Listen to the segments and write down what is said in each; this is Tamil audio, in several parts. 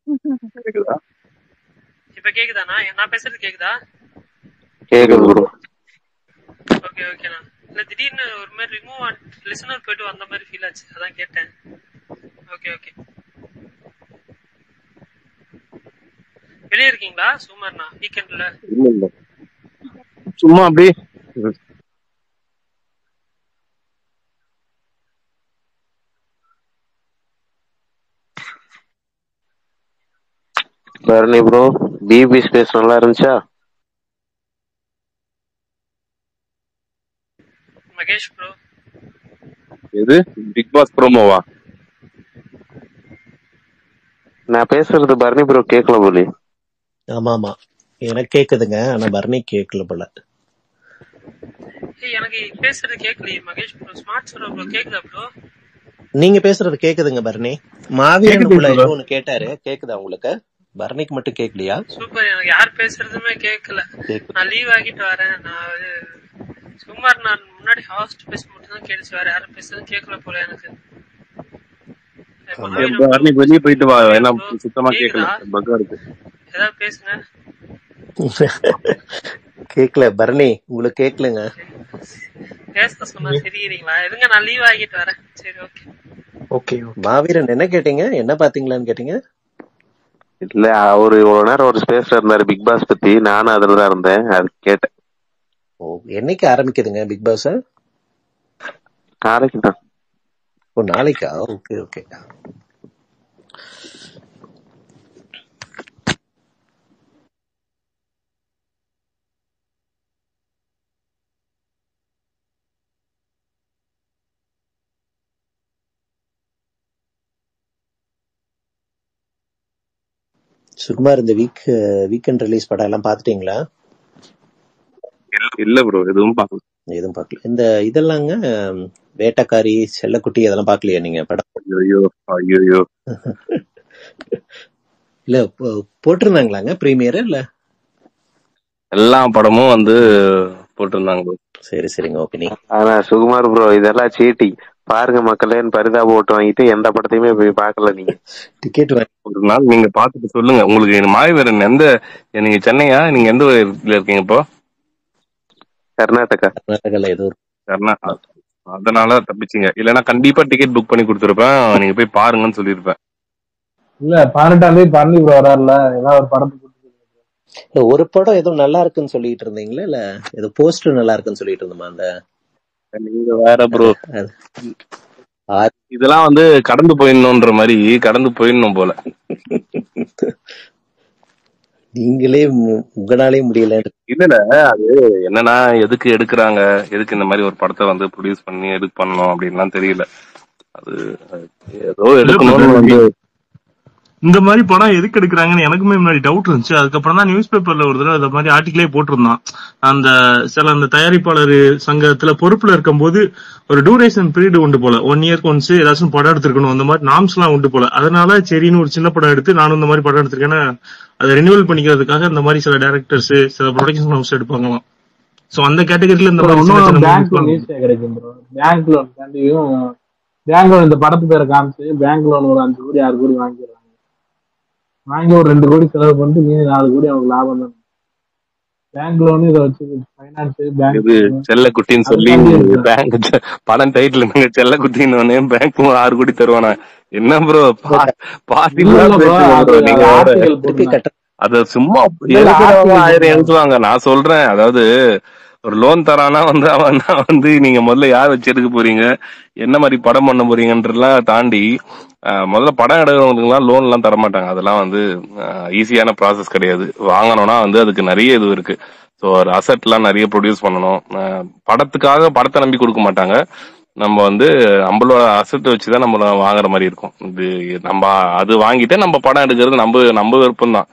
கேக்குதா இப்ப கேக்குதாண்ணா நான் பேசுறது கேக்குதா கேக்குது ப்ரோ ஓகே ஓகேண்ணா இல்ல திடீர்னு ஒரு மாதிரி ரிமூவ் லிசனர் போயிட்டு வந்த மாதிரி ஃபீல் ஆச்சு அதான் கேட்டேன் ஓகே ஓகே வெளியே இருக்கீங்களா சுமார்ண்ணா வீக்கெண்ட்ல இல்ல இல்ல சும்மா அப்படியே பரணி ப்ரோ பிபி ஸ்பேஸ் நல்லா இருந்துச்சா மகேஷ் ப்ரோ எது பிக் பாஸ் ப்ரோமோவா நான் பேசுறது பரணி ப்ரோ கேட்கல போலி ஆமா ஆமா எனக்கு கேக்குதுங்க ஆனா பரணி கேட்கல போல ஏய் எனக்கு பேசுறது கேட்கலையே மகேஷ் ப்ரோ ஸ்மார்ட் சொல்ற ப்ரோ கேக்குதா ப்ரோ நீங்க பேசுறது கேக்குதுங்க பரணி மாவீரன் கேக்குது உங்களை bro. ஏதோ ஒண்ணு கேட்டாரு கேக்குதா உங்களுக்கு பரணிக்கு மட்டும் கேட்கலையா சூப்பர் எனக்கு யார் பேசுறதுமே கேட்கல கேக்குது. நான் லீவ் ஆகிட்டு வரேன் நான் அது சுமார் நான் முன்னாடி ஹாஸ்ட் பேச மட்டும் தான் கேட்டுச்சு வேற யாரும் பேசுறதும் கேட்கல போல எனக்கு ஆமா. மகாவீரன் bro, அன்னைக்கு வெளியே போயிட்டு வா ஏன்னா bro, சுத்தமா கேட்கல கேக்குதா? பக்கா இருக்கு ஏதாவது பேசுங்க கேக்கல பரணி உங்களுக்கு கேக்கலங்க பேச சொன்னா சரிங்களா எதுங்க நான் லீவ் ஆகிட்டு வரேன் சரி ஓகே ஓகே மாவீரன் என்ன கேட்டீங்க என்ன பாத்தீங்களான்னு கேட்டீங்க இல்ல அவரு இவ்வளவு நேரம் ஒரு ஸ்பேஸ்ல இருந்தாரு பிக் பாஸ் பத்தி நானும் அதுலதான் இருந்தேன் அது கேட்டேன் ஓ என்னைக்கு ஆரம்பிக்குதுங்க பிக் பாஸ் நாளைக்கு தான் ஓ நாளைக்கா ஓகே ஓகே சுகுமார் இந்த வீக் வீக்கெண்ட் ரிலீஸ் படம் எல்லாம் பாத்துட்டீங்களா இல்ல ப்ரோ எதுவும் பார்க்கல எதுவும் பார்க்கல இந்த இதெல்லாங்க ம், வேட்டைக்காரி செல்லக்குட்டி அதெல்லாம் பார்க்கலையா நீங்க படம் ஐயோ ஐயோ இல்ல போ- போட்டிருந்தாங்களாங்க பிரீமியர் இல்ல எல்லா படமும் வந்து போட்டிருந்தாங்க bro. சரி சரிங்க ஓகே நீங்க ஆனா சுகுமார் ப்ரோ இதெல்லாம் சீட்டிங் பாருங்க மக்களேன்னு பரிதாப ஓட்டு வாங்கிட்டு எந்த படத்தையுமே போய் பார்க்கல நீங்க டிக்கெட் வாங்கி ஒரு நாள் நீங்க பாத்துட்டு சொல்லுங்க உங்களுக்கு மாயவரன் எந்த நீங்க சென்னையா நீங்க எந்த இதுல இருக்கீங்க இப்போ கர்நாடகா கர்நாடகால ஏதோ ஒரு கர்நாடகா அதனால தப்பிச்சீங்க இல்லைன்னா கண்டிப்பா டிக்கெட் புக் பண்ணி கொடுத்துருப்பேன் நீங்க போய் பாருங்கன்னு சொல்லியிருப்பேன் இல்ல பதினெட்டாம் தேதி பழனி ப்ரோ வராருல ஏதாவது ஒரு படத்துக்கு இல்ல, ஒரு படம் ஏதோ நல்லா இருக்குன்னு சொல்லிட்டு இருந்தீங்களா இல்ல ஏதோ போஸ்டர் நல்லா இருக்குன்னு சொல்லிட்டு இருந்தோமா அந்த நீங்க வேற ப்ரோ அது- ஆ- இதெல்லாம் வந்து கடந்து போயிடணும்ன்ற மாதிரி கடந்து போயிடணும் போல நீங்களே மு- உங்களாலே முடியல இல்ல இல்ல அது என்னன்னா எதுக்கு எடுக்கிறாங்க எதுக்கு இந்த மாதிரி ஒரு படத்தை வந்து ப்ரொடியூஸ் பண்ணி எதுக்கு பண்ணணும் அப்படின்லாம் தெரியல அது ஏதோ எடுக்கணும்னு வந்து இந்த மாதிரி படம் எதுக்கு எடுக்கிறாங்கன்னு எனக்குமே முன்னாடி டவுட் இருந்துச்சு அதுக்கப்புறம் தான் நியூஸ் பேப்பர்ல ஒரு தடவை இந்த மாதிரி ஆர்டிகிளே போட்டிருந்தான் அந்த சில அந்த தயாரிப்பாளர் சங்கத்துல பொறுப்புல இருக்கும்போது ஒரு டூரேஷன் பீரியட் உண்டு போல ஒன் இயர்க்கு ஒன்ஸ் ஏதாச்சும் படம் எடுத்திருக்கணும் அந்த மாதிரி நாம்ஸ் எல்லாம் உண்டு போல அதனால சரின்னு ஒரு சின்ன படம் எடுத்து நானும் இந்த மாதிரி படம் எடுத்திருக்கேன்னு அதை ரெனியூவல் பண்ணிக்கிறதுக்காக இந்த மாதிரி சில டேரக்டர்ஸ் சில ப்ரொடக்ஷன் ஹவுஸ் எடுப்பாங்களாம் சோ அந்த கேட்டகரியில இந்த மாதிரி சின்ன இன்னும் சின்ன பேங்க் movies லோன் எல்லாம் ஈஸியா கிடைக்கும் ப்ரோ பேங்க் லோன் கண்டியும் பேங்க் லோன் இந்த படத்து பேரை காமிச்சு பேங்க் லோன் ஒரு அஞ்சு கோடி ஆறு கோடி வாங்கிடுறாங்க வாங்கி ஒரு ரெண்டு கோடி செலவு பண்ணிட்டு மீதி நாலு கோடி அவங்களுக்கு லாபம் தான் பேங்க் லோன் இதை வச்சு ஃபைனான்ஸ் இது பேங்க் செல்ல குட்டின்னு சொல்லி அதுக்காண்டி இருக்கு. பேங்க் படம் டைட்டில் என்னங்க செல்ல குட்டின்னு பேங்க் ஆறு கோடி தருவானா என்ன ப்ரோ பாதி இல்ல இல்ல ப்ரோ அது நீங்க வேற. ஆர்டிகல் திருப்பி போட்டுருந்தாங்க கட்ட அத சும்மா இல்ல, இல்ல, எழுதுறவங்க article ஆயிரம் போடுறாங்க. எழுதுவாங்க நான் சொல்றேன் அதாவது ஒரு லோன் தரானா வந்து அவன் தான் வந்து நீங்க முதல்ல யார் வச்சு எடுக்க போறீங்க என்ன மாதிரி படம் பண்ண போறீங்கன்றலாம் தாண்டி அஹ், முதல்ல படம் எடுக்கிறவங்களுக்குலாம் லோன் எல்லாம் தர மாட்டாங்க அதெல்லாம் வந்து ஈஸியான ப்ராசஸ் கிடையாது வாங்கணும்னா வந்து அதுக்கு நிறைய இது இருக்கு ஸோ ஒரு அசெட் எல்லாம் நிறைய ப்ரொடியூஸ் பண்ணணும் அஹ், படத்துக்காக படத்தை நம்பி கொடுக்க மாட்டாங்க நம்ம வந்து நம்மளோட அசெட் வச்சுதான் நம்ம வாங்குற மாதிரி இருக்கும் இது நம்ம அது வாங்கிட்டு நம்ம படம் எடுக்கிறது நம்ம நம்ம விருப்பம் தான்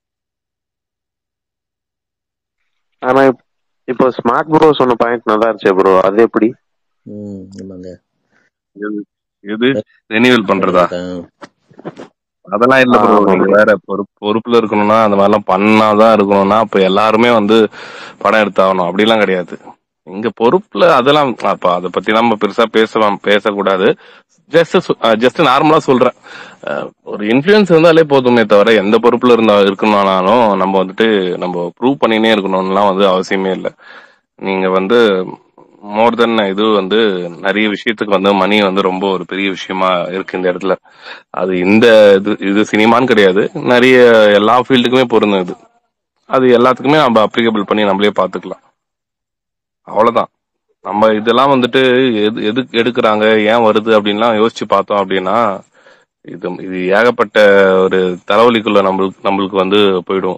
ஆனா இப்- இப்போ ஸ்மார்ட் ப்ரோ சொன்ன பாயிண்ட் நல்லா இருந்துச்சு ப்ரோ அது எப்படி ம் ஆமாங்க இது ரெனியூவல் பண்றதா ஆ. அதெல்லாம் இல்ல ப்ரோ ஆமா நீங்க bro. வேற பொறுப்பு பொறுப்புல இருக்கணும்னா அந்த மாதிரிலாம் பண்ணாதான் இருக்கணும்னா அப்ப எல்லாருமே வந்து படம் எடுத்தாகணும் அப்படிலாம் கிடையாது இங்க பொறுப்புல அதெல்லாம் அப்ப அதை பத்தி நம்ம பெருசா பேசலாம் பேசக்கூடாது ஜஸ்ட் ஜஸ்ட் நார்மலா சொல்றேன் அஹ், ஒரு இன்ஃபுளுன்ஸ் இருந்தாலே போதுமே தவிர எந்த பொறுப்புல இருந்தா இருக்கணும்னாலும் நம்ம வந்துட்டு நம்ம ப்ரூவ் பண்ணினே இருக்கணும்லாம் வந்து அவசியமே இல்லை நீங்க வந்து மோர் தென் இது வந்து நிறைய விஷயத்துக்கு வந்து மணி வந்து ரொம்ப ஒரு பெரிய விஷயமா இருக்கு இந்த இடத்துல அது இந்த இது இது சினிமான்னு கிடையாது நிறைய எல்லா ஃபீல்டுக்குமே பொருந்தும் இது அது எல்லாத்துக்குமே நம்ம அப்ளிகபிள் பண்ணி நம்மளே பாத்துக்கலாம் அவ்வளவுதான் நம்ம இதெல்லாம் வந்துட்டு எது எதுக்கு எடுக்கிறாங்க ஏன் வருது அப்படின்லாம் யோசிச்சு பார்த்தோம் அப்படின்னா இது இது ஏகப்பட்ட ஒரு தலைவலிக்குள்ள நம்மளுக்கு நம்மளுக்கு வந்து போயிடும்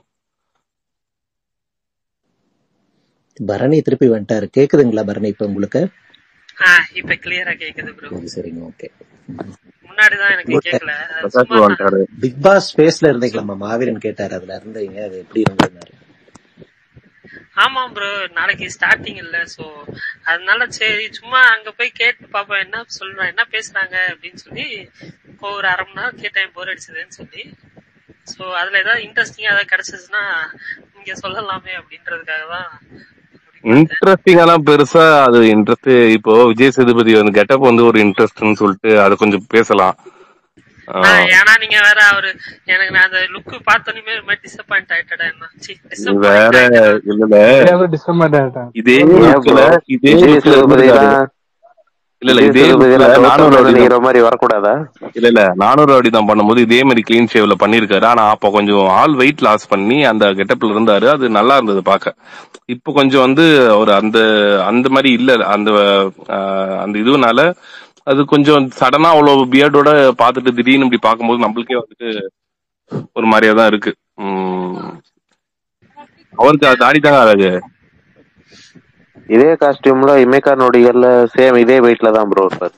பரணி திருப்பி வந்துட்டாரு கேக்குதுங்களா பரணி இப்ப உங்களுக்கு ஆ இப்ப கிளியரா கேக்குது ப்ரோ சரி, சரிங்க ஓகே முன்னாடிதான் எனக்கு கேக்கல அது பிரகாஷ் சும்மா நான் வந்துட்டாரு பிக் பாஸ் ஃபேஸ்ல இருந்தீங்களாமா மாவீரன் கேட்டாரு அதுல இருந்தீங்க அது எப்படி இருந்ததுனாரு ஆமா ப்ரோ நாளைக்கு ஸ்டார்டிங் இல்ல சோ அதனால சரி சும்மா அங்க போய் கேட்டு பாப்போம் என்ன சொல்றேன் என்ன பேசுறாங்க அப்படின்னு சொல்லி இப்போ ஒரு அரை மணி நேரம் கேட்டேன் போர் அடிச்சதுன்னு சொல்லி சோ அதுல ஏதாவது இன்ட்ரெஸ்டிங்கா ஏதாவது கிடைச்சதுன்னா இங்க சொல்லலாமே அப்படின்றதுக்காக தான் அப்படி பார்த்தேன் இன்ட்ரெஸ்டிங்காலாம் பெருசா அது இன்ட்ரெஸ்ட் இப்போ விஜய் சேதுபதி வந்து கெட்டப் வந்து ஒரு இன்ட்ரெஸ்ட்னு சொல்லிட்டு அது கொஞ்சம் பேசலாம் நான் ஆஹ் ஏன்னா நீங்க வேற அவரு எனக்கு நான் அந்த லுக் பார்த்தோன்னே ஒரு மாதிரி டிசப்பாயிண்ட் ஆயிட்டடா என்ன இது வேற டிசப்பாயிண்ட் ஆயிட்டேன் இல்ல நிறைய பேர் டிஸ்டர்பன்ட் ஆயிட்டாங்க இதே ஏன் லுக்ல ப்ரோ இதே விஜய் லுக்ல சேதுபதி இருந்திருக்காரு எல்லாம் இல்ல இல்ல விஜய் இதே சேதுபதி லுக்ல எல்லாம் நானூறு தோத்தவன அடி தான் நினைக்கிற மாதிரி வரக்கூடாதா இல்ல இல்ல நானூறு அடி தான் பண்ணும்போது இதே மாதிரி கிளீன் ஷேவ்ல பண்ணிருக்காரு ஆனா அப்ப கொஞ்சம் ஆல் வெயிட் லாஸ் பண்ணி அந்த கெட்டப்ல இருந்தாரு அது நல்லா இருந்தது பாக்க இப்ப கொஞ்சம் வந்து ஒரு அந்த அந்த மாதிரி இல்ல அந்த ஆஹ், அந்த இதுனால அது கொஞ்சம் சடனா அவ்வளவு பியர்டோட பாத்துட்டு திடீர்னு இப்படி பார்க்கும்போது நம்மளுக்கே வந்துட்டு ஒரு மாதிரியா தான் இருக்கு உம் அவருக்கு அது தாடி தாங்க அழகு இதே காஸ்டியூம்ல இமேகா நொடிகள்ல சேம் இதே வெயிட்ல தான் ப்ரோ இருப்பாரு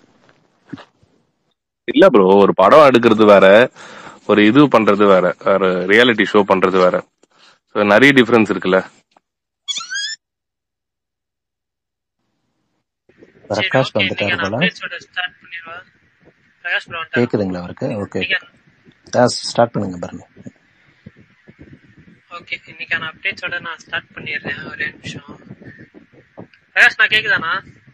இல்ல ப்ரோ ஒரு படம் எடுக்கிறது வேற ஒரு இது பண்றது வேற ஒரு ரியாலிட்டி ஷோ பண்றது வேற So, நிறைய டிஃபரன்ஸ் இருக்குல்ல சரி பிரகாஷ் ஓகே இன்னைக்கு வந்துட்டாரு நான் போல அப்டேட்ஸோட ஸ்டார்ட் பண்ணிடுவா பிரகாஷ் ப்ரோ வந்துட்டாரா கேக்குதுங்களா அவருக்கு ஓகே இன்னைக்கு ஸ்டார்ட் பண்ணுங்க பரணி ஓகே இன்னைக்கான அப்டேட்ஸோட நான் ஸ்டார்ட் பண்ணிடுறேன் ஒரே நிமிஷம் பிரகாஷ் நான் கேக்குதானா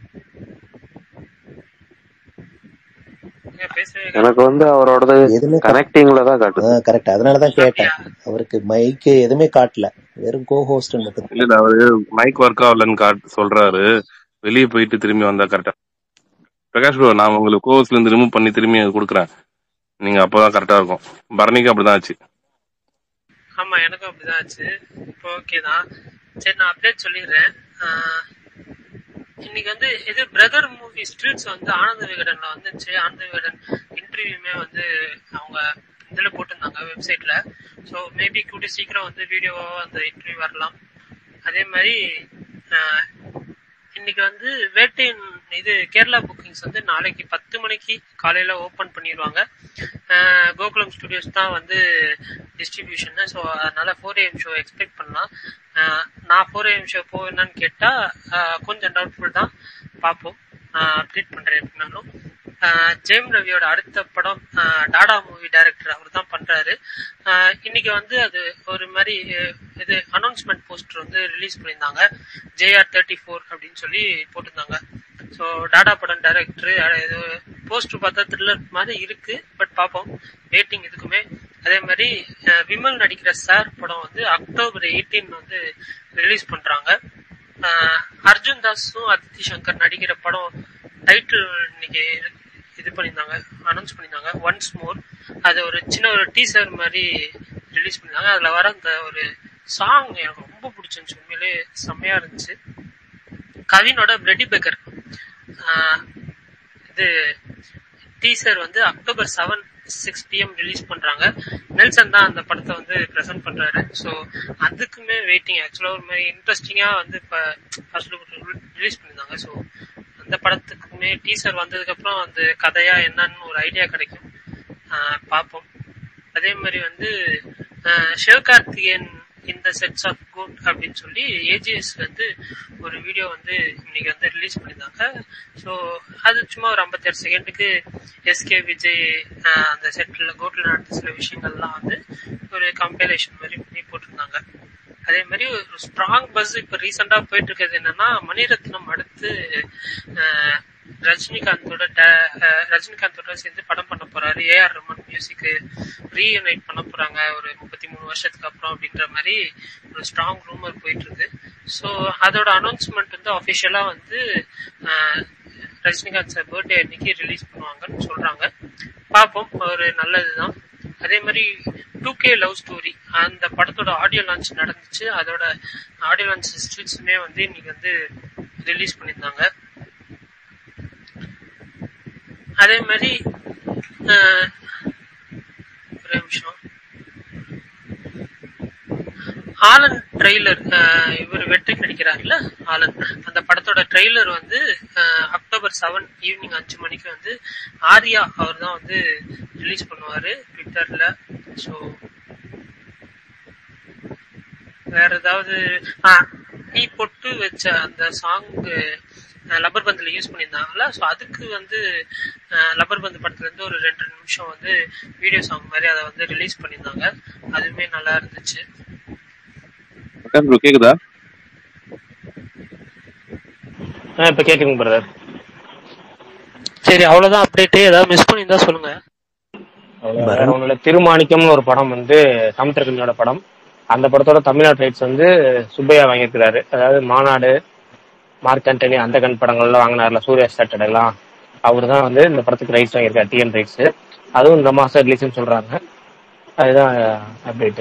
ஏன் பேசவே காணோம் எனக்கு வந்து அவரோடது எதுவுமே கனெக்டிங்ல தான் காட்டுது கரெக்ட் அதனாலதான் கேட்டேன் அப்படியா அவருக்கு மைக்கு எதுவுமே காட்டல வெறும் கோ ஹோஸ்ட் மட்டும் இல்ல இல்ல அவரு மைக் ஒர்க் ஆகலன்னு காட் சொல்றாரு வெளியே போயிட்டு திரும்பி வந்தா கரெக்டா பிரகாஷ் ப்ரோ நான் உங்களுக்கு கோர்ஸ்ல இருந்து ரிமூவ் பண்ணி திரும்பி கொடுக்குறேன் நீங்க அப்பதான் கரெக்டா இருக்கும் பரணிக்கு அப்படிதான் ஆச்சு ஆமா எனக்கும் அப்படிதான் ஆச்சு இப்போ ஓகே தான் சரி நான் அப்டேட் சொல்லிடுறேன் ஆஹ் இன்னைக்கு வந்து இது பிரதர் மூவி ஸ்ட்ரீட்ஸ் வந்து ஆனந்த விகடன்ல வந்துச்சு ஆனந்த விகடன் இன்டர்வியூமே வந்து அவங்க இதுல போட்டிருந்தாங்க வெப்சைட்ல ஸோ மேபி கூடிய சீக்கிரம் வந்து வீடியோவா அந்த இன்டர்வியூ வரலாம் அதே மாதிரி ஆஹ் இன்னைக்கு வந்து வேட்டையின் இது கேரளா புக்கிங்ஸ் வந்து நாளைக்கு பத்து மணிக்கு காலையில ஓபன் பண்ணிடுவாங்க ஆஹ் கோகுலம் ஸ்டுடியோஸ் தான் வந்து டிஸ்ட்ரிபியூஷன் ஸோ அதனால ஃபோர் ஏஎம் ஷோ எக்ஸ்பெக்ட் பண்ணலாம் ஆஹ் நான் ஃபோர் ஏஎம் ஷோ போவேன்னு கேட்டா ஆஹ் கொஞ்சம் டவுட்ஃபுல் தான் பார்ப்போம் அப்டேட் பண்றேன் எப்படினாலும் ஆஹ் ஜெயம் ரவியோட அடுத்த படம் ஆஹ் டாடா மூவி டைரக்டர் அவர் தான் பண்றாரு ஆஹ் இன்னைக்கு வந்து அது ஒரு மாதிரி அஹ், இது அனௌன்ஸ்மெண்ட் போஸ்டர் வந்து ரிலீஸ் பண்ணியிருந்தாங்க ஜேஆர் தேர்ட்டி ஃபோர் அப்படின்னு சொல்லி போட்டிருந்தாங்க ஸோ டாடா படம் டைரக்டர் இது போஸ்டர் பார்த்தா த்ரில்லர் மாதிரி இருக்கு பட் பார்ப்போம் வெயிட்டிங் இதுக்குமே அதே மாதிரி அஹ், விமல் நடிக்கிற சார் படம் வந்து அக்டோபர் 18 வந்து ரிலீஸ் பண்றாங்க ஆஹ் அர்ஜுன் தாஸும் அதித்தி சங்கர் நடிக்கிற படம் டைட்டில் இன்னைக்கு இது பண்ணியிருந்தாங்க அனௌன்ஸ் பண்ணியிருந்தாங்க ஒன்ஸ் மோர் அது ஒரு சின்ன ஒரு டீசர் மாதிரி ரிலீஸ் பண்ணியிருந்தாங்க அதுல வர அந்த ஒரு சாங் எனக்கு ரொம்ப பிடிச்சிருந்துச்சு உண்மையிலே செம்மையா இருந்துச்சு கவினோட பிரெடி பேக்கர் இது டீசர் வந்து October seven six PM release பண்றாங்க நெல்சன் தான் அந்த படத்தை வந்து ப்ரெசென்ட் பண்றாரு ஸோ அதுக்குமே வெயிட்டிங் ஆக்சுவலா ஒரு மாதிரி இன்ட்ரெஸ்டிங்கா வந்து இப்ப ஃபர்ஸ்ட் லுக் ரிலீஸ் பண்ணியிருந்தாங்க ஸோ அந்த படத்துக்குமே டீசர் வந்ததுக்கு அப்புறம் அந்த கதையா என்னன்னு ஒரு ஐடியா கிடைக்கும் ஆஹ் பார்ப்போம் அதே மாதிரி வந்து ஆஹ் சிவகார்த்திகேயன் இந்த செட்ஸ் ஆஃப் குட் அப்படின்னு சொல்லி ஏஜிஎஸ் வந்து ஒரு வீடியோ வந்து இன்னைக்கு வந்து ரிலீஸ் பண்ணியிருந்தாங்க ஸோ அது சும்மா ஒரு ஐம்பத்தாறு செகண்டுக்கு எஸ்கே விஜய் ஆஹ் அந்த செட்ல கோட்ல நடந்த சில விஷயங்கள்லாம் வந்து ஒரு கம்பைலேஷன் மாதிரி பண்ணி போட்டிருந்தாங்க அதே மாதிரி ஒரு ஸ்ட்ராங் பஸ் இப்ப ரீசெண்டா போயிட்டு இருக்கிறது என்னன்னா மணிரத்னம் அடுத்து ஆஹ், ரஜினிகாந்தோட ட- அஹ் ரஜினிகாந்தோட சேர்ந்து படம் பண்ண போறாரு ஏஆர் ரஹ்மான் மியூசிக் ரீயூனைட் பண்ண போறாங்க ஒரு முப்பத்தி மூணு வருஷத்துக்கு அப்புறம் அப்படின்ற மாதிரி ஒரு ஸ்ட்ராங் ரூமர் போயிட்டு இருக்கு ஸோ அதோட அனௌன்ஸ்மெண்ட் வந்து அஃபிஷியலா வந்து அஹ், ரஜினிகாந்த் சார் பர்த்டே அன்னைக்கு ரிலீஸ் பண்ணுவாங்கன்னு சொல்றாங்க பார்ப்போம் ஒரு நல்லதுதான் அதே மாதிரி டூ கே லவ் ஸ்டோரி அந்த படத்தோட ஆடியோ லான்ச் நடந்துச்சு அதோட ஆடியோ லான்ச் ஸ்டில்ஸுமே வந்து இன்னைக்கு வந்து ரிலீஸ் பண்ணியிருந்தாங்க அதே மாதிரி அஹ், ஒரு நிமிஷம் ஆலன் ட்ரெய்லர் இவர் வெற்றி நடிக்கிறார்ல ஆலன் அந்த படத்தோட ட்ரெய்லர் வந்து அஹ், அக்டோபர் செவன் ஈவினிங் அஞ்சு மணிக்கு வந்து ஆர்யா அவர் தான் வந்து ரிலீஸ் பண்ணுவாரு ட்விட்டர்ல ஸோ வேற ஏதாவது ஆ, நீ பொட்டு வச்ச அந்த சாங் லப்பர் பந்தில் யூஸ் பண்ணியிருந்தாங்கல்ல ஸோ அதுக்கு வந்து லப்பர் பந்து படத்துல இருந்து ஒரு ரெண்டு நிமிஷம் வந்து வீடியோ சாங் மாதிரி அதை வந்து ரிலீஸ் பண்ணியிருந்தாங்க அதுவுமே நல்லா இருந்துச்சு ப்ரோ கேக்குதா ஆ இப்போ கேட்குங்க பிரதர் சரி அவ்வளோதான் அப்டேட்டு ஏதாவது மிஸ் பண்ணியிருந்தா சொல்லுங்க அவ்வளவுதான். வேற ஒண்ணும் இல்ல திருமாணிக்கம்னு ஒரு படம் வந்து சமுத்திரகனியோட படம் அந்த படத்தோட தமிழ்நாடு ரைட்ஸ் வந்து சுப்பையா வாங்கியிருக்கிறாரு அதாவது மாநாடு மார்க் ஆண்டனி அந்த கண் படங்கள்லாம் வாங்கினார்ல சூர்யா ஸ்டார்டட் எல்லாம் அவர் தான் வந்து இந்த படத்துக்கு ரைட்ஸ் வாங்கியிருக்காரு டிஎன் ரைட்ஸ் அதுவும் இந்த மாசம் ரிலீஸ்னு சொல்றாங்க அதுதான் அப்டேட்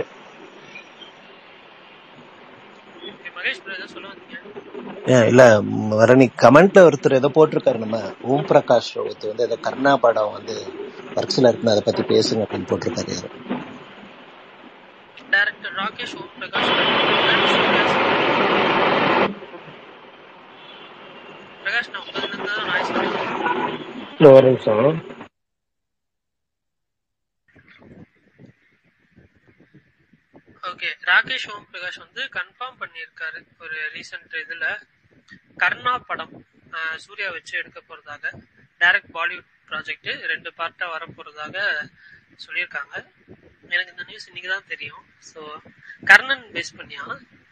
மகேஷ் பிரதர் சொல்ல வந்தீங்க ஏன் இல்ல ம், வரணி கமெண்ட்ல ஒருத்தர் ஏதோ போட்டிருக்காரு நம்ம ஓம் பிரகாஷ் ஒருத்தர் வந்து ஏதோ கர்ணா படம் வந்து ஒர்க்ஸ்ல இருக்குன்னு அதை பத்தி பேசுங்க அப்படின்னு போட்டிருக்காரு யாரோ. டைரக்டர் ராகேஷ் ஓம் பிரகாஷ் பிரகாஷ் நான் உங்க இதுல தான் நாய்ஸ் இந்த ஒரு நிமிஷம் ஓகே ராகேஷ் ஓம் பிரகாஷ் வந்து கன்ஃபார்ம் பண்ணியிருக்காரு ஒரு ரீசெண்ட் இதுல கர்ணா படம் ஆஹ், சூர்யா வச்சு எடுக்க போறதாக டைரக்ட் பாலிவுட் ப்ராஜெக்ட் ரெண்டு பார்ட்டா வர போறதாக சொல்லியிருக்காங்க எனக்கு இந்த நியூஸ் இன்னைக்கு தான் தெரியும் ஸோ கர்ணன் பேஸ் பண்ணியா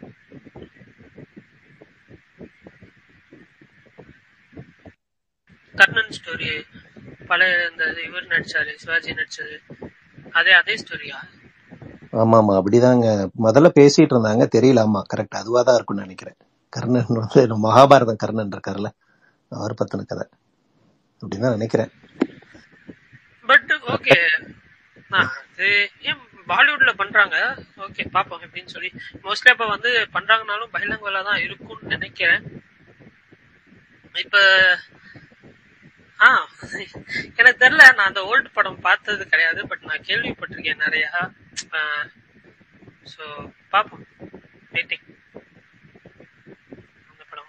கர்ணன் ஸ்டோரி பழைய இந்த இவர் நடிச்சாரு சிவாஜி நடிச்சது அதே அதே ஸ்டோரியா ஆமா ஆமா அப்படிதாங்க முதல்ல பேசிட்டு இருந்தாங்க தெரியல ஆமா கரெக்ட் அதுவா தான் இருக்கும்னு நினைக்கிறேன் கர்ணன் வந்து நம்ம மகாபாரதம் கர்ணன் இருக்காருல்ல அவர் பத்தின கதை அப்படின்னு தான் நினைக்கிறேன் பட் ஓகே அது ஏன் பாலிவுட்ல பண்றாங்க ஓகே பாப்போம் எப்படின்னு சொல்லி மோஸ்ட்லி அப்ப வந்து பண்றாங்கனாலும் பைலங்குவலா தான் இருக்கும்னு நினைக்கிறேன் இப்ப ஆ எனக்கு தெரியல நான் அந்த ஓல்டு படம் பார்த்தது கிடையாது பட் நான் கேள்விப்பட்டிருக்கேன் நிறைய ஸோ பாப்போம் வெயிட்டிங் அந்த படம்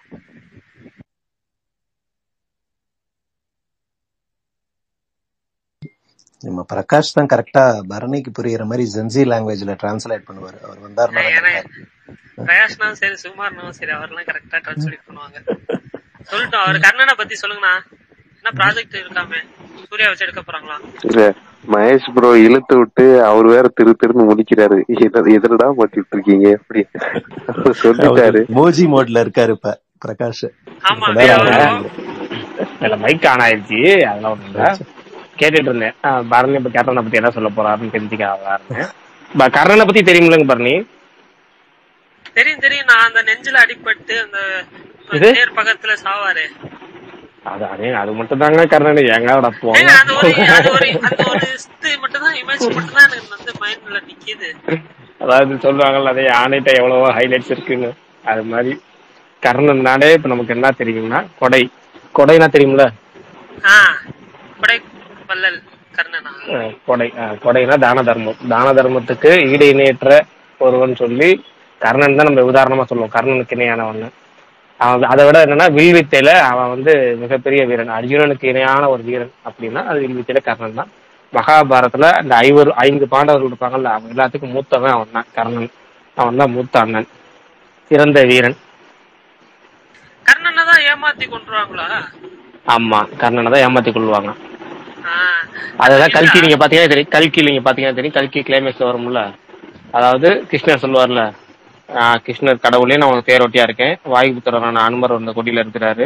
நம்ம பிரகாஷ் தான் கரெக்டா பரணிக்கு புரியுற மாதிரி ஜென்சி லாங்குவேஜ்ல டிரான்ஸ்லேட் பண்ணுவாரு அவர் வந்தாருன்னா ஏன்னா கரெக்டா பிரகாஷ்னாலும் சரி சுமார்னாலும் சரி அவர்லாம் கரெக்டா டிரான்ஸ்லேட் பண்ணுவாங்க சொல்லட்டும் அவர் கர்ணனை பத்தி சொல்லுங்கண்ணா என்ன ப்ராஜெக்ட் இருக்காமே சூர்யா வச்சு எடுக்க போறாங்களா இல்ல மகேஷ் ப்ரோ இழுத்து விட்டு அவர் வேற திரு திருன்னு முடிக்கிறாரு எத- எதுலடா மாட்டிட்டு இருக்கீங்க அப்படி அவர் சொல்லிட்டாரு மோஜி மோட்ல இருக்காரு இப்ப பிரகாஷ் ஆமா கொஞ்ச நேரம் அவரு ஆகுது. இல்ல மைக் ஆன் ஆயிடுச்சு அதெல்லாம் ஒண்ணும் இல்ல கேட்டுட்டு இருந்தேன் ஆஹ் பரணி இப்ப கேட்டனை பத்தி என்ன சொல்ல போறாருன்னு தெரிஞ்சுக்க இருந்தேன் ப- கர்ணனை பத்தி தெரியுமில்லங்க பரணி தெரியும் தெரியும் நான் அந்த நெஞ்சில அடிபட்டு அந்த இது? நேர் பக்கத்துல சாவாரு அது அதே அது மட்டும் தாங்க கர்ணன் எங்கடா ஏங்க போங்க அது ஒரு அது ஒரு அந்த ஒரு இது மட்டும் தான் இமேஜ் மட்டும் தான் எனக்கு வந்து மைண்ட்ல நிக்குது அதாவது சொல்லுவாங்கல்ல அதே ஆணைட்ட எவ்வளவோ ஹைலைட்ஸ் இருக்குன்னு அது மாதிரி கர்ணன்னாலே இப்ப நமக்கு என்ன தெரியும்னா கொடை கொடைனா தெரியும்ல ஆ கொடை வள்ளல் கர்ணனா அஹ் கொடை அஹ் கொடைனா தான தர்மம் தான தர்மத்துக்கு ஈடு இணையற்ற ஒருவன் சொல்லி கர்ணன் தான் நம்ம உதாரணமா சொல்லுவோம் கர்ணனுக்கு இணையானவன் அவன் அதை விட என்னன்னா வில்வித்தையில அவன் வந்து மிகப்பெரிய வீரன் அர்ஜுனனுக்கு இணையான ஒரு வீரன் அப்படின்னா அது வில்வித்தையில கர்ணன் தான் மகாபாரதத்துல இந்த ஐவர் ஐந்து பாண்டவர்கள் இருப்பாங்கல்ல அவன் எல்லாத்துக்கும் மூத்தவன் அவன் தான் கர்ணன் அவன் தான் மூத்த அண்ணன் சிறந்த வீரன் கர்ணனை தான் ஏமாத்தி கொண்டுருவாங்களா ஆமா கர்ணனை தான் ஏமாத்தி கொள்வாங்க ஆ, அதுதான் கல்கி நீங்க பாத்தீங்கன்னா தெரியும் கல்கி நீங்க பாத்தீங்கன்னா தெரியும் கல்கி கிளைமேக்ஸ் வரும்ல அதாவது கிருஷ்ணர் சொல்லுவார்ல ஆஹ் கிருஷ்ணர் கடவுளே நான் உனக்கு தேரோட்டியா இருக்கேன் வாயுபுத்திரரான அனுமர் அந்த கொடியில இருக்கிறாரு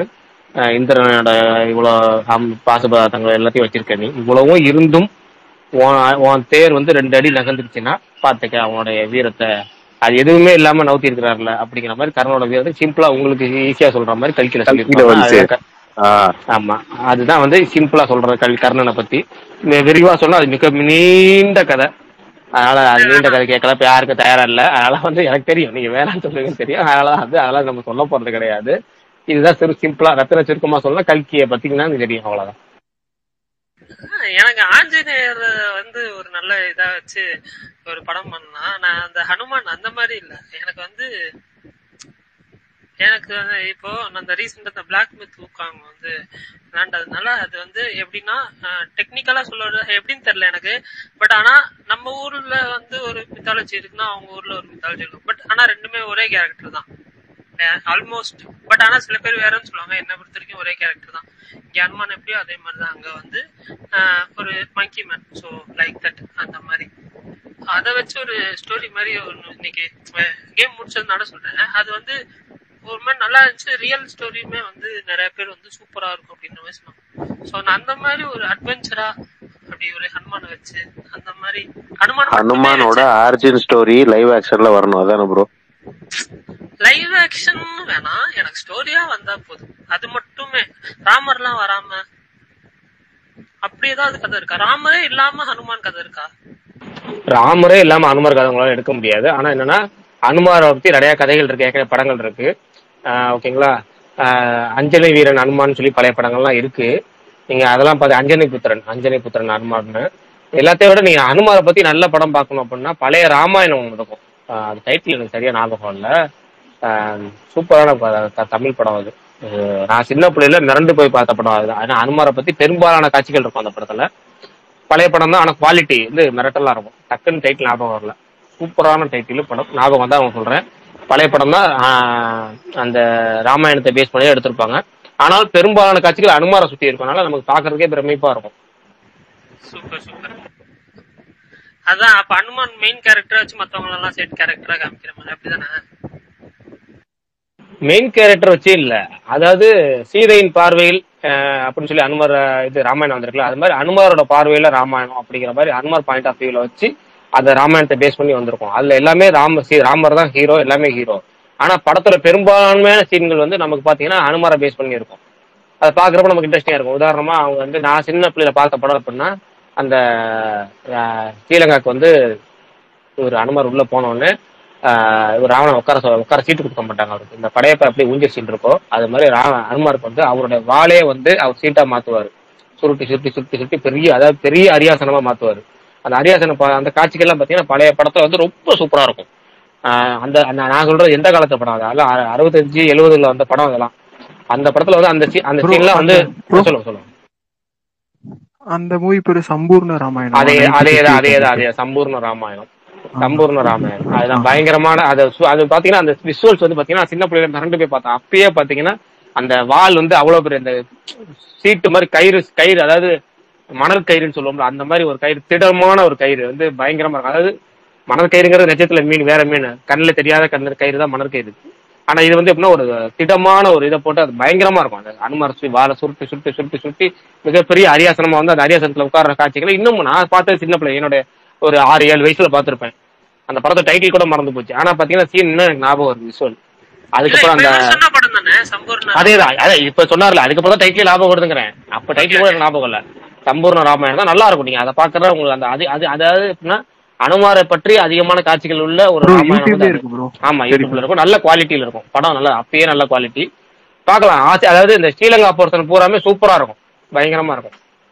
அஹ் இந்திரனோட இவ்வளவு பாசுபதார்த்தங்கள் எல்லாத்தையும் வச்சிருக்க நீ இவ்வளவும் இருந்தும் உன் உன் தேர் வந்து ரெண்டு அடி நகர்ந்துருச்சுன்னா பாத்துக்க அவனுடைய வீரத்தை அது எதுவுமே இல்லாம நவுத்தி இருக்கிறாருல அப்படிங்கிற மாதிரி கர்ணனோட வீரத்தை சிம்பிளா உங்களுக்கு ஈஸியா சொல்ற மாதிரி கல்கில கல்கில சொல்லியிருப்பாங்க வந்துச்சு. அதுதான் க- ஆஹ் ஆமா அதுதான் வந்து சிம்பிளா சொல்ற கல் கர்ணனை பத்தி வி- விரிவா சொன்னா அது மிக நீண்ட கதை அதனால அது நீண்ட கதை கேட்கல இப்ப யாருக்கும் தயாரா இல்ல அதனால வந்து எனக்கு தெரியும் நீங்க வேணாம்னு சொல்லுவீங்கன்னு தெரியும் அதனால வந்து அதெல்லாம் நம்ம சொல்ல போறது கிடையாது இதுதான் சிறு சிம்பிளா ரத்தின சுருக்கமா சொல்ல கல்கியை பத்தீங்கன்னா எனக்கு தெரியும் அவ்வளவுதான் எனக்கு ஆஞ்சநேயர் வந்து ஒரு நல்ல இதா வச்சு ஒரு படம் பண்ணா நான் அந்த ஹனுமான் அந்த மாதிரி இல்ல எனக்கு வந்து எனக்கு வந்து இப்போ நான் அந்த ரீசெண்ட் அந்த பிளாக் மித் ஊக்காங்க வந்து விளாண்டதுனால அது வந்து எப்படின்னா டெக்னிக்கலா சொல்ல எப்படின்னு தெரியல எனக்கு பட் ஆனா நம்ம ஊர்ல வந்து ஒரு மித்தாலஜி இருக்குன்னா அவங்க ஊர்ல ஒரு மித்தாலஜி இருக்கும் பட் ஆனா ரெண்டுமே ஒரே கேரக்டர் தான் ஆல்மோஸ்ட் பட் ஆனா சில பேர் வேறன்னு சொல்லுவாங்க என்ன பொறுத்த வரைக்கும் ஒரே கேரக்டர் தான் இங்க அனுமான் எப்படியோ அதே மாதிரி தான் அங்க வந்து ஆஹ், ஒரு monkey man so like that அந்த மாதிரி அதை வச்சு ஒரு ஸ்டோரி மாதிரி ஒன்று இன்னைக்கு கேம் முடிச்சதுனால சொல்றேன் அது வந்து ஒரு மாதிரி நல்லா இருந்துச்சு ரியல் ஸ்டோரியுமே வந்து நிறைய பேர் வந்து சூப்பரா இருக்கும் அப்படின்ற மாதிரி சொன்னாங்க ஸோ நான் அந்த மாதிரி ஒரு அட்வென்ச்சரா அப்படி ஒரு ஹனுமானை வச்சு அந்த மாதிரி ஹனுமான் ஹனுமானோட ஆரிஜின் ஸ்டோரி லைவ் ஆக்ஷன்ல வரணும் அதானே ப்ரோ லைவ் ஆக்ஷன் வேணாம் எனக்கு ஸ்டோரியா வந்தா போதும் அது மட்டுமே ராமர்லாம் வராம அப்படி ஏதாவது கதை இருக்கா ராமரே இல்லாம ஹனுமான் கதை இருக்கா ராமரே இல்லாம அனுமார் கதை உங்களால எடுக்க முடியாது ஆனா என்னன்னா அனுமாரை பத்தி நிறைய கதைகள் இருக்கு ஏற்கனவே படங்கள் இருக்கு ஆஹ் ஓகேங்களா ஆஹ் அஞ்சலி வீரன் அனுமான் சொல்லி பழைய படங்கள்லாம் இருக்கு நீங்க அதெல்லாம் பார்த்து அஞ்சனி புத்திரன் அஞ்சனி புத்திரன் அனுமான்னு எல்லாத்தையும் விட நீங்க அனுமாரை பத்தி நல்ல படம் பார்க்கணும் அப்படின்னா பழைய ராமாயணம் ஒன்று இருக்கும் ஆஹ் அது டைட்டில் எனக்கு சரியா ஞாபகம் இல்ல ஆஹ் சூப்பரான ப- த- தமிழ் படம் அது அஹ் நான் சின்ன பிள்ளையில மிரண்டு போய் பார்த்த படம் அது ஆனா அனுமாரை பத்தி பெரும்பாலான காட்சிகள் இருக்கும் அந்த படத்துல பழைய படம் தான் ஆனா குவாலிட்டி வந்து மிரட்டலா இருக்கும் டக்குன்னு டைட்டில் ஞாபகம் வரல சூப்பரான டைட்டில் படம் ஞாபகம் தான் அவன் சொல்றேன் பழைய படம் தான் ஆஹ், அந்த ராமாயணத்தை பேஸ் பண்ணி எடுத்திருப்பாங்க ஆனால் பெரும்பாலான காட்சிகள் அனுமாரை சுத்தி இருக்கனால நமக்கு பாக்குறதுக்கே பிரமிப்பா இருக்கும் சூப்பர் சூப்பர் அதான் அப்ப அனுமான் மெயின் கேரக்டரா வச்சு மத்தவங்க எல்லாம் செட் கேரக்டரா காமிக்கிற மாதிரி அப்படிதானே மெயின் கேரக்டர் வச்சு இல்ல அதாவது சீதையின் பார்வையில் அஹ், அப்படின்னு சொல்லி அனுமார் அஹ், இது ராமாயணம் வந்திருக்குல்ல அது மாதிரி அனுமாரோட பார்வையில ராமாயணம் அப்படிங்கிற மாதிரி அனுமார் பாயிண்ட் ஆஃப் வியூல வச்சு அந்த ராமாயணத்தை பேஸ் பண்ணி வந்திருக்கும் அதுல எல்லாமே ராம சீ- ராமர் தான் ஹீரோ எல்லாமே ஹீரோ ஆனா படத்துல பெரும்பான்மையான சீன்கள் வந்து நமக்கு பாத்தீங்கன்னா அனுமாரை பேஸ் பண்ணி இருக்கும் அதை பாக்குறப்ப நமக்கு இன்ட்ரெஸ்டிங்கா இருக்கும் உதாரணமா அவங்க வந்து நான் சின்ன பிள்ளையில பார்த்த படம் அப்படின்னா அந்த அஹ், ஸ்ரீலங்காக்கு வந்து ஒரு அனுமார் உள்ள போன உடனே ஆஹ் இவர் ராவணன் உட்கார சொ- உட்கார சீட்டு கொடுக்க மாட்டாங்க அவருக்கு இந்த படையப்ப அப்படியே ஊஞ்சல் சீட் இருக்கும் அது மாதிரி ராவ அனுமாருக்கு வந்து அவருடைய வாளே வந்து அவர் சீட்டா மாத்துவாரு சுருட்டி சுருட்டி சுருட்டி சுருட்டி பெரிய அதாவது பெரிய அரியாசனமா மாத்துவாரு அந்த அரியாசனம் பா- அந்த காட்சிகள்லாம் பாத்தீங்கன்னா பழைய படத்துல வந்து ரொம்ப சூப்பரா இருக்கும் ஆஹ் அந்த அந்த- நான் சொல்றது எந்த காலத்து படம் அது அதெல்லாம் அறு- அறுபத்தஞ்சு எழுபதுல வந்த படம் அதெல்லாம் அந்த படத்துல வந்து அந்த scene- அந்த Bro, சீன்லாம் வந்து அந்த- bro. சொல்லுங்க சொல்லுங்க அந்த மூவி பேரு சம்பூர்ண ராமாயணம் அதே அதே தான் அதே தான் அதே சம்பூர்ண ராமாயணம் சம்பூர்ண ராமாயணம் அதுதான் பயங்கரமான அது சு- அது பாத்தீங்கன்னா அந்த விஷுவல்ஸ் வந்து பாத்தீங்கன்னா சின்ன பிள்ளைல மிரண்டு போய் பார்த்தேன் அப்பயே பாத்தீங்கன்னா அந்த வால் வந்து அவ்வளவு பெரிய அந்த சீட்டு மாதிரி கயிறு கயிறு அதாவது மணல் கயிறுன்னு சொல்லுவோம்ல அந்த மாதிரி ஒரு கயிறு திடமான ஒரு கயிறு வந்து பயங்கரமா இருக்கும் அதாவது மணல் கயிறுங்கிறது நிஜத்துல மீன் வேற மீன் கண்ணுல தெரியாத கண்ணு கயிறு தான் மணல் கயிறு ஆனா இது வந்து எப்படின்னா ஒரு திடமான ஒரு இதை போட்டு அது பயங்கரமா இருக்கும் அந்த அனுமார் சுத்தி வாழை சுருட்டி சுருட்டி சுருட்டி சுருட்டி மிகப்பெரிய அரியாசனமா வந்து அந்த அரியாசனத்துல உட்கார்ற காட்சிகளை இன்னும் நான் பார்த்தது சின்ன பிள்ளை என்னோட ஒரு ஆறு ஏழு வயசுல பார்த்திருப்பேன் அந்த படத்தை டைட்டில் கூட மறந்து போச்சு ஆனா பாத்தீங்கன்னா சீன் இன்னும் எனக்கு ஞாபகம் வருது விஷுவல் அதுக்கப்புறம் அந்த சொன்ன படம் தானே சம்பூர்ண அதேதான் அதான் இப்ப சொன்னார்ல அதுக்கப்புறம் தான் டைட்டில் ஞாபகம் வருதுங்கிறேன் அப்ப டைட்டில் கூட எனக்கு ஞாபகம் இல்ல சம்பூர்ண ராமாயணம் தான் நல்லா இருக்கும் நீங்க அதை பாக்குறத உங்களுக்கு அந்த அது அது அதாவது எப்படின்னா அனுமாரை பற்றி அதிகமான காட்சிகள் உள்ள ஒரு ப்ரோ ராமாயணம் யூடியூப்ல வந்து அது. இருக்கு ப்ரோ ஆமா யூடியூப்ல இருக்கும் நல்ல குவாலிட்டியில இருக்கும் படம் நல்ல அப்பயே நல்ல குவாலிட்டி பார்க்கலாம் ஆசை அதாவது இந்த ஸ்ரீலங்கா போர்ஷன் பூராமே சூப்பரா இருக்கும் பயங்கரமா இருக்கும்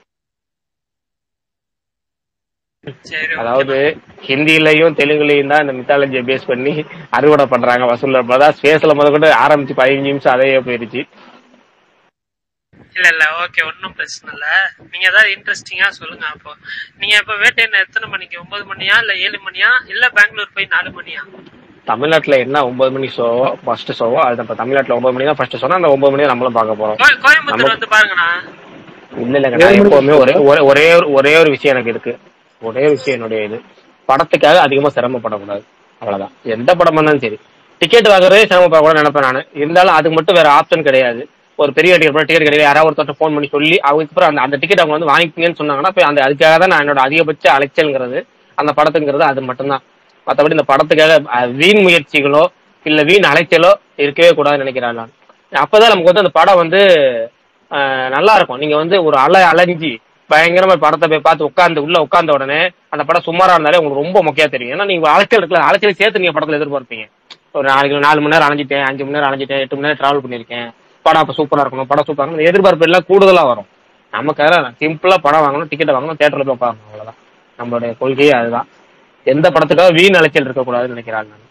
சரி அதாவது ஹிந்திலையும் தெலுங்குலையும் தான் இந்த மித்தாலஜியை பேஸ் பண்ணி அறுவடை பண்றாங்க வசூல் அதான் ஸ்பேஸ்ல முத கொண்டு ஆரம்பிச்சு பதினஞ்சு நிமிஷம் அதையே போயிருச்சு இல்ல இல்ல ஓகே ஒன்னும் பிரச்சனை இல்ல நீங்க ஏதாவது இன்ட்ரெஸ்டிங்கா சொல்லுங்க அப்போ நீங்க இப்ப வேட்டையன் எத்தனை மணிக்கு ஒன்பது மணியா இல்ல ஏழு மணியா இல்ல பெங்களூர் போய் நாலு மணியா தமிழ்நாட்டுல என்ன ஒன்பது மணி ஷோவோ ஃபர்ஸ்ட் ஷோவோ அது இப்ப தமிழ்நாட்டுல ஒன்பது மணி தான் ஃபர்ஸ்ட் ஷோனா அந்த ஒன்பது மணி தான் நம்மளும் பார்க்க போறோம் கோ- கோயம்புத்தூர் வந்து பாருங்கண்ணா இல்ல இல்லங்க நான் எப்பவுமே ஒரே ஒரே ஒரே ஒரு ஒரே ஒரு விஷயம் எனக்கு இருக்கு ஒரே ஒரு விஷயம் என்னுடைய இது படத்துக்காக அதிகமா சிரமப்படக்கூடாது அவ்வளவுதான் எந்த படம் பண்ணாலும் சரி டிக்கெட் வாங்குறதே சிரமப்படக்கூடாது நினைப்பேன் நான் இருந்தாலும் அதுக்கு மட்டும் வேற ஆப்ஷன் கிடையாது ஒரு பெரிய டிக்கெட் டிக்கெட் கிடையாது யாராவது ஒருத்தர் ஃபோன் பண்ணி சொல்லி அதுக்கு அப்புறம் அந்த அந்த டிக்கெட் அவங்க வந்து வாங்கிக்கங்கன்னு சொன்னாங்கன்னா போய் அந்த அதுக்காக தான் நான் என்னோட அதிகபட்ச அலைச்சல்ங்கிறது அந்த படத்துங்கிறது அது மட்டும்தான் மற்றபடி இந்த படத்துக்காக அஹ், வீண் முயற்சிகளோ இல்ல வீண் அலைச்சலோ இருக்கவே கூடாதுன்னு நினைக்கிறேன் நான் அப்பதான் நமக்கு வந்து அந்த படம் வந்து அஹ், நல்லா இருக்கும் நீங்க வந்து ஒரு அலை அலைஞ்சி பயங்கரமா படத்தை போய் பார்த்து உட்காந்து உள்ள உட்கார்ந்த உடனே அந்த படம் சுமாரா இருந்தாலே உங்களுக்கு ரொம்ப முக்கியம் தெரியும் ஏன்னா நீங்க அலைச்சல் இருக்குல்ல அலைச்சல் சேர்த்து நீங்க படத்துல எதிர்பார்ப்பீங்க ஒரு நாளைக்கு நாலு மணி நேரம் அலைஞ்சிட்டேன் அஞ்சு மணி நேரம் அலைஞ்சிட்டேன் எட்டு மணி நேரம் டிராவல் பண்ணிருக்கேன் படம் அப்ப சூப்பரா இருக்கணும் படம் சூப்பரா இருக்கணும் எதிர்பார்ப்பு எல்லாம் கூடுதலா வரும் நமக்காக சிம்பிளா படம் வாங்கணும் டிக்கெட் வாங்கணும் தேட்டர்ல போய் உட்காரணும் அவ்வளவுதான் நம்மளுடைய கொள்கையே அதுதான் எந்த படத்துக்காக வீண் அலைச்சல் இருக்கக்கூடாதுன்னு நினைக்கிறாங்க நான்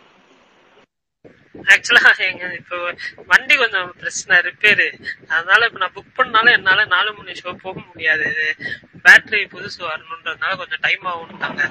ஆக்சுவலா எங்க இப்போ வண்டி கொஞ்சம் பிரச்சனை ரிப்பேரு அதனால இப்ப நான் புக் பண்ணாலும் என்னால நாலு மணி ஷோ போக முடியாது பேட்டரி புதுசு வரணுன்றதுனால கொஞ்சம் டைம் ஆகும்ட்டாங்க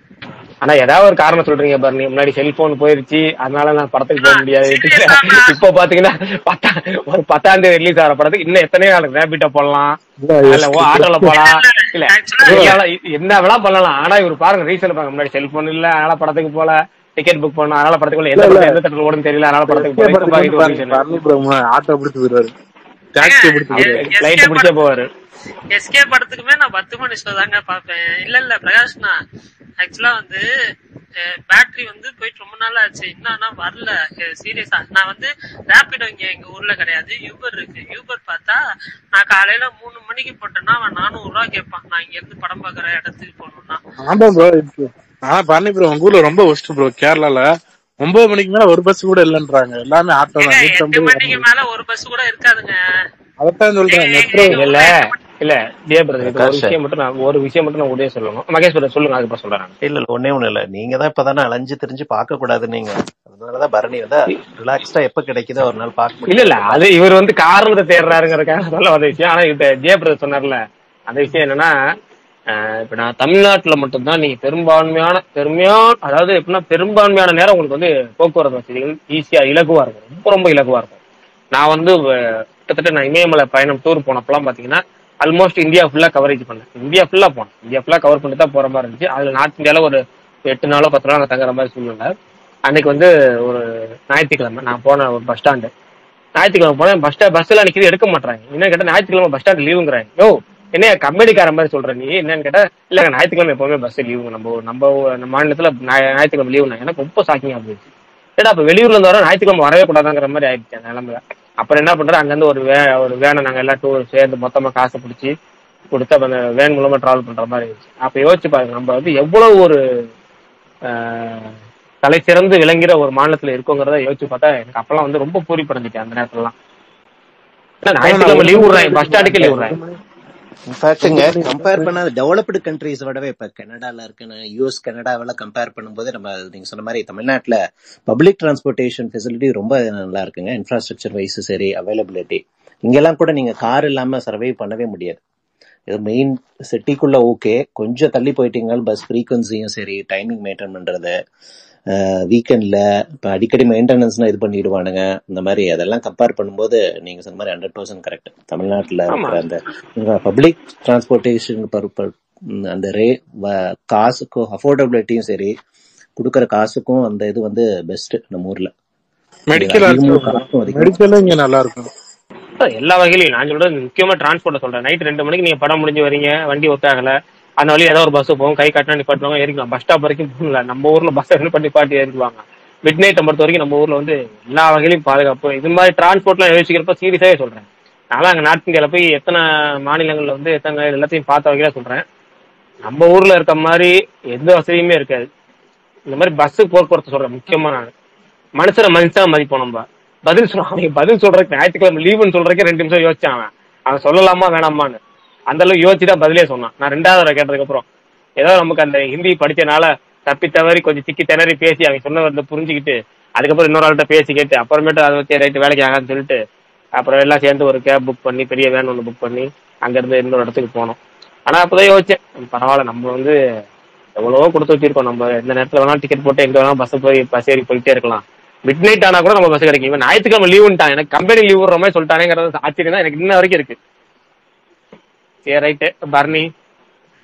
ஆனா ஏதாவது ஒரு காரணம் சொல்றீங்க பாரு நீ முன்னாடி செல்போன் போயிருச்சு அதனால நான் படத்துக்கு போக முடியாது serious ஆ? இப்போ பாத்தீங்கன்னா பத்தா ஒரு பத்தாம் தேதி ரிலீஸ் ஆகிற படத்துக்கு இன்னும் எத்தனையோ நாள் ரேபிட்ட போடலாம் இல்ல ஓ ஆட்டோல போலாம் இல்ல Actually- என்ன- என்ன வேணா பண்ணலாம் ஆனா இவர் பாருங்க ரீசன் பாருங்க முன்னாடி செல்போன் இல்ல அதனால படத்துக்கு போல டிக்கெட் புக் பண்ணணும் அதனால படத்துக்கு போல எந்த படத்துல எந்த தேட்டர்ல ஓடுன்னு தெரியல அதனால படத்துக்கு போல இப்ப பாரு, இது ஒரு reason. ஆட்டோ பிடிச்சு போயிடுவாரு டாக்ஸி பிடிச்சு ஏங்க, போயிடுவாரு லைட் பிடிச்சே போவாரு எஸ்கே படத்துக்குமே நான் பத்து மணி ஷோ தாங்க பாப்பேன் இல்ல இல்ல பிரகாஷ்னா ஆக்சுவலா வந்து பேட்டரி வந்து போயிட்டு ரொம்ப நாள் ஆச்சு என்னன்னா வரல சீரியஸா நான் வந்து ரேபிடோ இங்க எங்க ஊர்ல கிடையாது யூபர் இருக்கு யூபர் பார்த்தா நான் காலையில மூணு மணிக்கு போட்டேன்னா அவன் நானூறு ரூபா கேட்பான் நான் இங்க இருந்து படம் பாக்குற இடத்துக்கு போகணும்னா ஆமா ப்ரோ ஆனா பண்ணி ப்ரோ உங்க ஊர்ல ரொம்ப ஒஸ்ட் ப்ரோ கேரளால ஒன்பது மணிக்கு மேல ஒரு பஸ் கூட இல்லன்றாங்க எல்லாமே ஆட்டோ ஏங்க, தான் எட்டு நூற்றம்பது மணிக்கு மேல ஒரு பஸ் கூட இருக்காதுங்க அதைத்தான் சொல்றேன் மெட்ரோ இல்ல இல்ல டே பிரதர் இது ஒரு பிரகாஷ். விஷயம் மட்டும் நான் ஒரு விஷயம் மட்டும் நான் உதய சொல்லணும் மகேஷ் பிரதர் சொல்லுங்க அதுக்கப்புறம் சொல்றேன் நான். இல்ல இல்ல ஒன்னே ஒண்ணு இல்ல நீங்க தான் இப்பதானே அலைஞ்சு தெரிஞ்சு பார்க்க கூடாது நீங்க அதனாலதான் பரணி வந்து ரிலாக்ஸ்டா எப்ப கிடைக்குதோ ஒரு நாள் பார்க்க இல்ல இல்ல அது இவர் வந்து காரணத்தை தேடுறாருங்கிறதுக்காக சொல்ல வந்த விஷயம் ஆனா இப்ப ஜெயபிரதர் சொன்னார்ல அந்த விஷயம் என்னன்னா அஹ் இப்ப நான் தமிழ்நாட்டுல மட்டும்தான் நீங்க பெரும்பான்மையான பெருமையான அதாவது எப்படின்னா பெரும்பான்மையான நேரம் உங்களுக்கு வந்து போக்குவரத்து வசதிகள் ஈஸியா இலகுவா இருக்கும் ரொம்ப ரொம்ப இலகுவா இருக்கும் நான் வந்து அஹ், கிட்டத்தட்ட நான் இமயமலை பயணம் டூர் போனப்பெல்லாம் பாத்தீங்கன்னா ஆல்மோஸ்ட் இந்தியா ஃபுல்லா கவரேஜ் பண்ணேன் இந்தியா ஃபுல்லா போனேன் இந்தியா ஃபுல்லா கவர் பண்ணிட்டு தான் போற மாதிரி இருந்துச்சு அதுல நார்த் இந்தியால ஒரு எட்டு நாளோ பத்து நாளோ நான் தங்குற மாதிரி சூழ்நிலை அன்னைக்கு வந்து ஒரு ஞாயிற்றுக்கிழமை நான் போன ஒரு பஸ் ஸ்டாண்டு ஞாயிற்றுக்கிழமை போனேன் பஸ் ஸ்டாண்ட் பஸ் எல்லாம் நிக்கிறது எடுக்க மாட்டாங்க என்ன கேட்டா ஞாயிற்றுக்கிழமை பஸ் ஸ்டாண்ட் லீவுங்கிறாங்க யோ என்ன கம்பெனிக்கார மாதிரி சொல்ற நீ என்னன்னு கேட்டா இல்ல ஞாயிற்றுக்கிழமை எப்பவுமே பஸ் லீவு நம்ம ஊர்- நம்ம ஊர்- நம்ம மாநிலத்துல ஞாய- ஞாயிற்றுக்கிழமை லீவு எனக்கு ரொம்ப ஷாக்கிங் ஆகுது ஏடா அப்ப வெளியூர்ல இருந்து வர ஞாயிற்றுக்கிழமை வரவே கூடாதுங்கிற மாதிரி ஆயிடுச்சு அந்த நிலைமை அப்புறம் என்ன பண்றோம் அங்க இருந்து ஒரு வே ஒரு வேனை நாங்க எல்லாம் டூர் சேர்ந்து மொத்தமா காசு பிடிச்சி கொடுத்து அப்ப அந்த வேன் மூலமா டிராவல் பண்ற மாதிரி இருந்துச்சு அப்ப யோசிச்சு பாருங்க நம்ம வந்து எவ்வளவு ஒரு ஆஹ், தலை சிறந்து விளங்குற ஒரு மாநிலத்துல இருக்கோங்கிறத யோசிச்சு பார்த்தா எனக்கு அப்பெல்லாம் வந்து ரொம்ப பூரிப்படைஞ்சிட்டேன் அந்த நேரத்துலலாம் ஏன்னா ஞாயிற்றுக்கிழமை லீவ் விடுறாங்க பஸ் ஸ்டாண்டுக்கு லீவ் விடுறாங்க இன்ஃபேக்ட்ங்க கம்பேர் பண்ண டெவலப்டு கண்ட்ரீஸ் விடவே இப்ப கனடால இருக்குன்னு யூஎஸ் கனடாவெல்லாம் கம்பேர் பண்ணும்போது நம்ம நீங்க சொன்ன மாதிரி தமிழ்நாட்டுல பப்ளிக் டிரான்ஸ்போர்ட்டேஷன் ஃபெசிலிட்டி ரொம்ப நல்லா இருக்குங்க இன்ஃப்ராஸ்ட்ரக்சர் வைஸ் சரி அவைலபிலிட்டி இங்கெல்லாம் கூட நீங்க கார் இல்லாம சர்வை பண்ணவே முடியாது இது மெயின் சிட்டிக்குள்ள ஓகே கொஞ்சம் தள்ளி போயிட்டீங்க பஸ் ஃப்ரீக்வன்சியும் சரி டைமிங் மெயின்டைன் பண்றது வீக்கெண்ட்ல இப்போ அடிக்கடி மெயின்டெனன்ஸ்லாம் இது பண்ணிடுவானுங்க இந்த மாதிரி அதெல்லாம் கம்பேர் பண்ணும்போது நீங்க சொன்ன மாதிரி ஹண்ட்ரட் பர்சன்ட் கரெக்ட் தமிழ்நாட்டில் ஆமா இருக்கிற அந்த பப்ளிக் டிரான்ஸ்போர்ட்டேஷன் அந்த ரே வ- காசுக்கும் அஃபோர்டபிலிட்டியும் சரி கொடுக்குற காசுக்கும் அந்த இது வந்து பெஸ்ட் நம்ம ஊர்ல இது மெடிக்கல் அதிகமும் காசும் அதிகம் மெடிக்கலும் இங்க நல்லா இருக்கும் எல்லா வகையிலையும் நான் சொல்றது முக்கியமா டிரான்ஸ்போர்ட் சொல்றேன் நைட் ரெண்டு மணிக்கு நீங்க படம் முடிஞ்சு வரீங்க வண்டி ஒத்தாகல அந்த வழி ஏதோ ஒரு பஸ் போகும் கை காட்டினா நிப்பாட்டுவாங்க ஏறிக்கலாம் பஸ் ஸ்டாப் வரைக்கும் போகல நம்ம ஊர்ல பஸ் பண்ணி பாட்டி ஏறிக்குவாங்க மிட் நைட் பொறுத்த வரைக்கும் நம்ம ஊர்ல வந்து எல்லா வகையிலும் பாதுகாப்பு இது மாதிரி டிரான்ஸ்போர்ட்லாம் யோசிக்கிறப்ப சீரியஸாவே சொல்றேன் நான் அங்க நார்த் இந்தியால போய் எத்தனை மாநிலங்கள்ல வந்து எத்தனை எல்லாத்தையும் பார்த்த வகையில சொல்றேன் நம்ம ஊர்ல இருக்க மாதிரி எந்த வசதியுமே இருக்காது இந்த மாதிரி பஸ் போக்குவரத்து சொல்றேன் முக்கியமா நான் மனுஷனை மனுஷனா மதிப்போம் நம்ம பதில் சொல்ல அவங்க பதில் சொல்றதுக்கு ஞாயிற்றுக்கிழமை லீவுன்னு சொல்றதுக்கு ரெண்டு நிமிஷம் யோசிச்சான் அவன் அவன் சொல்லலாமா வேணாமான்னு அந்த அளவுக்கு யோசிச்சு தான் பதிலே சொன்னான் நான் ரெண்டாவது தடவை கேட்டதுக்கு அப்புறம் ஏதோ நமக்கு அந்த ஹிந்தி படிச்சனால தப்பி தவறி கொஞ்சம் திக்கி திணறி பேசி அவன் சொன்ன வந்து புரிஞ்சுக்கிட்டு அதுக்கப்புறம் இன்னொரு ஆள்கிட்ட பேசி கேட்டு அப்புறமேட்டு அதை வச்சு ரைட்டு வேலைக்கு ஆகான்னு சொல்லிட்டு அப்புறம் எல்லாம் சேர்ந்து ஒரு கேப் புக் பண்ணி பெரிய வேன் ஒன்று புக் பண்ணி அங்கிருந்து இன்னொரு இடத்துக்கு போனோம் ஆனா அப்பதான் யோசிச்சேன் பரவாயில்ல நம்ம வந்து எவ்வளவோ கொடுத்து வச்சிருக்கோம் நம்ம எந்த நேரத்துல வேணாலும் டிக்கெட் போட்டு எங்க வேணாலும் பஸ் போய் பஸ் ஏறி போயிட்டே இருக்கலாம் மிட் நைட் ஆனா கூட நம்ம பஸ் கிடைக்கும் இவன் ஞாயிற்றுக்கிழமை லீவுன்ட்டான் எனக்கு கம்பெனி லீவ் விடுற மாதிரி சொல்லிட்டானேங்கிறது ஆச்சரியம் தான் எனக்கு இன்ன வரைக்கும் இருக்கு சரி ரைட்டு பர்னி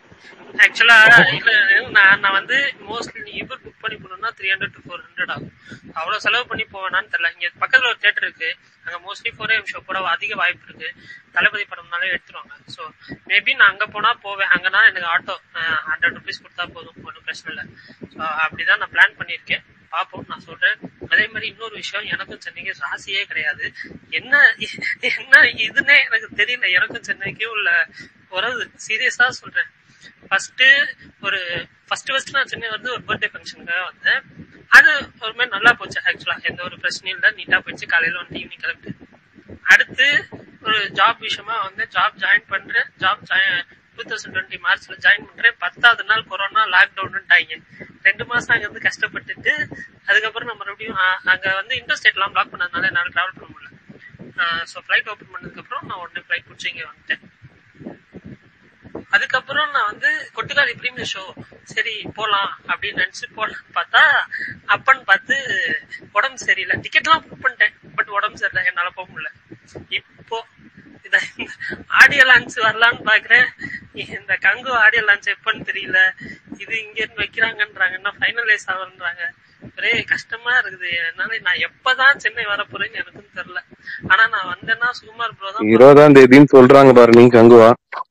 ஆக்சுவலா இல்ல நான் நான் வந்து மோஸ்ட்லி இவர் புக் பண்ணி போனோம்னா three hundred to four hundred ஆகும் அவ்வளவு செலவு பண்ணி போவேனான்னு தெரியல இங்க பக்கத்துல ஒரு தேட்டர் இருக்கு அங்க மோஸ்ட்லி ஃபோர் எம் ஷோ போட அதிக வாய்ப்பு இருக்கு தளபதி படம்னாலே எடுத்துருவாங்க ஸோ மேபி நான் அங்க போனா போவேன் அங்கன்னா எனக்கு ஆட்டோ ஹண்ட்ரட் ருபீஸ் கொடுத்தா போதும் ஒன்றும் பிரச்சனை இல்லை ஸோ அப்படிதான் நான் பிளான் பண்ணியிருக்கேன் பார்ப்போம் நான் சொல்றேன் அதே மாதிரி இன்னொரு விஷயம் எனக்கும் சென்னைக்கு ராசியே கிடையாது என்ன என்ன இதுன்னே எனக்கு தெரியல எனக்கும் சென்னைக்கும் உள்ள உறவு சீரியஸா சொல்றேன் ஃபர்ஸ்ட் ஒரு ஃபர்ஸ்ட் ஃபர்ஸ்ட் நான் சென்னை வந்து ஒரு பர்த்டே ஃபங்க்ஷனுக்காக வந்தேன் அது ஒரு மாதிரி நல்லா போச்சு ஆக்சுவலா எந்த ஒரு பிரச்சனையும் இல்லை நீட்டா போயிடுச்சு காலையில வந்து ஈவினிங் கிளம்பிட்டு அடுத்து ஒரு ஜாப் விஷயமா வந்து ஜாப் ஜாயின் பண்றேன் ஜாப் டூ தௌசண்ட் டுவெண்ட்டி மார்ச்ல ஜாயின் பண்றேன் பத்தாவது நாள் கொரோனா லாக்டவுன்ட்டாங்க ரெண்டு மாசம் அங்க வந்து கஷ்டப்பட்டுட்டு அதுக்கப்புறம் நான் மறுபடியும் ஆ, அங்க வந்து இன்டர்ஸ்டேட் எல்லாம் பிளாக் பண்ணதுனால என்னால டிராவல் பண்ண முடியல ஸோ ஃபிளைட் ஓப்பன் பண்ணதுக்கு அப்புறம் நான் உடனே ஃபிளைட் பிடிச்சி இங்க வந்துட்டேன் அதுக்கப்புறம் நான் வந்து கொட்டுக்காளி பிரீமியர் ஷோ சரி போலாம் அப்படின்னு நினைச்சு போலான்னு பார்த்தா அப்பன்னு பார்த்து உடம்பு சரியில்லை டிக்கெட்லாம் புக் பண்ணிட்டேன் பட் உடம்பு சரியில்லை என்னால போக முடியல இப்போ இத இந்த ஆடியோ லான்ச் வரலான்னு பாக்குறேன் இந்த கங்கு ஆடியோ லான்ச் எப்பன்னு தெரியல இது இங்க இருந்து வைக்கிறாங்கன்றாங்க என்ன ஃபைனலைஸ் ஆகுன்றாங்க ஒரே கஷ்டமா இருக்குது என்னால நான் எப்பதான் சென்னை வர போறேன்னு எனக்கும் தெரியல ஆனா நான் வந்தேன்னா சுகுமார் ப்ரோ தான் இருபதாம் தேதின்னு சொல்றாங்க பாரு நீ கங்குவா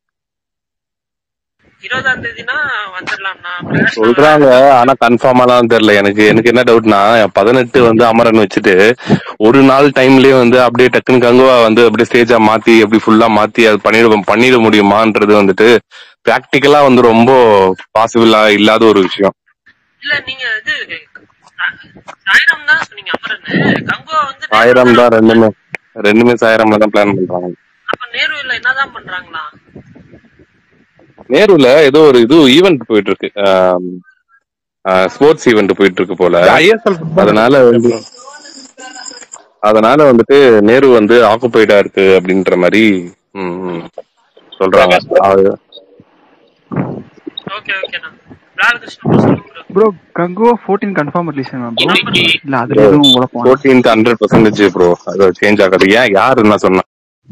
இருபதாம் தேதினா வந்துடலாம்னா பிரகாஷ் சொல்றாங்க ஆனா கன்ஃபார்மாலாம் தெரியல எனக்கு எனக்கு என்ன டவுட்னா பதினெட்டு வந்து அமரன் வச்சுட்டு ஒரு நாள் டைம்லயே வந்து அப்படியே டக்குன்னு கங்குவா வந்து அப்படியே ஸ்டேஜா மாத்தி அப்படி ஃபுல்லா மாத்தி அது பண்ணிட பண்ணிட முடியுமான்றது வந்துட்டு பிராக்டிக்கலா வந்து ரொம்ப பாசிபிளா இல்லாத ஒரு விஷயம் இல்ல நீங்க இது சாயிரம் தான் சொன்னீங்க அமரன் கங்குவா வந்து ஆயிரம் தான் ரெண்டுமே ரெண்டுமே சாயிரம்ல தான் பிளான் பண்றாங்க அப்ப நேருல என்னதான் பண்றாங்களா நேருல ஏதோ ஒரு இது ஈவென்ட் போயிட்டு இருக்கு ஸ்போர்ட்ஸ் ஈவென்ட் போயிட்டு இருக்கு போல ஐஎஸ்எல் அதனால வந்து அதனால வந்துட்டு நேரு வந்து ஆக்குபைடா இருக்கு அப்படின்ற மாதிரி ம், ம், சொல்றாங்க அது- ஓகே ஓகேண்ணா ராமகிருஷ்ணன் bro சொல்லுங்க bro. Bro Kanguva fourteen confirm release bro இல்ல அதுல எதுவும் உழப்பம் 14th ஹண்ட்ரட் பர்சன்டேஜ் ப்ரோ அது சேஞ்ச் ஆகாது ஏன் யாரு என்ன சொன்னா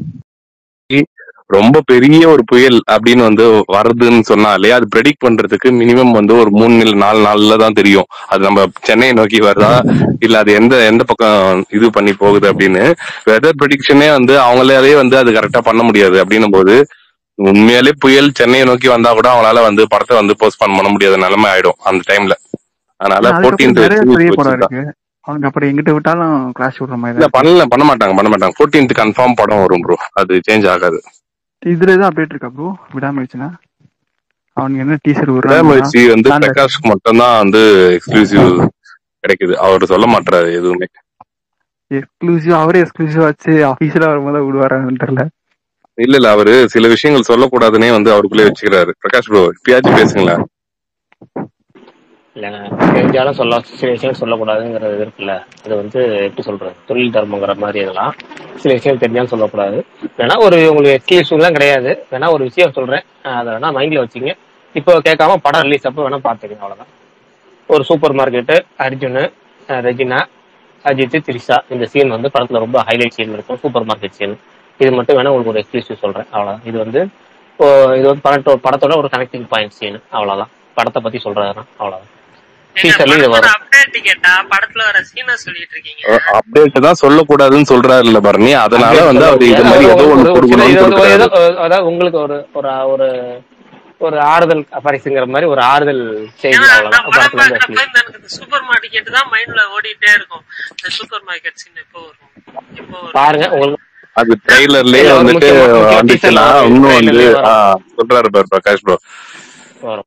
ரொம்ப பெரிய ஒரு புயல் அப்படின்னு வந்து வருதுன்னு சொன்னாலே அது ப்ரெடிக்ட் பண்றதுக்கு மினிமம் வந்து ஒரு மூணு இல்ல நாலு நாள்ல தான் தெரியும் அது நம்ம சென்னையை நோக்கி வருதா இல்ல அது எந்த எந்த பக்கம் இது பண்ணி போகுது அப்படின்னு வெதர் ப்ரெடிக்ஷனே வந்து அவங்களாலே வந்து அது கரெக்டா பண்ண முடியாது அப்படின்னும் போது உண்மையாலே புயல் சென்னையை நோக்கி வந்தா கூட அவங்களால வந்து படத்தை வந்து போஸ்ட்பான் பண்ண முடியாத நிலைமை ஆயிடும் அந்த டைம்ல அதனால அதுக்கப்புறம் நிறைய பெரிய படம் ஃபோர்டீன்த் இருக்கு அவங்க அப்புறம் எங்கிட்ட விட்டாலும் கிளாஸ் விடுற மாதிரி இல்ல தான் பண்ணல பண்ண மாட்டாங்க பண்ண மாட்டாங்க ஃபோர்டீன்த் கன்ஃபார்ம் படம் வரும் ப்ரோ அது சேஞ்ச் ஆகாது இருக்கு. இதுல எதுவும் அப்டேட் இருக்கா ப்ரோ விடாம அவனுக்கு என்ன டீசர் விடுறாங்க விடாமுயற்சி வந்து அந்த- பிரகாஷ்க்கு மட்டும் தான் வந்து எக்ஸ்க்ளூசிவ் கிடைக்குது அவர் சொல்ல மாட்டாரு எதுவுமே எக்ஸ்க்ளூசிவ் அவரே எக்ஸ்க்ளூசிவ் வச்சு ஆபீஸ்ல வரும்போது விடுவாரான்னு தெரியல இல்ல இல்ல அவரு சில விஷயங்கள் சொல்லக்கூடாதுன்னே வந்து அவருக்குள்ளே வச்சுக்கிறாரு பிரகாஷ் ப்ரோ இப்பயாச்சும் பேசுங்களேன் இல்லைங்க தெரிஞ்சாலும் சொல்ல சில விஷயம் சொல்லக்கூடாதுங்கிறது இருக்குல்ல அது வந்து எப்படி சொல்றது தொழில் தர்மங்கிற மாதிரி இதெல்லாம் சில விஷயம் தெரிஞ்சாலும் சொல்லக்கூடாது வேணா ஒரு உங்களுக்கு எக்ஸ்கியூஸ்லாம் கிடையாது வேணா ஒரு விஷயம் சொல்றேன் அதை வேணா மைண்ட்ல வச்சுங்க இப்போ கேட்காம படம் ரிலீஸ் அப்போ வேணா பாத்துக்கங்க அவ்வளவுதான் ஒரு சூப்பர் மார்க்கெட்டு அர்ஜுன் அஹ் ரெஜினா அஜித் திரிஷா இந்த சீன் வந்து படத்துல ரொம்ப ஹைலைட் சீன் இருக்கும் சூப்பர் மார்க்கெட் சீன் இது மட்டும் வேணா உங்களுக்கு ஒரு எக்ஸ்க்ளூசிவ் சொல்றேன் அவ்வளவுதான் இது வந்து ஓ, இது வந்து படத்தோட படத்தோட ஒரு கனெக்டிங் பாயிண்ட் சீன் அவ்வளவுதான் படத்தை பத்தி சொல்றதுதான் அவ்வளவுதான் டீசர்ல இது வரும் அப்டேட் கேட்டா படத்துல வர சீனா சொல்லிட்டு இருக்கீங்க அப்டேட் தான் சொல்லக்கூடாதுன்னு சொல்றாரு இல்ல பரணி அதனால வந்து அவர் இது மாதிரி ஏதோ ஒண்ணு ஒரு- ஒரு- கொடுக்கணும்னு இது வந்து கொடுக்குறாரு ஏதோ- அதாவது உங்களுக்கு ஒரு ஒரு ஒரு ஒரு ஆறுதல் பரிசுங்கிற மாதிரி ஒரு ஆறுதல் செய்தி ஏன்னா அவ்வளவுதான் நான் படம் படத்துல இருந்து பாக்குறப்ப இந்த எனக்கு இந்த சூப்பர் மார்க்கெட் தான் மைண்ட்ல ஓடிட்டே இருக்கும் இந்த சூப்பர் மார்க்கெட் சீன் எப்போ வரும் எப்போ வரும் பாருங்க உங்களுக்கு அது ட்ரெய்லர்லயே இல்ல, ஒரு வந்துட்டு முக்கியமா- முக்கியமா வந்துச்சுன்னா teaser ல இன்னும் வந்து trailer லயே ஆ, சொல்றாரு பாரு பிரகாஷ் ப்ரோ வரும்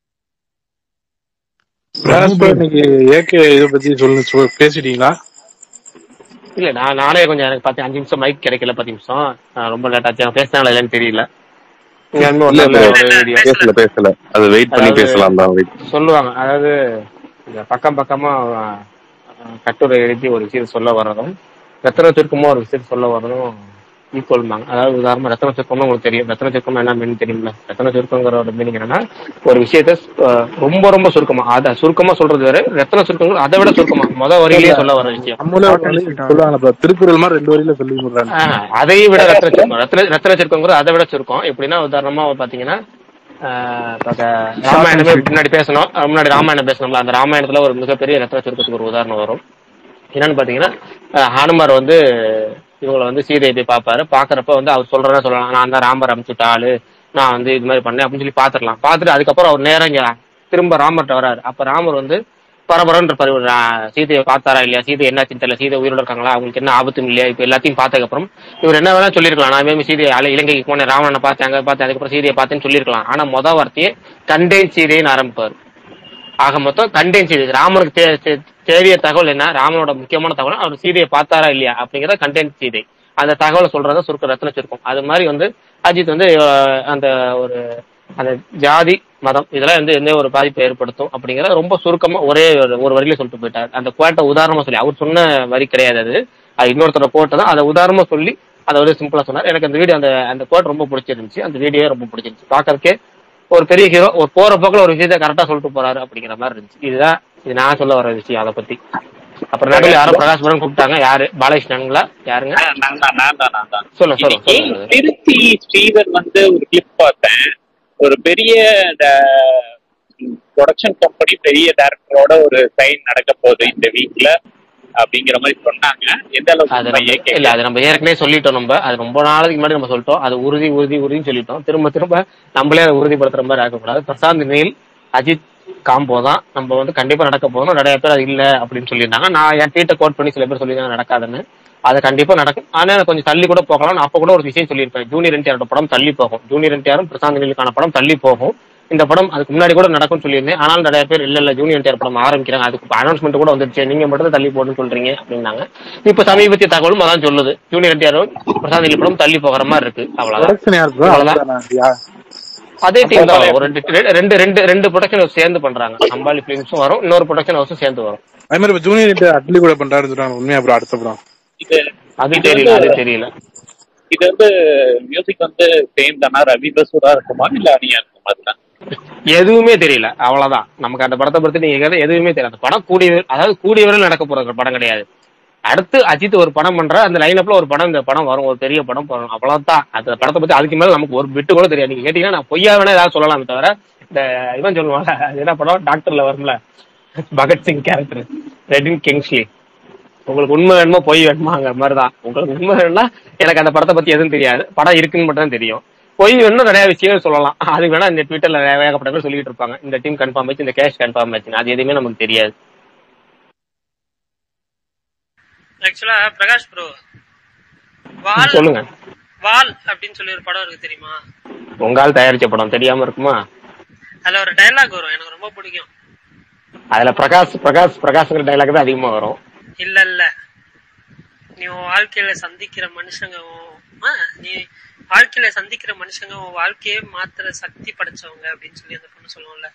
இன்னைக்கு ஏகே இத பத்தி சொல்லு சொ- பேசிட்டீங்களா இல்ல நான் நானே கொஞ்சம் எனக்கு பத்து அஞ்சு நிமிஷம் மைக் கிடைக்கல பத்து நிமிஷம் நான் ரொம்ப லேட் ஆச்சு பேசினால இல்லைன்னு தெரியல இங்க வந்து ஒரு இல்ல நல்ல bro. ஒரு வீடியோ பேசல பேசல அது வெயிட் பண்ணி அதாவது- பேசலாம் தான் வெயிட் சொல்லுவாங்க அதாவது இந்த பக்கம் பக்கமா அஹ், கட்டுரை எழுதி ஒரு விஷயம் சொல்ல வர்றதும் ரத்தன சுருக்கமா ஒரு விஷயம் சொல்ல வர்றதும் ஈக்குவல்மாங்க அதாவது உதாரணமா ரத்தன சுருக்கம்னா உங்களுக்கு தெரியும் ரத்தன சுருக்கம் என்ன மீன் தெரியும்ல ரத்தன சுருக்கங்கிற ஒரு மீனிங் என்னன்னா ஒரு விஷயத்த அஹ், ரொம்ப ரொம்ப சுருக்கமா அத சுருக்கமா சொல்றது வேற ரத்தன சுருக்கம் அதை விட சுருக்கமா முத வரியிலேயே சொல்ல வர விஷயம் நம்மளே ஒரு வழி சொல்லுவாங்க bro. திருக்குறள் மாதிரி ரெண்டு வரியில சொல்லி விடுறாங்க ஆஹ், அதையும் விட ரத்ன சுருக்கம் ரத்ன ரத்ன சுருக்கங்கிறது அதை விட சுருக்கம் எப்படின்னா உதாரணமா பாத்தீங்கன்னா ஆஹ் இப்ப க- ராமாயணமே முன்னாடி பேசணும் அஹ் முன்னாடி ராமாயணம் பேசணும்ல அந்த ராமாயணத்துல ஒரு மிகப்பெரிய ரத்ன சுருக்கத்துக்கு ஒரு உதாரணம் வரும் என்னன்னு பாத்தீங்கன்னா அஹ் ஹனுமார் வந்து இவங்களை வந்து சீதையை போய் பார்ப்பாரு பாக்குறப்ப வந்து அவர் சொல்றதா சொல்லலாம் நான் தான் ராமர் அமுச்சுட்ட ஆளு நான் வந்து இது மாதிரி பண்ணேன் அப்படின்னு சொல்லி பாத்துடலாம் பார்த்துட்டு அதுக்கப்புறம் அவர் நேரம் இங்க திரும்ப ராமர்கிட்ட வராரு அப்ப ராமர் வந்து பரபரன்னு இருப்பாரு இவர், ஆஹ் சீதையை பார்த்தாரா இல்லையா சீதை என்னாச்சுன்னு தெரியல சீதை உயிரோட இருக்காங்களா அவங்களுக்கு என்ன ஆபத்தும் இல்லையா இப்ப எல்லாத்தையும் பார்த்ததுக்கு அப்புறம் இவர் என்ன வேணா சொல்லிருக்கலாம் நான் மேலும் சீதையை அலை இலங்கைக்கு போனேன் ராவணனை பார்த்தேன் அங்க பார்த்தேன் அதுக்கப்புறம் சீதையை பார்த்தேன்னு சொல்லிருக்கலாம் ஆனா மொத வார்த்தையே கண்டேன் சீதைன்னு ஆரம்பிப்பாரு ஆக மொத்தம் கண்டேன் சீதை ராமனுக்கு தே- தே- தேவைய தகவல் என்ன ராமனோட முக்கியமான தகவல் அவர் சீதையை பார்த்தாரா இல்லையா அப்படிங்கறத கண்டேன் சீதை அந்த தகவலை சொல்றத சுருக்க ரத்ன சுருக்கம் அது மாதிரி வந்து அஜித் வந்து அஹ், அந்த ஒரு அந்த ஜாதி மதம் இதெல்லாம் வந்து எந்த ஒரு பாதிப்பை ஏற்படுத்தும் அப்படிங்கறத ரொம்ப சுருக்கமா ஒரே ஒரு ஒரு வரியில சொல்லிட்டு போயிட்டார் அந்த குவாட்டை உதாரணமா சொல்லி அவர் சொன்ன வரி கிடையாது அது அது இன்னொருத்தர போட்டு தான் அதை உதாரணமா சொல்லி அதை வந்து சிம்பிளா சொன்னார் எனக்கு அந்த வீடியோ அந்த அந்த கோட் ரொம்ப பிடிச்சிருந்துச்சு அந்த வீடியோ ரொம்ப பிடிச்சிருந்துச்சு பாக்கறதுக்கே ஒரு பெரிய ஹீரோ ஒரு போற போக்குல ஒரு விஷயத்த கரெக்டா சொல்லிட்டு போறாரு அப்படிங்கிற மாதிரி இருந்துச்சு இதுதான் இது நான் சொல்ல வர விஷயம் அதை பத்தி அப்புறம் நடுவில் யாரோ பிரகாஷ் பரன் கூப்பிட்டாங்க யாரு பாலகிருஷ்ணனுங்களா யாருங்க நான் தான் நான் தான் நான் தான் சொல்லுங்க சொல்லுங்க இன்னைக்கு சொல்லுங்க திருச்சி ஸ்ரீதர் வந்து ஒரு கிளிப் பார்த்தேன் ஒரு பெரிய ப்ரொடக்ஷன் கம்பெனி பெரிய டேரக்டரோட ஒரு சைன் நடக்க போகுது இந்த வீக்ல அப்படிங்கிற மாதிரி சொன்னாங்க எந்த அளவுக்கு அது உண்மை நம்ம ஏன் இல்ல அது நம்ம ஏற்கனவே சொல்லிட்டோம் நம்ம அது ரொம்ப நாளைக்கு முன்னாடி நம்ம சொல்லிட்டோம் அது உறுதி உறுதி உறுதின்னு சொல்லிட்டோம் திரும்ப திரும்ப நம்மளே அதை உறுதிப்படுத்துற மாதிரி ஆக்கக்கூடாது பிரசாந்த் நீல் அஜித் காம்போ தான் நம்ம வந்து கண்டிப்பா நடக்க போகணும் நிறைய பேர் அது இல்ல அப்படின்னு சொல்லியிருந்தாங்க நான் என் ட்வீட்டை கோட் பண்ணி சில பேர் சொல்லியிருந்தாங்க நடக்காதுன்னு அது கண்டிப்பா நடக்கும் ஆனா கொஞ்சம் தள்ளி கூட போகலாம் நான் அப்ப கூட ஒரு விஷயம் சொல்லியிருப்பேன் ஜூனியர் என்டிஆரோட படம் தள்ளி போகும் ஜூனியர் என்டிஆரும் பிரசாந்த் நீலுக்கான படம் தள்ளி போகும் இந்த படம் அதுக்கு முன்னாடி கூட நடக்கும்னு சொல்லியிருந்தேன் ஆனால் நிறைய பேர் இல்ல இல்ல ஜூனியர் என்டிஆர் படம் ஆரம்பிக்கிறாங்க அதுக்கு அனௌன்ஸ்மெண்ட் கூட வந்துருச்சு நீங்க மட்டும் தான் தள்ளி போடுன்னு சொல்றீங்க அப்படின்னாங்க இப்ப சமீபத்திய தகவலும் அதான் சொல்லுது ஜூனியர் என்டிஆரும் பிரசாந்த் நீல் படம் தள்ளி போகிற மாதிரி இருக்கு அவ்வளவுதான் ப்ரொடக்ஷன் யார் ப்ரோ அவ்வளவுதான் அதே டீம் தான் ஒரு ரெண்டு ரெண்டு ரெண்டு ரெண்டு ப்ரொடக்ஷன் சேர்ந்து பண்றாங்க அம்பாலி பிலிம்ஸும் வரும் இன்னொரு ப்ரொடக்ஷன் ஹவுஸும் சேர்ந்து வரும் அதே மாதிரி ஜூனியர் அட்லி கூட பண்றாருன்னு சொல்றாங்க உண்மையா ப்ரோ அடுத்த படம் இது அது இது தெரியல வந்து அது தெரியல இது வந்து மியூசிக் வந்து சேம் தானா ரவி பசூரா இருக்குமா இல்ல அனியா இருக்குமா அதுல எதுவுமே தெரியல அவ்வளவுதான் நமக்கு அந்த படத்தை பத்தி நீங்க கேட்டது எதுவுமே தெரியல அந்த படம் கூடிய விரை- அதாவது கூடிய விரைவில் நடக்க போற படம் கிடையாது அடுத்து அஜித் ஒரு படம் பண்ற அந்த லைனப்ல ஒரு படம் இந்த படம் வரும் ஒரு பெரிய படம் வரும் அவ்வளவுதான் அந்த படத்தை பத்தி அதுக்கு மேல நமக்கு ஒரு பிட்டு கூட தெரியாது நீங்க கேட்டீங்கன்னா நான் பொய்யா வேணா ஏதாவது சொல்லலாமே தவிர இந்த இவன் சொல்லுவாங்க அது என்ன படம் டாக்டர்ல வரும்ல பகத்சிங் கேரக்டர் ரெடின் கிங்ஸ்லி உங்களுக்கு உண்மை வேணுமோ பொய் வேணுமாங்கிற மாதிரி தான் உங்களுக்கு உண்மை வேணும்னா எனக்கு அந்த படத்தை பத்தி எதுவும் தெரியாது படம் இருக்குன்னு மட்டும் தான் தெரியும் பொய் வேணும்னா நிறைய விஷயங்கள் சொல்லலாம் அது வேணா இந்த ட்விட்டர்ல ஏகப்பட்ட பேர் சொல்லிட்டு இருப்பாங்க இந்த டீம் கன்ஃபார்ம் ஆச்சு இந்த கேஷ் கன்ஃபார்ம் ஆச்சு அது எதுவுமே நமக்கு தெரியாது ஆக்சுவலா பிரகாஷ் ப்ரோ வால் சொல்லுங்க வால் அப்படின்னு சொல்லி ஒரு படம் இருக்கு தெரியுமா உங்கால் தயாரிச்ச படம் தெரியாம இருக்குமா அதுல ஒரு டயலாக் வரும் எனக்கு ரொம்ப பிடிக்கும் அதுல பிரகாஷ் பிரகாஷ் பிரகாஷ்ங்கிற டைலாக் தான் அதிகமா வரும் இல்ல இல்ல நீ உன் வாழ்க்கையில சந்திக்கிற மனுஷங்க உன்- ஆ, நீ வாழ்க்கையில சந்திக்கிற மனுஷங்க உன் வாழ்க்கையே மாத்துற சக்தி படைச்சவங்க அப்படின்னு சொல்லி அந்த பொண்ணு சொல்லுவோம்ல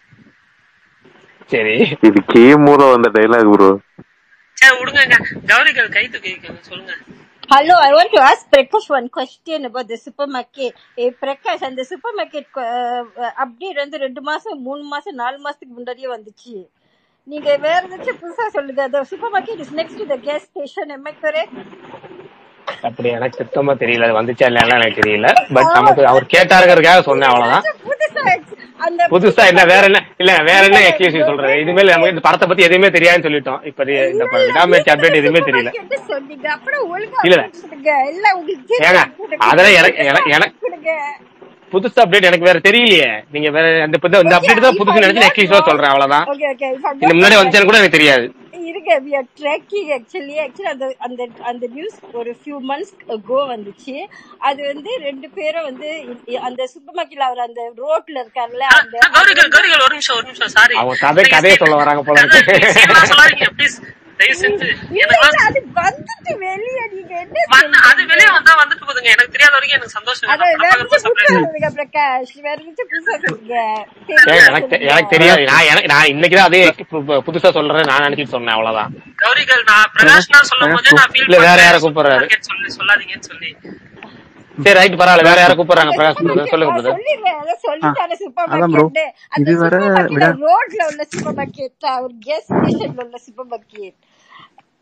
சரி இது கே மூலம் வந்த டைலாக் ப்ரோ சரி விடுங்க கௌரிகள் கை தூக்கி வைக்கணும், சொல்லுங்க Hello, I want to ask Prakash one question about the supermarket. ஏ பிரகாஷ் அந்த சூப்பர் மார்க்கெட் அப்டேட் வந்து ரெண்டு மாசம் மூணு மாசம் நாலு மாசத்துக்கு முன்னாடியே வந்துச்சு நீங்க வேற ஏதாச்சும் புதுசா சொல்லுங்க the supermarket is next to the gas station am I correct அப்படி எனக்கு சுத்தமா தெரியல அது வந்துச்சா இல்லையா எனக்கு தெரியல பட் நமக்கு அவர் கேட்டாருங்கிறதுக்காக சொன்னேன் அவ்வளவுதான் புதுசா அந்த புதுசா என்ன வேற என்ன இல்ல வேற என்ன எக்ஸ்கியூஸ் சொல்றது இதுமேல நமக்கு இந்த படத்தை பத்தி எதுவுமே தெரியாதுன்னு சொல்லிட்டோம் இப்ப இது- இந்த விடாமச்சு அப்டேட் எதுவுமே தெரியல supermarket சொன்னீங்க அப்புறம் ஒழுங்கா இல்ல. கொடுங்க எல்லாம் உங்களுக்கு ஏங்க தெரியும். அதெல்லாம் எனக்கு எனக்கு- எனக்கு கொடுங்க புதுசு அப்டேட் எனக்கு வேற தெரியலையே நீங்க வேற அந்த இப்ப இந்த அப்டேட் தான் புதுசு நினைச்சு எக்ஸ்கியூஸா சொல்றேன் அவ்வளவுதான் ஓகே ஓகே இந்த முன்னாடி வந்துச்சான்னு கூட எனக்கு தெரியாது இருங்க we are tracking actually actually அந்த அந்த அந்த நியூஸ் ஒரு few months ago வந்துச்சு அது வந்து ரெண்டு பேரும் வந்து இ- அந்த சூப்பர் மார்க்கெட்ல அவர் அந்த ரோட்ல இருக்கார்ல அந்த ஆ, கௌரிகள் கௌரிகள் ஒரு நிமிஷம் ஒரு நிமிஷம் சாரி அவங்க கதை கதையை சொல்ல வராங்க போல இருக்கு சொல்லாதீங்க ப்ளீஸ் தயவு செஞ்சு இல்ல, எனக்கு இல்ல, அது வந்துட்டு வெளியே நீங்க என்ன வந்து அது வெளியே வந்தா வந்துட்டு போதுங்க எனக்கு தெரியாத வரைக்கும் எனக்கு சந்தோஷம் அத நான் வேற படம் பார்க்கும்போது புதுசா surprise. சொல்லுங்க பிரகாஷ் வேற புதுசா புதுசா சொல்லுங்க ஏங்க, தெரிஞ்சா எனக்கு தெ- சொல்லுங்க. எனக்கு தெரியாது நான் எனக்கு நான் இன்னைக்குதான் அதே பு- பு- புதுசா சொல்றேன் நான் நினைச்சிட்டு சொன்னேன் அவ்வளவுதான் கௌரிகள் நான் பிரகாஷ் நான் சொல்லும் போதே நான் ஃபீல் இல்ல, வேற யாரை கூப்பிடுறாரு? சொல்லி சொல்லாதீங்கன்னு சொல்லி சரி ரைட் பரவாயில்ல வேற யாரை கூப்பிடுறாங்க பிரகாஷ் brother. சொல்லுங்க பிரதர் சொல்லிடுறேன் அதான் சொல்லிட்டாரு சூப்பர் அதான் bro. மார்க்கெட் அந்த இது வர சூப்பர் மார்க்கெட் விடா- ரோட்ல உள்ள சூப்பர் மார்க்கெட் ஒரு கேஸ் ஸ்டேஷன்ல உள்ள சூப்பர் மார்க்கெட்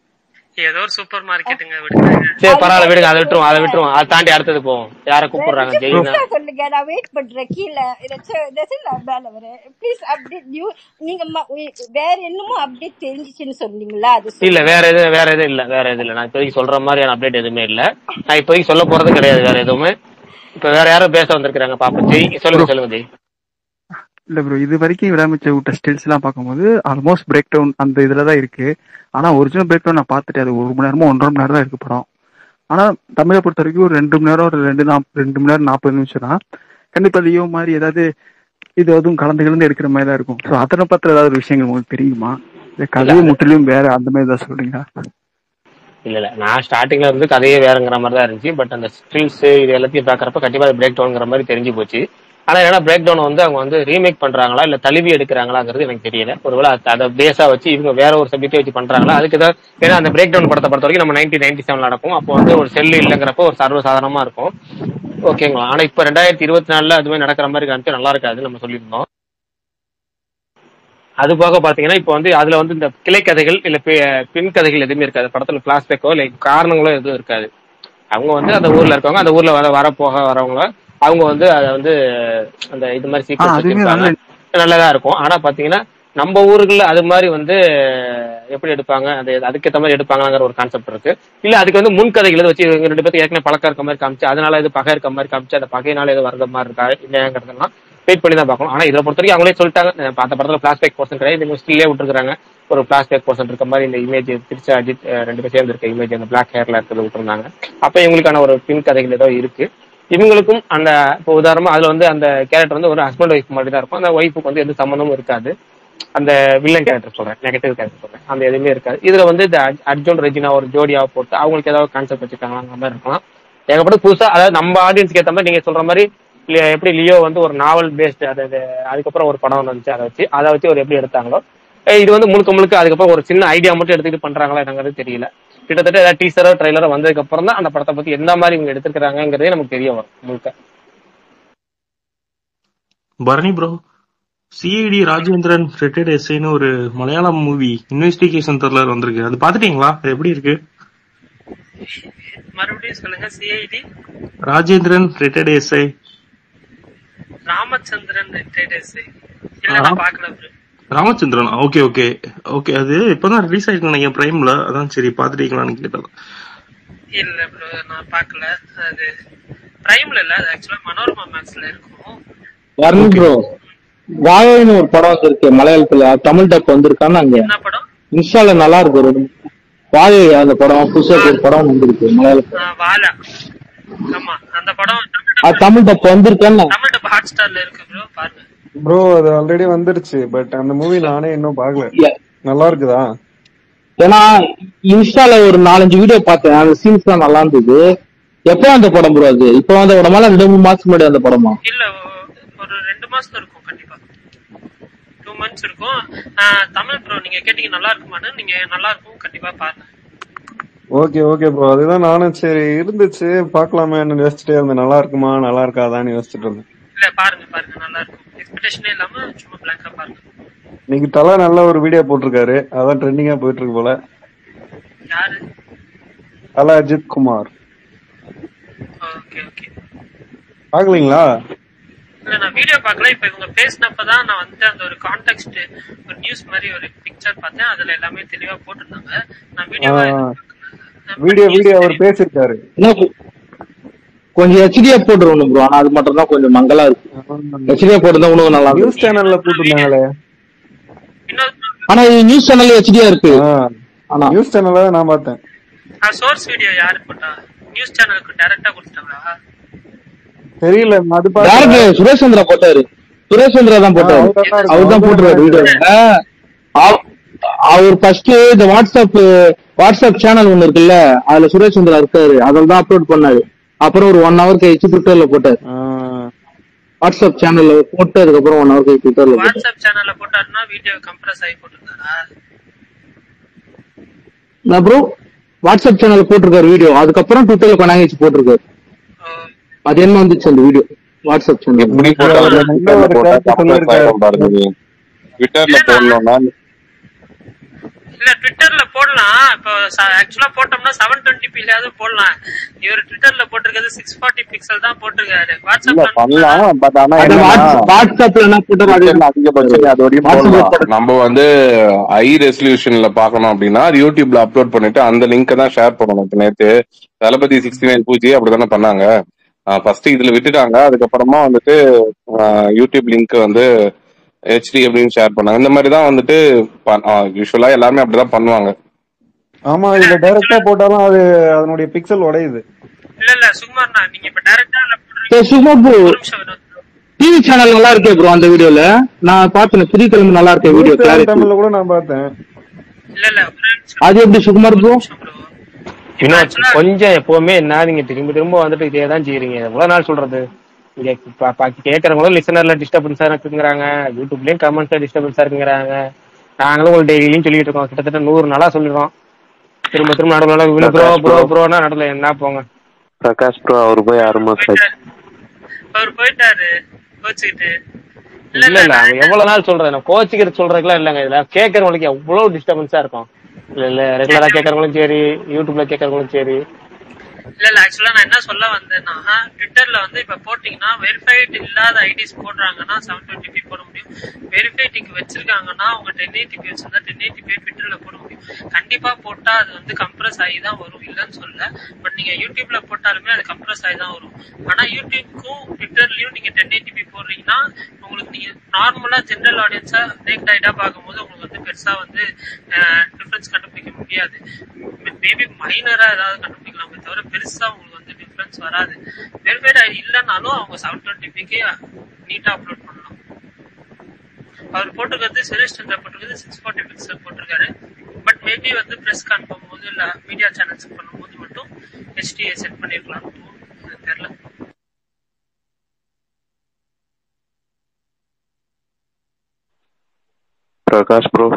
ஏதோ ஒரு சூப்பர் மார்க்கெட்டுங்க விடுங்க சரி பரவாயில்ல விடுங்க அதை விட்டுருவோம் அதை விட்டுருவோம் அதை தாண்டி அடுத்தது போவோம் யார கூப்பிடுறாங்க கொஞ்சம் ஜெயினா புதுசா சொல்லுங்க நான் வெயிட் பண்றேன் கீழே ஏதாச்சும் நான் மேல வரேன் ப்ளீஸ் அப்டேட் நியூ நீங்க ம- உ- வேற என்னமோ அப்டேட் தெரிஞ்சிச்சுன்னு சொன்னீங்களா அது இல்ல சொல்லுங்க வேற எதுவும் வேற எதுவும் இல்ல வேற எதுவும் இல்ல நான் இப்போதைக்கு சொல்ற மாதிரியான அப்டேட் எதுவுமே இல்ல நான் இப்போதைக்கு சொல்ல போறது கிடையாது வேற எதுவுமே இப்ப வேற யாரும் பேச வந்திருக்காங்க பாப்போம் ஜெய் சொல்லுங்க சொல்லுங்க ஜெய் இல்ல ப்ரோ இது வரைக்கும் விடாமச்ச விட்ட ஸ்டில்ஸ் எல்லாம் பார்க்கும்போது ஆல்மோஸ்ட் பிரேக் டவுன் அந்த இதுல தான் இருக்கு ஆனா ஒரிஜினல் பிரேக் டவுன் நான் பார்த்துட்டேன் அது ஒரு மணி நேரமோ ஒன்றரை மணி நேரம் தான் இருக்கு படம் ஆனா தமிழை பொறுத்த வரைக்கும் ஒரு ரெண்டு மணி நேரம் ஒரு ரெண்டு நாப் ரெண்டு மணி நேரம் நாற்பது நிமிஷம் தான் கண்டிப்பா லியோ மாதிரி ஏதாவது இது அதுவும் கலந்து கலந்து எடுக்கிற மாதிரி தான் இருக்கும் ஸோ அதனை பத்திர ஏதாவது ஒரு விஷயங்கள் உங்களுக்கு தெரியுமா இல்ல இல்ல கதையும் அது முற்றிலும் வேற அந்த மாதிரி தான் சொல்றீங்களா இல்ல இல்ல நான் ஸ்டார்டிங்ல இருந்து கதையே வேறங்கிற மாதிரி தான் இருந்துச்சு பட் அந்த ஸ்கில்ஸ் இது எல்லாத்தையும் பாக்குறப்ப கண்டிப்பா பிரேக் டவுன்ங்கிற மாதிரி தெரிஞ்சு போச்சு ஆனா ஏன்னா பிரேக் டவுன் வந்து அவங்க வந்து ரீமேக் பண்றாங்களா இல்ல தழுவி எடுக்கிறாங்களாங்கிறது எனக்கு தெரியல ஒருவேளை அது- அதை பேஸா வச்சு இவங்க வேற ஒரு சப்ஜெக்டை வச்சு பண்றாங்களா அதுக்கு தான் ஏன்னா அந்த பிரேக் டவுன் படத்தை பொறுத்த வரைக்கும் நம்ம நைன்டீன் நைன்டி செவன் நடக்கும் அப்போ வந்து ஒரு செல் இல்லைங்கிறப்ப ஒரு சர்வசாதாரணமா இருக்கும் ஓகேங்களா ஆனா இப்ப ரெண்டாயிரத்தி இருபத்தி நாலுல அதுவே நடக்கிற மாதிரி காமிச்சு நல்லா இருக்காது நம்ம சொல்லியிருந்தோம் அது போக பாத்தீங்கன்னா இப்போ வந்து அதுல வந்து இந்த கிளை கதைகள் இல்ல பி- பின் கதைகள் எதுவுமே இருக்காது படத்துல பிளாஸ்பேக்கோ இல்ல காரணங்களோ எதுவும் இருக்காது அவங்க வந்து அந்த ஊர்ல இருக்கவங்க அந்த ஊர்ல வர வர போக வரவங்க அவங்க வந்து அதை வந்து அந்த இது மாதிரி ஆ சீக்வன்ஸ் அதுவுமே வச்சிருப்பாங்க நல்ல நல்லதா இருக்கும் ஆனா பாத்தீங்கன்னா நம்ம ஊருக்குள்ள அது மாதிரி வந்து எப்படி எடுப்பாங்க அது அதுக்கேற்ற மாதிரி எடுப்பாங்கங்கிற ஒரு கான்செப்ட் இருக்கு இல்ல அதுக்கு வந்து முன்கதைகள் எதுவும் வச்சு இவங்க ரெண்டு பேருக்கு ஏற்கனவே பழக்கம் இருக்க மாதிரி காமிச்சு அதனால இது பகை இருக்க மாதிரி காமிச்சு அந்த பகையினால எது வரத மாதிரி இருக்கா இல்லையாங்கிறதெல்லாம் வெயிட் பண்ணி தான் பார்க்கணும் ஆனா இதை பொறுத்த வரைக்கும் அவங்களே சொல்லிட்டாங்க அஹ் பார்த்த படத்துல பிளாஸ்பேக் போர்ஷன் கிடையாது இந்த ஸ்டில்லே விட்டுருக்காங்க ஒரு பிளாஸ்பேக் போர்ஷன் இருக்க மாதிரி இந்த இமேஜ் திருச்சி அஜித் அஹ் ரெண்டு பேர் சேர்ந்து இருக்க இமேஜ் அந்த பிளாக் ஹேர்ல இருக்கிறது விட்டுருந்தாங்க அப்ப இவங்களுக்கான ஒரு பின் கதைகள் ஏதோ இருக்கு இவங்களுக்கும் அந்த இப்போ உதாரணமா அதுல வந்து அந்த கேரக்டர் வந்து ஒரு ஹஸ்பண்ட் ஒய்ஃப் மாதிரி தான் இருக்கும் அந்த ஒய்ஃபுக்கு வந்து எந்த சம்மந்தமும் இருக்காது அந்த வில்லன் கேரக்டர் சொல்றேன் நெகட்டிவ் கேரக்டர் சொல்றேன் அந்த எதுவுமே இருக்காது இதுல வந்து இந்த அர்ஜ்- அர்ஜுன் ரெஜினா ஒரு ஜோடியா போட்டு அவங்களுக்கு ஏதாவது கான்செப்ட் வச்சிருக்காங்களா மாதிரி இருக்கலாம் ஏகப்பட்ட புதுசா அதாவது நம்ம ஆடியன்ஸ்க்கு ஏற்ற மாதிரி நீங்க சொல்ற மாதிரி லி- எப்படி லியோ வந்து ஒரு நாவல் பேஸ்ட் அதாவது அதுக்கப்புறம் ஒரு படம் ஒன்று வந்துச்சு அதை வச்சு அதை வச்சு ஒரு எப்படி எடுத்தாங்களோ அஹ் இது வந்து முழுக்க முழுக்க அதுக்கப்புறம் ஒரு சின்ன ஐடியா மட்டும் எடுத்துக்கிட்டு பண்றாங்களா என்னங்கிறது தெரியல கிட்டத்தட்ட ஏதாவது டீசரோ ட்ரைலரோ வந்ததுக்கு அப்புறம் தான் அந்த படத்தை பத்தி எந்த மாதிரி இவங்க எடுத்துக்கிறாங்கிறதே நமக்கு தெரிய வரும் முழுக்க Bharani bro CID Rajendran retired எஸ்ஐன்னு ஒரு மலையாளம் மூவி இன்வெஸ்டிகேஷன் த்ரில்லர் வந்திருக்கு அது பாத்துட்டீங்களா அது எப்படி இருக்கு மறுபடியும் சொல்லுங்க CID Rajendran retired SI Ramachandran traders இல்ல நான் பாக்கல bro. Ramachandran okay okay okay அது இப்பதான் ரிலீஸ் ஆயிருக்கு நினைக்கிறேன் பிரைம்ல அதான் சரி பாத்துட்டீங்களான்னு கேட்டது இல்ல ப்ரோ நான் பாக்கல அது பிரைம்ல இல்ல அது ஆக்சுவலா மனோரமா மேக்ஸ்ல இருக்கும் வருண் ப்ரோ வாழைன்னு ஒரு படம் வந்திருக்கு மலையாளத்துல அது தமிழ் டப் வந்திருக்கான்னு அங்க என்ன படம் இன்ஸ்டால நல்லா இருக்கு ஒரு வாழை அந்த படம் புதுசா ஒரு படம் வந்திருக்கு மலையாளத்துல ஆ, வாலா ஆமா அந்த படம் அது தமிழ் டப் வந்திருக்கான்னு தமிழ் டப் ஹாட் ஸ்டார்ல இருக்கு ப்ரோ பாருங்க ப்ரோ அது ஆல்ரெடி வந்துருச்சு பட் அந்த மூவி நானே இன்னும் பார்க்கல நல்லா இருக்குதா ஏன்னா இன்ஸ்டால ஒரு நாலஞ்சு வீடியோ பார்த்தேன் அந்த சீன்ஸ் எல்லாம் நல்லா இருந்தது எப்போ அந்த படம் ப்ரோ அது இப்போ அந்த படமா இல்ல ரெண்டு மூணு மாசத்துக்கு முன்னாடி அந்த படமா இல்ல ஒ- ஒரு ரெண்டு மாசம் இருக்கும் கண்டிப்பா டூ மந்த்ஸ் இருக்கும் ஆ, தமிழ் ப்ரோ நீங்க கேட்டீங்க நல்லா இருக்குமான்னு நீங்க நல்லா இருக்கும் கண்டிப்பா பாருங்க ஓகே ஓகே ப்ரோ அதுதான் நானும் சரி இருந்துச்சு பார்க்கலாமேன்னு யோசிச்சுட்டே இருந்தேன் நல்லா இருக்குமா நல்லா இருக்காதான்னு யோசிச்சுட்டு இருந்தேன் இல்ல பாருங்க பாருங்க நல்லா இருக்கும் எக்ஸ்பெக்டேஷனே இல்லாம சும்மா பிளாங்கா பாருங்க இன்னைக்கு தலா நல்ல ஒரு வீடியோ போட்டிருக்காரு அதான் ட்ரெண்டிங்கா போயிட்டு இருக்கு போல யாரு தலா அஜித் குமார் ஓகே ஓகே பாக்கலீங்களா இல்ல நான் வீடியோ பார்க்கல இப்ப இவங்க பேசினப்பதான் நான் வந்து அந்த ஒரு கான்டெக்ட் ஒரு நியூஸ் மாதிரி ஒரு பிக்சர் பார்த்தேன் அதுல எல்லாமே தெளிவா போட்டிருந்தாங்க நான் வீடியோவா வீடியோ வீடியோ அவர் பேசியிருக்காரு என்ன கொ- கொஞ்சம் ஹெச்டியா போட்டுருவோம் ப்ரோ ஆனா அது மட்டும் தான் கொஞ்சம் மங்கலா இருக்கு ஹெச்டியா போட்டு இன்னும் நல்லா நியூஸ் இருக்கும் சேனல்ல போட்டிருந்தாங்களே ஆனா இது நியூஸ் சேனல் ஹெச்டியா இருக்கு ஆனா நியூஸ் சேனல்ல நான் பார்த்தேன் சோர்ஸ் வீடியோ யாரு போட்டா நியூஸ் சேனலுக்கு டைரக்டா கொடுத்துட்டாங்களா தெரியல அது டேரக்டர் சுரேஷ் சந்திரா போட்டாரு சுரேஷ் சந்திரா தான் போட்டாரு ஆ, அவர் தான் போட்டுருவாரு வீடியோ அவர் ஃபர்ஸ்ட் இந்த வாட்ஸ்அப் வாட்ஸ்அப் சேனல் ஒண்ணு இருக்குல்ல அதுல சுரேஷ் சந்திரா இருக்காரு அதில் தான் அப்லோட் பண்ணாரு அப்புறம் ஒரு ஒன் ஹவர் கழிச்சு ட்விட்டர்ல போட்டாரு வாட்ஸ்அப் சேனல்ல போட்டு அதுக்கப்புறம் ஒன் ஹவர் கழிச்சு ட்விட்டர்ல போட்டாரு வாட்ஸ்அப் சேனல்ல போட்டாருன்னா வீடியோ கம்ப்ரஸ் ஆகி போட்டிருந்தாரா அப்புறம் வாட்ஸ்அப் சேனல்ல போட்டிருக்காரு வீடியோ அதுக்கப்புறம் ட்விட்டர்ல கொண்டாங்க வச்சு போட்டிருக்காரு அது என்ன வந்துச்சு அந்த வீடியோ வாட்ஸ்அப் சேனல் எப்படி போட்டாலும் ட்விட்டர்ல போட்டா கம்ப்ரஸ் ஆயிடும் பாருங்க ட்விட்டர்ல போடணும்னா இல்ல ட்விட்டர்ல போடலாம் இப்போ ஆக்சுவலா போட்டோம்னா செவன் டுவெண்ட்டி பிலாவது போடலாம் இவர் ட்விட்டர்ல போட்டிருக்கிறது சிக்ஸ் ஃபார்ட்டி பிக்சல் தான் போட்டிருக்காரு இல்ல வாட்ஸ்அப்ல பண்ணலாம் பட் ஆனா அது என்னன்னா வாட்ஸ்- வாட்ஸ்அப்ல என்ன போட்டோம் அது ட்விட்டர்ல அதிகபட்சம் அது வரையும் வாட்ஸ்அப்ல போடலாம் போட்டு நம்ம வந்து ஹை ரெசல்யூஷன்ல பார்க்கணும் அப்படின்னா அது யூடியூப்ல அப்லோட் பண்ணிட்டு அந்த லிங்கை தான் ஷேர் பண்ணணும் இப்ப நேத்து தளபதி சிக்ஸ்டி நைன் பூஜை அப்படிதானே பண்ணாங்க ஃபர்ஸ்ட் இதுல விட்டுட்டாங்க அதுக்கப்புறமா வந்துட்டு ஆஹ் யூடியூப் லிங்க் வந்து ஹெச்டி அப்படின்னு ஷேர் பண்ணாங்க இந்த மாதிரி தான் வந்துட்டு யூஸ்வலா எல்லாருமே அப்படிதான் பண்ணுவாங்க ஆமா இதுல டைரக்டா போட்டாலும் அது அதனுடைய பிக்சல் உடையுது இல்ல இல்ல சுகுமார்ண்ணா நீங்க இப்ப டைரக்டா சரி, சும்மா ப்ரோ ஒரு நிமிஷம் வினோத் bro. டிவி சேனல் நல்லா இருக்கே ப்ரோ அந்த வீடியோல நான் பார்த்தேன் புதிய கிழமை நல்லா இருக்கே வீடியோ நியூஸ் கிளாரிட்டி தமிழ்ல கூட நான் பார்த்தேன் இல்ல இல்ல ஒரே நிமிஷம் அது எப்படி சுகுமார் ஒரு ப்ரோ நிமிஷம் bro. இப்ப இன்னும் ஆக்சுவலா கொஞ்சம் எப்பவுமே என்ன நீங்க திரும்ப திரும்ப வந்துட்டு இதே தான் செய்யறீங்க எவ்வளவு நாள் சொல்றது இங்க ப- ப- கேக்குறவங்களும் லிசனர்ல டிஸ்டர்பன்ஸா இருக்குங்கிறாங்க யூடியூப்லயும் கமெண்ட்ஸ்ல டிஸ்டர்பன்ஸா இருக்குங்கிறாங்க நாங்களும் ஒரு டெய்லியும் சொல்லிட்டு இருக்கோம் கிட்டத்தட்ட நூறு நாளா சொல்லிடுறோம் திரும்ப திரும்ப நடுவில் விழு ப்ரோ பிரகாஷ் ப்ரோ bro ப்ரோனா நடுவில் என்ன போங்க பிரகாஷ் ப்ரோ அவர் போய் ஆறு மாசம் ஆச்சு போயிட்டாரு அவர் போயிட்டாரு கோச்சுக்கிட்டு இல்ல இல்ல இல்ல இல்ல நான் அவங்க என்ன எவ்வளவு நாள் சொல்றது நான் கோச்சிக்கிறது சொல்றதுக்குலாம் இல்லைங்க இதுல கேட்கறவங்களுக்கு எவ்வளவு டிஸ்டர்பன்ஸா இருக்கும் இல்ல இல்ல ரெகுலரா கேட்கறவங்களும் சரி யூடியூப்ல கேட்கறவங்களும் சரி இல்ல இல்ல ஆக்சுவலா நான் என்ன சொல்ல வந்தேன்னா ட்விட்டர்ல வந்து இப்ப போட்டீங்கன்னா வெரிஃபைட் இல்லாத ஐடிஸ் போடுறாங்கன்னா செவன் டுவெண்ட்டி பி போட முடியும் வெரிஃபைட்டிக்கு வச்சிருக்காங்கன்னா அவங்க டென் எயிட்டி பி வச்சிருந்தா டென் எயிட்டி பி ட்விட்டர்ல போட முடியும் கண்டிப்பா போட்டா அது வந்து கம்ப்ரஸ் ஆகி தான் வரும் இல்லைன்னு சொல்ல பட் நீங்க யூடியூப்ல போட்டாலுமே அது கம்ப்ரஸ் ஆகி தான் வரும் ஆனா யூடியூப்க்கும் ட்விட்டர்லயும் நீங்க டென் எயிட்டி பி போடுறீங்கன்னா உங்களுக்கு நீங்க நார்மலா ஜென்ரல் ஆடியன்ஸா நேக்ட் ஐடா பார்க்கும்போது உங்களுக்கு வந்து பெருசா வந்து டிஃபரன்ஸ் கண்டுபிடிக்க முடியாது மேபி மைனரா ஏதாவது கண்டுபிடிக்கலாமே தவிர பெருசா உங்களுக்கு வந்து டிஃபரன்ஸ் வராது வெரிஃபைட் ஐடி இல்லைனாலும் அவங்க செவன் டுவெண்ட்டி பிக்கே நீட்டா அப்லோட் பண்ணலாம் அவர் போட்டிருக்கிறது சுரேஷ் சந்திரா போட்டிருக்கிறது சிக்ஸ் ஃபார்ட்டி பிக்சல் போட்டிருக்காரு பட் மேபி வந்து ப்ரெஸ் கான்ஃபார்ம் போது இல்ல மீடியா சேனல்ஸ் பண்ணும்போது மட்டும் ஹெச்டிஏ செட் பண்ணிருக்கலாம் எனக்கு தெரியல பிரகாஷ் ப்ரோ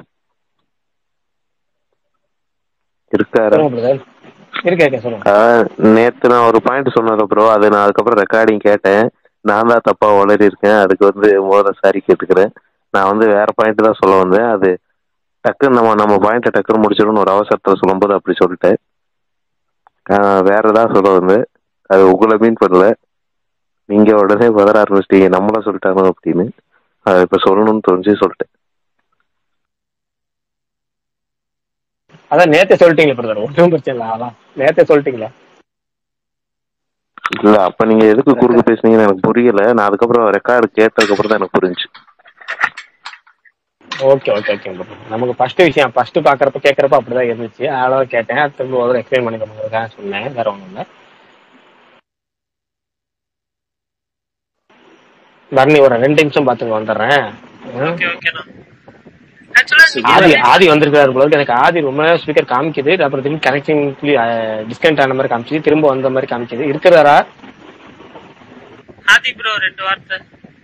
இருக்காரா சொல்லுங்க பிரதர் இருக்க இருக்க சொல்லுங்க ஆஹ் நேத்து நான் ஒரு பாயிண்ட் சொன்னேன் ப்ரோ அது நான் அதுக்கப்புறம் ரெக்கார்டிங் கேட்டேன் நான் தான் தப்பா உளறி இருக்கேன் அதுக்கு வந்து முதல்ல சாரி கேட்டுக்கிறேன் நான் வந்து வேற பாயிண்ட் தான் சொல்ல வந்தேன் அது டக்குன்னு நம்ம நம்ம பாயிண்ட்டை டக்குன்னு முடிச்சிடணும்னு ஒரு அவசரத்தில் சொல்லும்போது அப்படி சொல்லிட்டேன் ஆஹ் வேற ஏதாவது சொல்ல வந்தேன் அது உங்களை மீன் பண்ணல நீங்க உடனே பதற ஆரம்பிச்சிட்டீங்க நம்மள சொல்லிட்டாங்க அப்படின்னு அதை இப்ப சொல்லணும்னு தோணுச்சு சொல்லிட்டேன் அதான் நேத்தே சொல்லிட்டீங்களே பிரதர் ஒன்றும் பிரச்சனை இல்லை அதான் நேத்தே சொல்லிட்டீங்களே இல்ல அப்ப நீங்க எதுக்கு குறுக்கு பேசுனீங்கன்னு எனக்கு புரியல நான் அதுக்கப்புறம் ரெக்கார்டு கேட்டதுக்கு அப்புறம் தான் எனக்கு புரிஞ்சு ஓகே ஓகே ஓகே நமக்கு ஃபர்ஸ்ட் விஷயம் ஃபர்ஸ்ட் பாக்குறப்ப கேட்கறப்ப அப்படிதான் இருந்துச்சு அதனால கேட்டேன் அது திரும்ப ஒரு எக்ஸ்பிளைன் பண்ணி பண்ணுறதுக்காக சொன்னேன் வேற ஒண்ணும் இல்லை வரணி ஒரு ரெண்டு நிமிஷம் பாத்துங்க வந்துடுறேன் ம். ஓகே ஓகேண்ணா ஆக்சுவலா ஆதி நீங்க ஆதி வந்திருக்காரு போல இருக்கு. எனக்கு ஆதி ரொம்ப நேரம் ஸ்பீக்கர் காமிக்குது அப்புறம் திரும்பி கனெக்டிங் டிஸ்கனெக்ட் ஆன மாதிரி காமிச்சுது திரும்ப வந்த மாதிரி காமிக்குது இருக்கிறாரா ஆதி ப்ரோ ரெண்டு வார்த்தை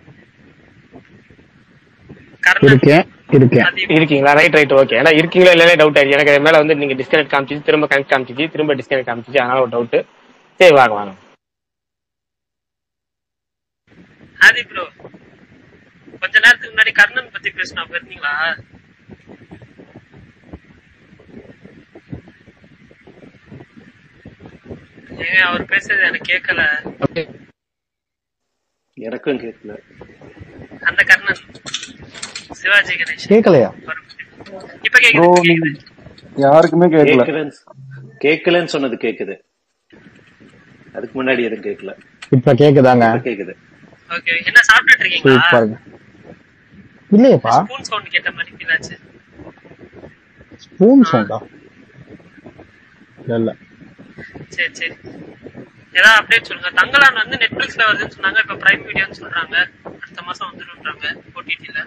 கர்ணன் இருக்கேன் இருக்கேன் ஆதி bro. இருக்கீங்களா ரைட் ரைட் ஓகே ஏன்னா இருக்கீங்களா இல்லையா டவுட் ஆயிடுச்சு எனக்கு அது மேல வந்து நீங்க டிஸ்கனெக்ட் காமிச்சிச்சு திரும்ப கனெக்ட் காமிச்சிச்சு திரும்ப டிஸ்கனெக்ட் காமிச்சிச்சு அதனால ஒரு டவுட் சரி வாங்க வாங்க ஆதி ப்ரோ கொஞ்ச நேரத்துக்கு முன்னாடி கர்ணன் பத்தி பேசினா போயிருந்தீங்களா ஏங்க அவர் பேசுறது எனக்கு கேட்கல எனக்கும் கேட்கல அந்த கர்ணன் சிவாஜி கணேஷ் கேட்கலையா இப்ப கேக்குது ப்ரோ இப்ப கேக்குது யாருக்குமே கேட்கல கேட்கலன்னு கேட்கலன்னு சொன்னது கேக்குது அதுக்கு முன்னாடி எதுவும் கேட்கல இப்ப கேக்குதாங்க இப்ப கேக்குது ஓகே என்ன சாப்பிட்டுட்டு இருக்கீங்களா சூப்பருங்க இல்லையப்பா ஸ்பூன் சவுண்ட் கேட்ட மாதிரி ஃபீல் ஆச்சு ஸ்பூன் சவுண்டா இல்ல சரி சரி ஏதாவது அப்டேட் சொல்லுங்க தங்கலான் வந்து நெட்ஃபிளிக்ஸ்ல வருதுன்னு சொன்னாங்க இப்ப பிரைம் வீடியோன்னு சொல்றாங்க அடுத்த மாசம் வந்துருன்றாங்க ஓடிடில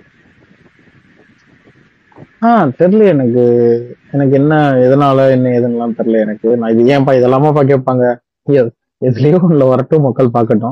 ஆ தெரியல எனக்கு எனக்கு என்ன எதனால என்ன எதுன்னெல்லாம் தெரியல எனக்கு நான் இது ஏன்பா இதெல்லாமாப்பா கேட்பாங்க எ- எதுலயோ ஒண்ணுல வரட்டும் மக்கள் பார்க்கட்டும்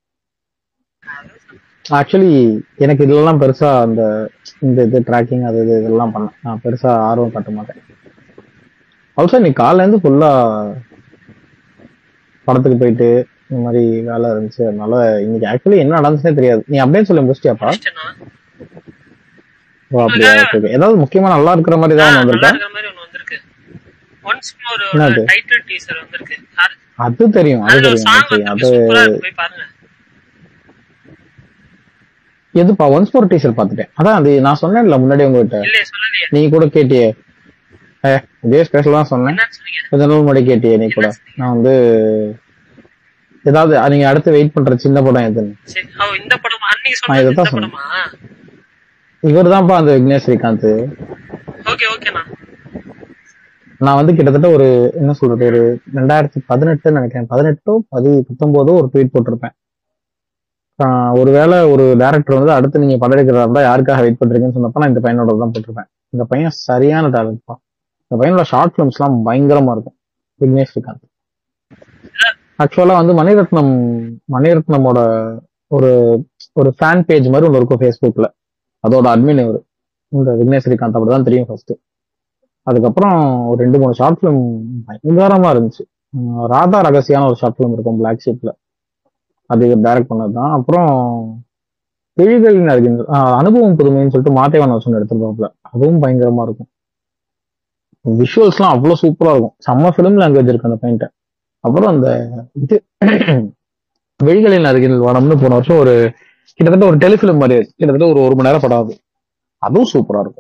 ஆக்சுவலி எனக்கு இதெல்லாம் பெருசா அந்த இந்த இது ட்ராக்கிங் அது இது இதெல்லாம் பண்ண நான் பெருசா ஆர்வம் காட்ட மாட்டேன் ஆல்சோ நீ காலைல இருந்து ஃபுல்லா படத்துக்கு போயிட்டு இந்த மாதிரி வேலை இருந்துச்சு அதனால இன்னைக்கு ஆக்சுவலி என்ன நடந்துச்சுன்னே தெரியாது நீ அப்படியே சொல்லி முடிச்சிட்டியாப்பா முடிச்சிட்டேனா ஓ அப்படியா உங்களுக்காக ஓகே ஓகே ஏதாவது முக்கியமா நல்லா இருக்கிற மாதிரி ஆ தான் நல்லா வந்திருக்கா இருக்கிற மாதிரி ஒண்ணு வந்திருக்கு ஒன்ஸ் மோர் என்னது டைட்டில் டீசர் வந்திருக்கு அது- அது தெரியும் அது அதுல ஒரு தெரியும் சாங் ஓகே வந்திருக்கு அது சூப்பரா இருக்கு போய் பாருங்க எதுப்பா ஒன்ஸ் ஃபோர் டீச்சர் பார்த்துட்டேன் அதான் அது நான் சொன்னேன்ல முன்னாடி உங்ககிட்ட இல்லையே சொல்லலையே நீ கூட கேட்டியே ஏ இதே ஸ்பேஸ்ல தான் சொன்னேன் என்னன்னு சொன்னீங்க கொஞ்ச நாள் முன்னாடி கேட்டியே நீ கூட நான் வந்து ஏதாவது நீங்க அடுத்து வெயிட் பண்ற சின்ன படம் எதுன்னு சரி ஓ இந்த படமா அன்னைக்கு நான் சொன்னது இதை இந்த தான் சொன்னேன் படமா இவர் தான்ப்பா அந்த விக்னேஷ் ஸ்ரீகாந்த் ஓகே ஓகேண்ணா நான் வந்து கிட்டத்தட்ட ஒரு என்ன சொல்றது ஒரு ரெண்டாயிரத்தி பதினெட்டுன்னு நினைக்கிறேன் பதினெட்டோ பதி பத்தொன்பதோ ஒரு ட்வீட் போட்டிருப்பேன் ஆஹ் ஒருவேளை ஒரு டேரக்டர் வந்து அடுத்து நீங்க படம் எடுக்கிறதா இருந்தா யாருக்காக வெயிட் பண்றீங்கன்னு சொன்னப்ப நான் இந்த பையனோட தான் போட்டிருப்பேன் இந்த பையன் சரியான டேலண்ட்ப்பா இந்த பையனோட ஷார்ட் ஃபிலிம்ஸ் எல்லாம் பயங்கரமா இருக்கும் விக்னேஷ் ஸ்ரீகாந்த் ஆக்சுவலா வந்து மணிரத்னம் மணிரத்னமோட ஒரு ஒரு ஃபேன் பேஜ் மாதிரி ஒன்று இருக்கும் ஃபேஸ்புக்ல அதோட அட்மின் இவர் இந்த விக்னேஷ் ஸ்ரீகாந்த் அப்படிதான் தெரியும் ஃபர்ஸ்ட் அதுக்கப்புறம் ஒரு ரெண்டு மூணு ஷார்ட் ஃபிலிம் பயங்கரமா இருந்துச்சு உம் ராதா ரகசியான ஒரு ஷார்ட் ஃபிலிம் இருக்கும் பிளாக் ஷீப்ல அது டைரக்ட் பண்ணதுதான் அப்புறம் விழிகளின் அருகில் ஆஹ் அனுபவம் புதுமைன்னு சொல்லிட்டு மாத்தேவன் வருஷன் எடுத்திருப்பாப்ல அதுவும் பயங்கரமா இருக்கும் விஷுவல்ஸ்லாம் அவ்வளவு சூப்பரா இருக்கும் செம்ம ஃபிலிம் லாங்குவேஜ் இருக்கு அந்த பையன்ட்ட அப்புறம் அந்த இது விழிகளின் அருகில் வனம்னு போன வருஷம் ஒரு கிட்டத்தட்ட ஒரு டெலிஃபிலிம் மாதிரி இருக்கு. கிட்டத்தட்ட ஒரு ஒரு மணி நேரம் படம் அது அதுவும் சூப்பரா இருக்கும்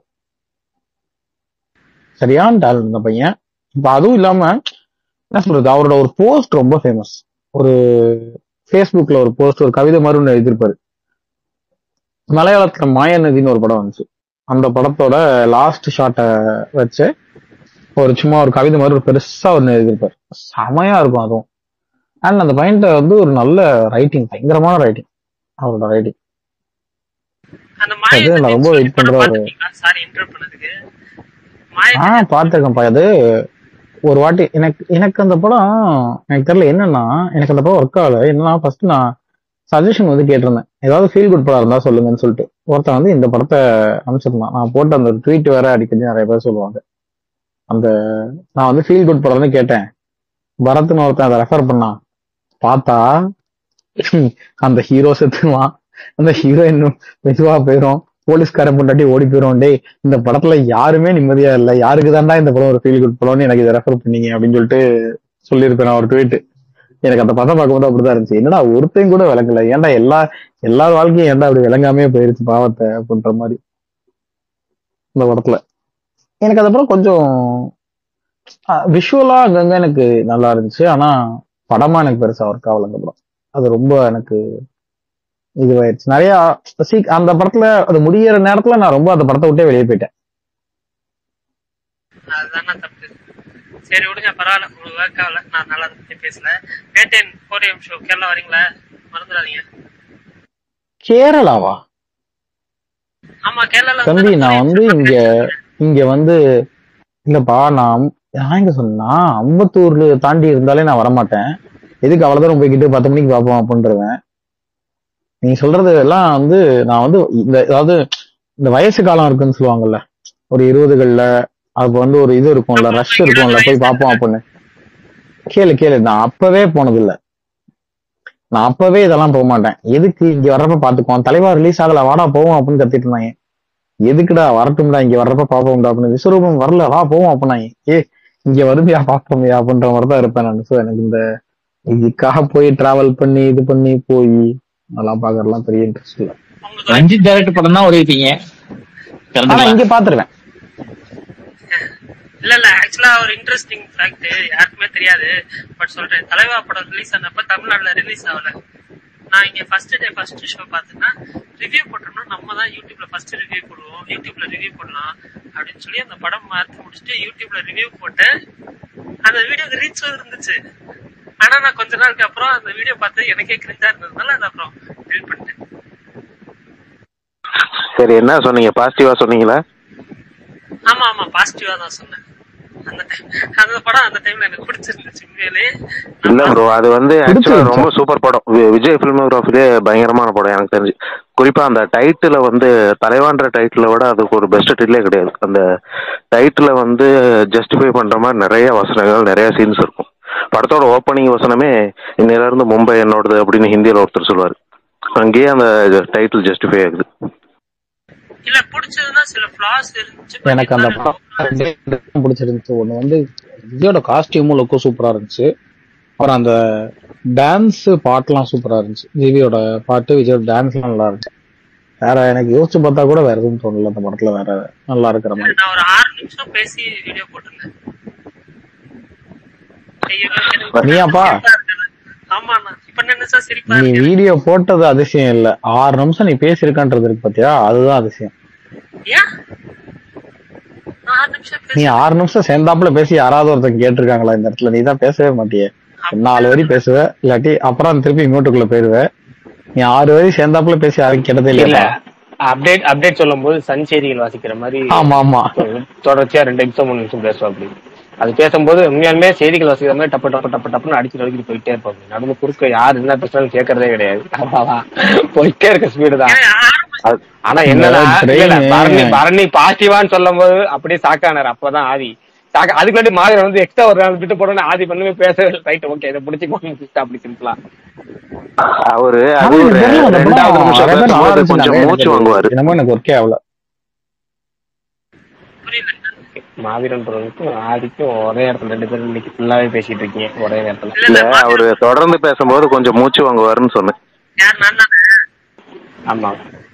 சரியான டேலண்ட் இந்த பையன் இப்ப அதுவும் இல்லாம என்ன சொல்றது அவரோட ஒரு போஸ்ட் ரொம்ப ஃபேமஸ் ஒரு ஃபேஸ்புக்ல ஒரு போஸ்ட் ஒரு கவிதை மாதிரி ஒன்று எழுதியிருப்பாரு மலையாளத்துல மாயநதின்னு ஒரு படம் வந்துச்சு அந்த படத்தோட லாஸ்ட் ஷாட்டை வச்சு ஒரு சும்மா ஒரு கவிதை மாதிரி ஒரு பெருசா ஒன்று எழுதியிருப்பாரு செமையா இருக்கும் அதுவும் அண்ட் அந்த பையன்ட்ட வந்து ஒரு நல்ல ரைட்டிங் பயங்கரமான ரைட்டிங் அவரோட ரைட்டிங் அந்த அது நான் ரொம்ப மாயநதி வெயிட் பண்ற ஒரு பாத்துருக்கீங்களா சாரி இன்டர் பண்ணதுக்கு ஆ மாயநதி பார்த்திருக்கேன்ப்பா அது ஒரு வாட்டி எனக்கு எனக்கு அந்த படம் எனக்கு தெரியல என்னன்னா எனக்கு அந்த படம் ஒர்க் ஆகல என்னன்னா ஃபர்ஸ்ட் நான் சஜஷன் வந்து கேட்டிருந்தேன் ஏதாவது ஃபீல் குட் படம் இருந்தா சொல்லுங்கன்னு சொல்லிட்டு ஒருத்தன் வந்து இந்த படத்தை அனுப்பிச்சிருந்தான் நான் போட்ட அந்த ட்வீட் வேற அடிக்கடி நிறைய பேர் சொல்லுவாங்க அந்த நான் வந்து ஃபீல் குட் படம்னு கேட்டேன் பரத்னு ஒருத்தன் அதை ரெஃபர் பண்ணான் பார்த்தா அந்த ஹீரோ செத்துவான் அந்த ஹீரோயின் மெதுவா போயிரும் போலீஸ்காரன் பொண்டாட்டி ஓடி போயிரும் டேய் இந்த படத்துல யாருமே நிம்மதியா இல்ல யாருக்கு தான்டா இந்த படம் ஒரு ஃபீல் குட் படம்னு எனக்கு இதை ரெஃபர் பண்ணீங்க அப்படின்னு சொல்லிட்டு சொல்லியிருப்பேன் நான் ஒரு ட்வீட் எனக்கு அந்த படம் பார்க்கும்போது அப்படிதான் இருந்துச்சு என்னடா ஒருத்தையும் கூட விளங்கல ஏன்டா எல்லா எல்லார் வாழ்க்கையும் ஏன்டா அப்படி விளங்காமே போயிருச்சு பாவத்தை அப்படின்ற மாதிரி இந்த படத்துல எனக்கு அந்த படம் கொஞ்சம் விஷுவலா அங்கங்க எனக்கு நல்லா இருந்துச்சு ஆனா படமா எனக்கு பெருசா ஒர்க் ஆகல அந்த படம் அது ரொம்ப எனக்கு இதுவாயிருச்சு நிறைய சீக் அந்த படத்துல அது முடியிற நேரத்துல நான் ரொம்ப அந்த படத்தை விட்டே வெளியே போயிட்டேன் அதுதானே தப்பு சரி விடுங்க பரவாயில்ல உங்களுக்கு ஒர்க் ஆகல நான் நல்லா அதை பத்தி பேசல வேட்டையன் ஃபோர் ஷோ கேரளா வரீங்களா மறந்துடாதீங்க கேரளாவா ஆமா கேரளால வந்து தம்பி நான் நான் வந்து இங்க இங்க வந்து இல்லப்பா நான் நான் எங்க சொன்னா அம்பத்தூர்ல தாண்டி இருந்தாலே நான் வரமாட்டேன் எதுக்கு அவ்வளவு தூரம் போய்கிட்டு பத்து மணிக்கு பார்ப்போம் அப்படின்றவன் நீ சொல்றது எல்லாம் வந்து நான் வந்து இந்த அதாவது இந்த வயசு காலம் இருக்குன்னு சொல்லுவாங்கல்ல ஒரு இருபதுகள்ல அப்ப வந்து ஒரு இது இருக்கும்ல ரஷ் இருக்கும்ல போய் பார்ப்போம் அப்படின்னு கேளு கேளு நான் அப்பவே போனதில்ல நான் அப்பவே இதெல்லாம் போக மாட்டேன் எதுக்கு இங்க வர்றப்ப பாத்துக்குவோம் தலைவா ரிலீஸ் ஆகல வாடா போவோம் அப்படின்னு கத்திட்டு இருந்தாங்க எதுக்குடா வரட்டும்டா இங்க வர்றப்ப பாப்போம்டா அப்படின்னு விஸ்வரூபம் வரல வா போவோம் அப்படின்னாங்க ஏ இங்க வருவியா பாப்போம்யா அப்படின்ற மாதிரி தான் இருப்பேன் நான் ஸோ எனக்கு இந்த இதுக்காக போய் டிராவல் பண்ணி இது பண்ணி போய் அதெல்லாம் பாக்குறதுலாம் பெரிய இன்ட்ரெஸ்ட் இல்ல ரஞ்சித் டைரக்டர் படம் தான் ஓடிருப்பீங்க ஆனா இங்க பாத்துருவேன் இல்ல இல்ல ஆக்சுவலா ஒரு இன்ட்ரெஸ்டிங் ஃபேக்ட் யாருக்குமே தெரியாது பட் சொல்றேன் தலைவா படம் ரிலீஸ் ஆனப்ப தமிழ்நாட்டுல ரிலீஸ் ஆகல நான் இங்க ஃபர்ஸ்ட் டே ஃபர்ஸ்ட் ஷோ பார்த்தேன்னா ரிவ்யூ போட்டோம்னா நம்ம தான் யூடியூப்ல ஃபர்ஸ்ட் ரிவ்யூ போடுவோம் யூடியூப்ல ரிவ்யூ போடலாம் அப்படின்னு சொல்லி அந்த படம் மாத்தி முடிச்சுட்டு யூடியூப்ல ரிவ்யூ போட்டேன் அந்த வீடியோக்கு ரீச் இருந்துச்சு ஆனா நான் கொஞ்ச நாளுக்கு அப்புறம் அந்த வீடியோ பார்த்து எனக்கே கிரிஞ்சா இருந்ததுனால அதை அப்புறம் டெலிட் பண்ணிட்டேன் சரி என்ன சொன்னீங்க பாசிட்டிவா சொன்னீங்களா ஆமா ஆமா பாசிட்டிவா தான் சொன்னேன் அந்த டைம் அந்த படம் அந்த டைம்ல எனக்கு பிடிச்சிருந்துச்சு உண்மையிலே இல்ல ப்ரோ அது வந்து ஆக்சுவலா ரொம்ப சூப்பர் படம் வி- விஜய் பிலிமோகிராஃபிலே பயங்கரமான படம் எனக்கு தெரிஞ்சு குறிப்பா அந்த டைட்டில வந்து தலைவான்ற டைட்டில விட அதுக்கு ஒரு பெஸ்ட் டைட்டிலே கிடையாது அந்த டைட்டில வந்து ஜஸ்டிஃபை பண்ற மாதிரி நிறைய வசனங்கள் நிறைய சீன்ஸ் இருக்கும் படத்தோட ஓப்பனிங் வசனமே இன்னையில இருந்து மும்பை என்னோடது அப்படின்னு ஹிந்தியில ஒருத்தர் சொல்லுவாரு அங்கேயே அந்த டைட்டில் ஜஸ்டிஃபை ஆகுது இல்ல பிடிச்சதுன்னா சில ஃபிளாஸ் இருந்துச்சு பட் எனக்கு அந்த இருந்தாலும் படம் ரெண்டே ரெண்டு தான் பிடிச்சிருந்துச்சு ஒண்ணு வந்து விஜயோட காஸ்டியூமும் லுக்கும் சூப்பரா இருந்துச்சு அப்புறம் அந்த டான்ஸ் பாட்டுலாம் சூப்பரா இருந்துச்சு ஜிவியோட பாட்டு விஜயோட டான்ஸ்லாம் நல்லா இருந்துச்சு வேற எனக்கு யோசிச்சு பார்த்தா கூட வேற எதுவும் தோணல அந்த படத்துல வேற நல்லா இருக்கிற மாதிரி நான் ஒரு ஆறு நிமிஷம் பேசி வீடியோ போட்டிருந்தேன் ஐயோ எனக்கு நீயாப்பா சிரிப்பா இருக்கு. ஆமாண்ணா இப்ப நினைச்சா சிரிப்பா நீ இருக்கு வீடியோ போட்டது அதிசயம் இல்ல ஆறு நிமிஷம் நீ பேசியிருக்கான்றது இருக்கு பாத்தியா அதுதான் அதிசயம் ஏன் நான் ஆறு நிமிஷம் நீ பேசி ஆறு நிமிஷம் சேர்ந்தாப்புல பேசி யாராவது ஒருத்தன் கேட்டிருக்காங்களா இந்த இடத்துல நீ தான் பேசவே மாட்டியே நாலு வரி பேசுவ இல்லாட்டி அப்புறம் திருப்பி மியூட்டுக்குள்ள போயிருவ நீ ஆறு வரி சேர்ந்தாப்புல பேசி யாரும் கேட்டதே இல்ல இல்லையா அப்டேட் அப்டேட் சொல்லும் போது சஞ்சேரிகள் வாசிக்கிற மாதிரி ஆமா ஆமா தொடர்ச்சியா ரெண்டு நிமிஷம் மூணு நிமிஷம் பேசுவா அப்படி அது பேசும்போது உண்மையாலுமே செய்திகள் வாசிக்கிற மாதிரி டப்பு டப்பு டப்பு டப்புன்னு அடிச்சு நடிக்கிட்டு போயிட்டே இருப்பாங்க நடுவு குறுக்க யார் என்ன பேசுறாலும் கேட்கறதே கிடையாது அவ்வளவுதான். போயிட்டே இருக்க ஸ்பீடு தான் அது- ஆனா என்னன்னா இந்த இல்ல, இல்ல, train பரணி பரணி பாசிட்டிவான்னு சொல்லும் போது அப்படியே சாக்கானார் அப்பதான் ஆதி சாக்க அதுக்கு முன்னாடி மாதிரி வந்து எக்ஸ்ட்ரா ஒரு நாள் விட்டு போடணும் ஆதி பண்ணுமே பேச ரைட் ஓகே இதை பிடிச்சிக்கோங்க அப்படி சிம்பிளா அவரு ஆனா அது எனக்கு ஒரு தெரியல அந்த ரெண்டாவது படம் நிமிஷம் நிறைய பேர் நல்லா பேசும்போது கொஞ்சம் இருந்துச்சுன்னாங்க மூச்சு எனக்கு வாங்குவாரு என்னமோ எனக்கு ஒர்க்கே ஆகல மாவீரன் பருவனுக்கும் ஆதிக்கும் ஒரே இடத்துல ரெண்டு பேரும் இன்னைக்கு ஃபுல்லாவே பேசிட்டு இருக்கீங்க ஒரே நேரத்துல இல்ல அவரு தொடர்ந்து பேசும்போது கொஞ்சம் மூச்சு வாங்குவாருன்னு சொன்னேன் ஆமா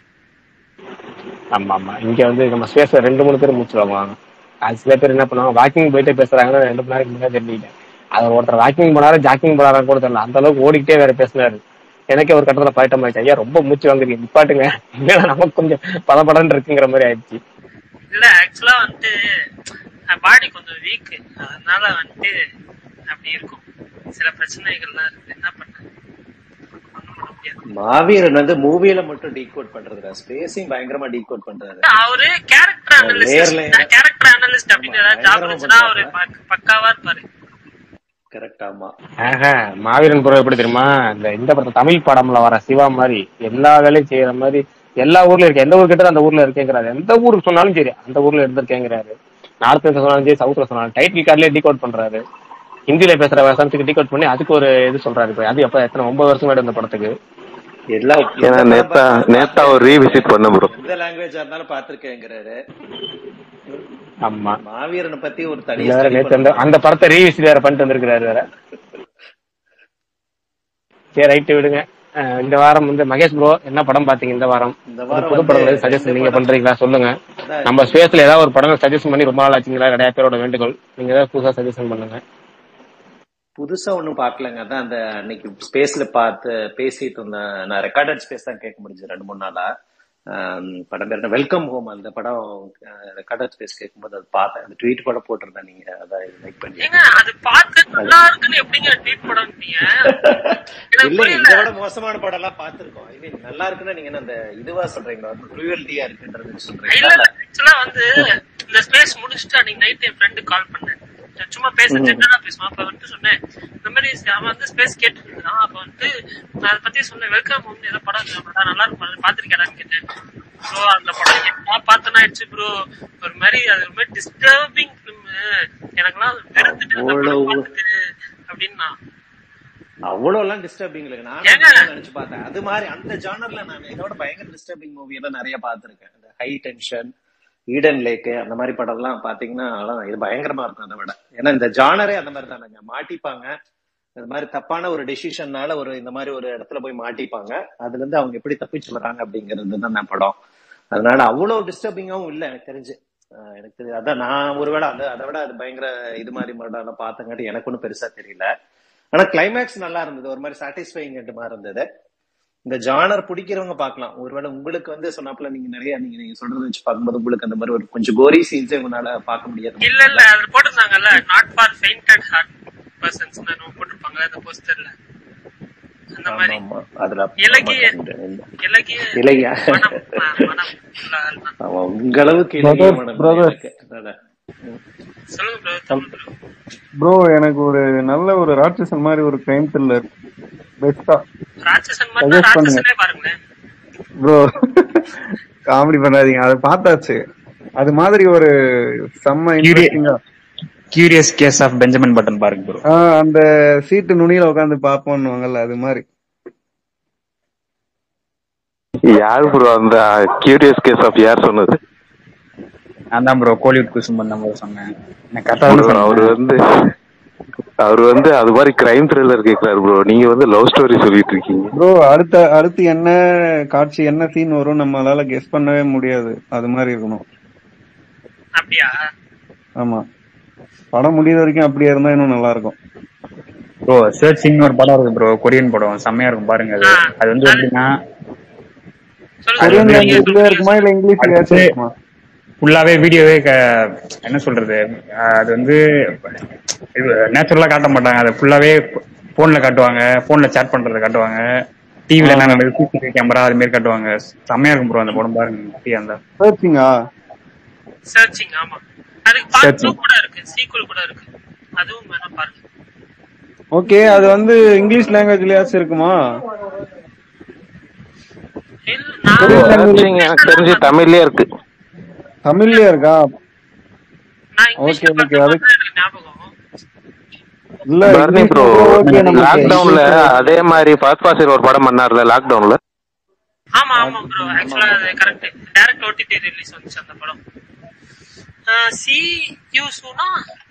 ஆமா ஆமா இங்க வந்து நம்ம ஸ்பேஸ்ல ரெண்டு மூணு பேர் மூச்சு வாங்குவாங்க அது சில பேர் என்ன பண்ணுவாங்க வாக்கிங் போயிட்டு பேசுறாங்கன்னா ரெண்டு மணி நேரம் முன்னாடி தெரிஞ்சுக்கிட்டேன் அது ஒருத்தர் வாக்கிங் போனாரா ஜாக்கிங் போனாரா கூட தெரியல அந்த அளவுக்கு ஓடிக்கிட்டே வேற பேசினாரு எனக்கே ஒரு கட்டத்துல பழட்டம் ஆயிடுச்சு ஐயா ரொம்ப மூச்சு வாங்குறீங்க நிப்பாட்டுங்க இல்லைன்னா நமக்கு கொஞ்சம் பதபடன்னு இருக்குங்கிற மாதிரி ஆயிடுச்சு இல்ல ஆக்சுவலா வந்துட்டு பாடி கொஞ்சம் வீக் அதனால வந்துட்டு அப்படி இருக்கும் சில பிரச்சனைகள்லாம் இருக்கு என்ன பண்ண ஒண்ணும் பண்ண முடியாது மாவீரன் வந்து மூவில மட்டும் டீகோட் பண்றது ஸ்பேஸையும் பயங்கரமா டீகோட் பண்றாரு அவரு character analyst layer layer. Character analyst அப்படின்னு ஏதாவது ஜாப் இருந்துச்சுன்னா அவரு பக்க- பக்காவா இருப்பாரு கரெக்ட் ஆமா ஆஹா, மாவீரன் புறம் எப்படி தெரியுமா இந்த இந்த படத்தை தமிழ் படம்ல வர சிவா மாதிரி எல்லா வேலையும் செய்யற மாதிரி எல்லா ஊர்ல இருக்க எந்த ஊர் கிட்ட அந்த ஊர்ல இருக்கேங்கிறாரு எந்த ஊருக்கு சொன்னாலும் சரி அந்த ஊர்ல இருந்திருக்கேங்கிறாரு நார்த்ல சொன்னாலும் சரி சவுத்ல சொன்னாலும் டைட்டில் கார்ட்லயே டீகோட் பண்றாரு ஹிந்தில பேசுற வசனத்துக்கு டீகோட் பண்ணி அதுக்கு ஒரு இது சொல்றாரு இப்ப அது எப்ப எத்தனை ஒன்பது வருஷம் முன்னாடி அந்த படத்துக்கு எல்லா ஏன்னா நேத்தா நேத்தா ஒரு ரீவிசிட் பண்ண ப்ரோ எந்த லாங்குவேஜா இருந்தாலும் பாத்திருக்கேங்கிறாரு ஆமா மாவீரனை பத்தி ஒரு தனி இல்ல வேற study நேத்து அந்த பண்ணணும். அந்த படத்தை ரீவிசிட் வேற பண்ணிட்டு வந்திருக்கிறாரு வேற சரி ரைட்டு விடுங்க அஹ் இந்த வாரம் வந்து மகேஷ் ப்ரோ என்ன படம் பாத்தீங்க இந்த வாரம் இந்த ஒரு வாரம் புது வந்து படம் சஜஸ்ட் ரெண்டு நீங்க படம் பண்றீங்களா சொல்லுங்க அதான் நம்ம ஸ்பேஸ்ல ஏதாவது ஒரு படம் சஜஸ்ட் பண்ணி ரொம்ப நாள் ஆச்சுங்களா நிறைய பேரோட வேண்டுகோள் நீங்க ஏதாவது புதுசா சஜஷன் பண்ணுங்க புதுசா ஒண்ணும் பாக்கலங்க அதான் அந்த அன்னைக்கு ஸ்பேஸ்ல பார்த்து பேசிட்டு இருந்தேன் நான் ரெக்கார்டட் ஸ்பேஸ் தான் கேட்க முடிஞ்சு ரெண்டு மூணு நாளா ஆம், படம் பேர் வெல்கம் ஹோம் அந்த படம் ரெக்கார்டட் ஸ்பேஸ் கேட்கும்போது அது பார்த்தேன் அந்த ட்வீட் கூட போட்டிருந்தேன் நீங்க அதை லைக் பண்ணி ஏங்க அது பார்த்து நல்லா இருக்குன்னு எப்படிங்க ட்வீட் பண்ணீங்க எனக்கு இல்ல புரியல இதை விட மோசமான படம் எல்லாம் பார்த்திருக்கோம் ஐ மீன் நல்லா இருக்குன்னா நீங்க என்ன அந்த இதுவா சொல்றீங்களா க்ரூவல்ட்டியா இருக்குன்றது இல்ல சொல்றீங்களா இல்ல ஆக்சுவலா வந்து இந்த ஸ்பேஸ் முடிச்சுட்டு அன்னைக்கு நைட் என் ஃப்ரெண்டு கால் பண்ணேன் நான் சும்மா பேச ம். ஜென்ரலா பேசுவான் அப்ப வந்துட்டு சொன்னேன் இந்த மாதிரி அவன் வந்து ஸ்பேஸ் கேட்டுட்டு இருந்தான் அப்ப வந்துட்டு நான் அதை பத்தி சொன்னேன் வெல்கம் ஹோம் ஏதோ படம் இருக்கா நல்லா இருக்கும் பாத்திருக்கேன் கேட்டேன் ப்ரோ அந்த படம் நான் பார்த்தனா ஆயிடுச்சு ப்ரோ ஒரு மாதிரி அது ஒரு மாதிரி டிஸ்டர்பிங் ஃபிலிம் எனக்கெல்லாம் வெறுத்துட்டு அந்த படம் அவ்வளவு பார்த்துட்டு அப்படின்னா அவ்வளவு எல்லாம் டிஸ்டர்பிங் இல்லைங்க நானும் ஏங்க அப்படிதான் நினைச்சு பார்த்தேன் அது மாதிரி அந்த ஜானர்ல நான் இதோட பயங்கர டிஸ்டர்பிங் மூவி எல்லாம் நிறைய பார்த்திருக்கேன் இந்த ஹை டென்ஷன் ஈடன் லேக் அந்த மாதிரி படம் எல்லாம் பாத்தீங்கன்னா அவ்வளவுதான் இது பயங்கரமா இருக்கும் அதை விட ஏன்னா இந்த ஜானரே அந்த மாதிரி தானேங்க மாட்டிப்பாங்க இந்த மாதிரி தப்பான ஒரு டெசிஷன்னால ஒரு இந்த மாதிரி ஒரு இடத்துல போய் மாட்டிப்பாங்க அதுல இருந்து அவங்க எப்படி தப்பிச்சு வராங்க அப்படிங்கிறது தான் அந்த படம் அதனால அவ்வளவு டிஸ்டர்பிங்காவும் இல்ல எனக்கு தெரிஞ்சு ஆஹ் எனக்கு தெரிஞ்சு அதான் நான் ஒருவேளை அந்த அதை விட அது பயங்கர இது மாதிரி படம் எல்லாம் பார்த்தங்காட்டி எனக்கு ஒன்றும் பெருசா தெரியல ஆனா கிளைமேக்ஸ் நல்லா இருந்தது ஒரு மாதிரி சாட்டிஸ்ஃபைங் மாதிரி இருந்தது இந்த ஜானர் பிடிக்கிறவங்க பார்க்கலாம் ஒருவேளை உங்களுக்கு வந்து சொன்னாப்புல நீங்க நிறைய நீங்க நீங்க சொல்றத வச்சு பார்க்கும்போது உங்களுக்கு அந்த மாதிரி ஒரு கொஞ்சம் கோரி சீன்ஸே உங்களால பார்க்க முடியாது இல்ல இல்ல அதுல போட்டிருந்தாங்கல்ல not for fainted heart persons போட்டிருப்பாங்க அந்த போஸ்டர்ல அந்த ஆமா மாதிரி ஆமா அதுல இலகிய ஆமா, இலகிய இலகிய மனம் ம- மனம் உள்ள ஆள் தான். ஆமா உங்க அளவுக்கு இலகிய Brother, மனம் brother. எனக்கு அதனால ம். சொல்லுங்க ப்ரோ தமிழ் ப்ரோ ப்ரோ எனக்கு ஒரு நல்ல ஒரு ராட்சசன் மாதிரி ஒரு கிரைம் த்ரில்லர் பெஸ்டா ராட்சசன் மாதிரி சஜஸ்ட் பண்ணுங்க ராட்சசனே பாருங்களேன் ப்ரோ காமெடி பண்ணாதீங்க அதை பார்த்தாச்சு அது மாதிரி ஒரு செம்ம இன்ட்ரெஸ்டிங்கா curious case of Benjamin Button bro ப்ரோ அந்த சீட்டு நுனியில உட்காந்து பாப்போம்னுவாங்கல்ல அது மாதிரி யார் ப்ரோ அந்த கியூரியஸ் கேஸ் ஆஃப் யார் சொன்னது நான் தான் ப்ரோ கோலிவுட் குசும் தான் ப்ரோ சொன்னேன் நான் கரெக்டா ப்ரோ தான் அவர் சொன்னேன் வந்து அவர் வந்து அது மாதிரி கிரைம் த்ரில்லர் கேட்கிறாரு ப்ரோ நீங்க வந்து லவ் ஸ்டோரி சொல்லிட்டு இருக்கீங்க ப்ரோ அடுத்த அடுத்து என்ன காட்சி என்ன சீன் வரும் நம்மளால கெஸ் பண்ணவே முடியாது அது மாதிரி இருக்கணும் அப்படியா ஆமா படம் முடியிற வரைக்கும் அப்படியே இருந்தா இன்னும் நல்லா இருக்கும் ப்ரோ சர்ச்சிங் ஒரு படம் இருக்கு ப்ரோ கொரியன் படம் செம்மையா இருக்கும் பாருங்க அது அது வந்து எப்படின்னா அது கொரியன் வந்து லாங்குவேஜ்ல இருக்குமா இல்ல இங்கிலீஷ்லயாச்சும் அது இருக்குமா ஃபுல்லாவே வீடியோவே என்ன சொல்றது அஹ் அது வந்து நேச்சுரலா காட்ட மாட்டாங்க அதை ஃபுல்லாவே போன்ல காட்டுவாங்க போன்ல சேட் பண்றத காட்டுவாங்க டிவில என்ன நடக்குது சிசிடிவி கேமரா அது மாதிரி காட்டுவாங்க செம்மையா இருக்கும் ப்ரோ அந்த படம் பாருங்க ஃப்ரீயா இருந்தா சர்ச்சிங்கா சர்ச்சிங் ஆமா அதுக்கு பார்ட் டூ Searching. கூட இருக்கு சீக்குவல் கூட இருக்கு அதுவும் வேணா பாருங்க ஓகே அது வந்து இங்கிலீஷ் லாங்குவேஜ்லயாச்சும் இருக்குமா கொரியன் சர்ச்சிங் எனக்கு தெரிஞ்சு தமிழ்லயே இருக்கு தமிழ்லயே இருக்கா ஓகே ஓகே அதுக்கு இல்ல பர்னி இங்கிலீஷ் ப்ரோ ஓகே நமக்கு லாக்டவுன்ல அதே மாதிரி ஃபாஸ்ட் பாசில் ஒரு படம் பண்ணார்ல லாக்டவுன்ல ஆமா ஆமா ப்ரோ ஆக்சுவலா அது கரெக்ட் டைரக்ட் ஓடிடி ரிலீஸ் வந்துச்சு அந்த படம் சி யூசுனா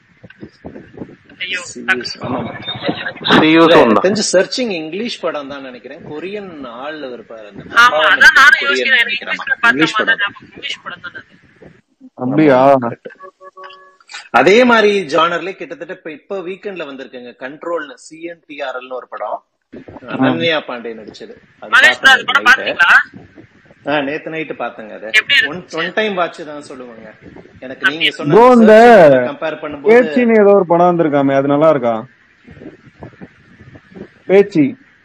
ஐயோ சியூஸும் தான் தெரிஞ்சு சர்ச்சிங் இங்கிலீஷ் படம் தான் நினைக்கிறேன் கொரியன் ஆள் இருப்பாரு அந்த ஆமா அதான் நானும் கொரியன் யோசிக்கிறேன் எனக்கு நினைக்கிறேன் இங்கிலீஷ்ல இங்கிலீஷ் பார்த்த மாதிரி தான் படம் ஞாபகம் இங்கிலீஷ் படம் தான் அது அப்படியா அதே மாதிரி ஜானர்ல கிட்டத்தட்ட இப்ப இப்ப வீக்கெண்ட்ல வந்திருக்குங்க கண்ட்ரோல் சிஎன்டிஆர்எல்னு ஒரு படம் அனன்யா பாண்டே நடிச்சது அது மகேஷ் bro, அது பார்த்தேன் படம் நைட்டு பாத்தீங்களா நேத்து நைட்டு பாத்தேங்க அது எப்படி ஒன் ஒன் டைம் வாட்ச் தான் சொல்லுவாங்க எனக்கு நீங்க ப்ரோ சொன்ன இந்த கம்பேர் பண்ணும்போது பேச்சின்னு ஏதோ ஒரு படம் வந்திருக்காமே அது நல்லா இருக்கா பேச்சி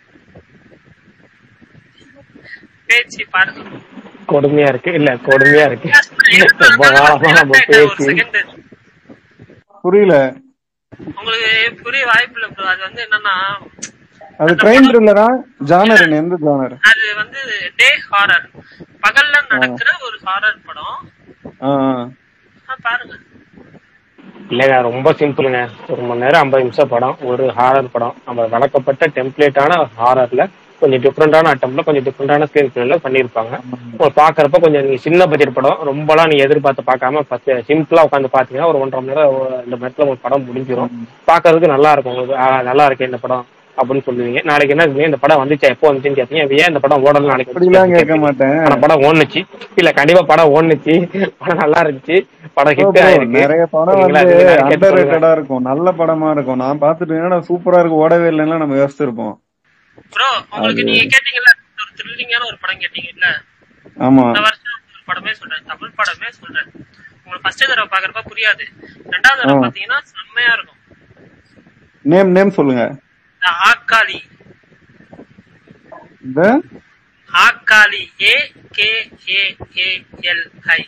பேச்சு பாருங்க கொடுமையா இருக்கு இல்ல கொடுமையா இருக்கு ரொம்ப காலமா நம்ம ஒரு பேசி செகண்ட் புரியல உங்களுக்கு புரிய வாய்ப்பு இல்ல ப்ரோ அது வந்து என்னன்னா அது கிரைம் த்ரில்லரா ஜானர் என்ன எந்த ஜானர் அது வந்து டே ஹாரர் பகல்ல நடக்கிற ஒரு ஹாரர் படம் ஆ ஆ. ஆ, பாருங்க இல்லைங்க ரொம்ப சிம்பிளுங்க ஒரு மணி நேரம் ஐம்பது நிமிஷம் படம் ஒரு ஹாரர் படம் நம்ம வழக்கப்பட்ட டெம்ப்ளேட்டான ஹாரர்ல கொஞ்சம் டிஃப்ரெண்டான அட்டம்ல கொஞ்சம் டிஃப்ரெண்டான ஸ்கிரீன் பிளேல பண்ணியிருப்பாங்க உங்களுக்கு பாக்குறப்ப கொஞ்சம் நீங்க சின்ன பட்ஜெட் படம் ரொம்பலாம் நீங்க எதிர்பார்த்து பார்க்காம பத்து சிம்பிளா உட்காந்து பாத்தீங்கன்னா ஒரு ஒன்றரை மணி நேரம் ஒரு ரெண்டு மணி நேரத்துல உங்களுக்கு படம் முடிஞ்சிடும் பாக்குறதுக்கு நல்லா இருக்கும் உங்களுக்கு ஆ, நல்லா இருக்கு இந்த படம் அப்படின்னு சொல்லுவீங்க நாளைக்கு என்ன இருக்குங்க, இந்த படம் வந்துச்சா எப்போ வந்துச்சுன்னு கேட்பீங்க இது ஏன் இந்த படம் ஓடல நாளைக்கு அப்படிலாம் வந்துச்சு கேட்க மாட்டேன் ஆனா படம் ஓடுனுச்சு இல்ல கண்டிப்பா படம் ஓடுனுச்சு படம் நல்லா இருந்துச்சு படம் bro, ஹிட் bro, ஆயிருக்கு நிறைய படம் சரிங்களா வந்து இது நிறைய கேட்டு அண்டர் சொல்லுங்க ரேட்டடா இருக்கும் நல்ல படமா இருக்கும் நான் பாத்துட்டு என்னடா சூப்பரா இருக்கு ஓடவே இல்லைன்னா நம்ம யோசிச்சிருப்போம் ப்ரோ உங்களுக்கு அது நீங்க கேட்டீங்கல்ல ஒரு த்ரில்லிங்கான ஒரு படம் கேட்டீங்கல்ல ஆமா இந்த வருஷம் ஒரு படமே சொல்றேன் தமிழ் படமே சொல்றேன் உங்களுக்கு ஃபர்ஸ்ட் தடவை பாக்குறப்ப புரியாது ரெண்டாவது தடவை ஆ. பாத்தீங்கன்னா செம்மையா இருக்கும் நேம் நேம் சொல்லுங்க இந்த ஆக்காளி இந்த ஆக்காளி A K A A L I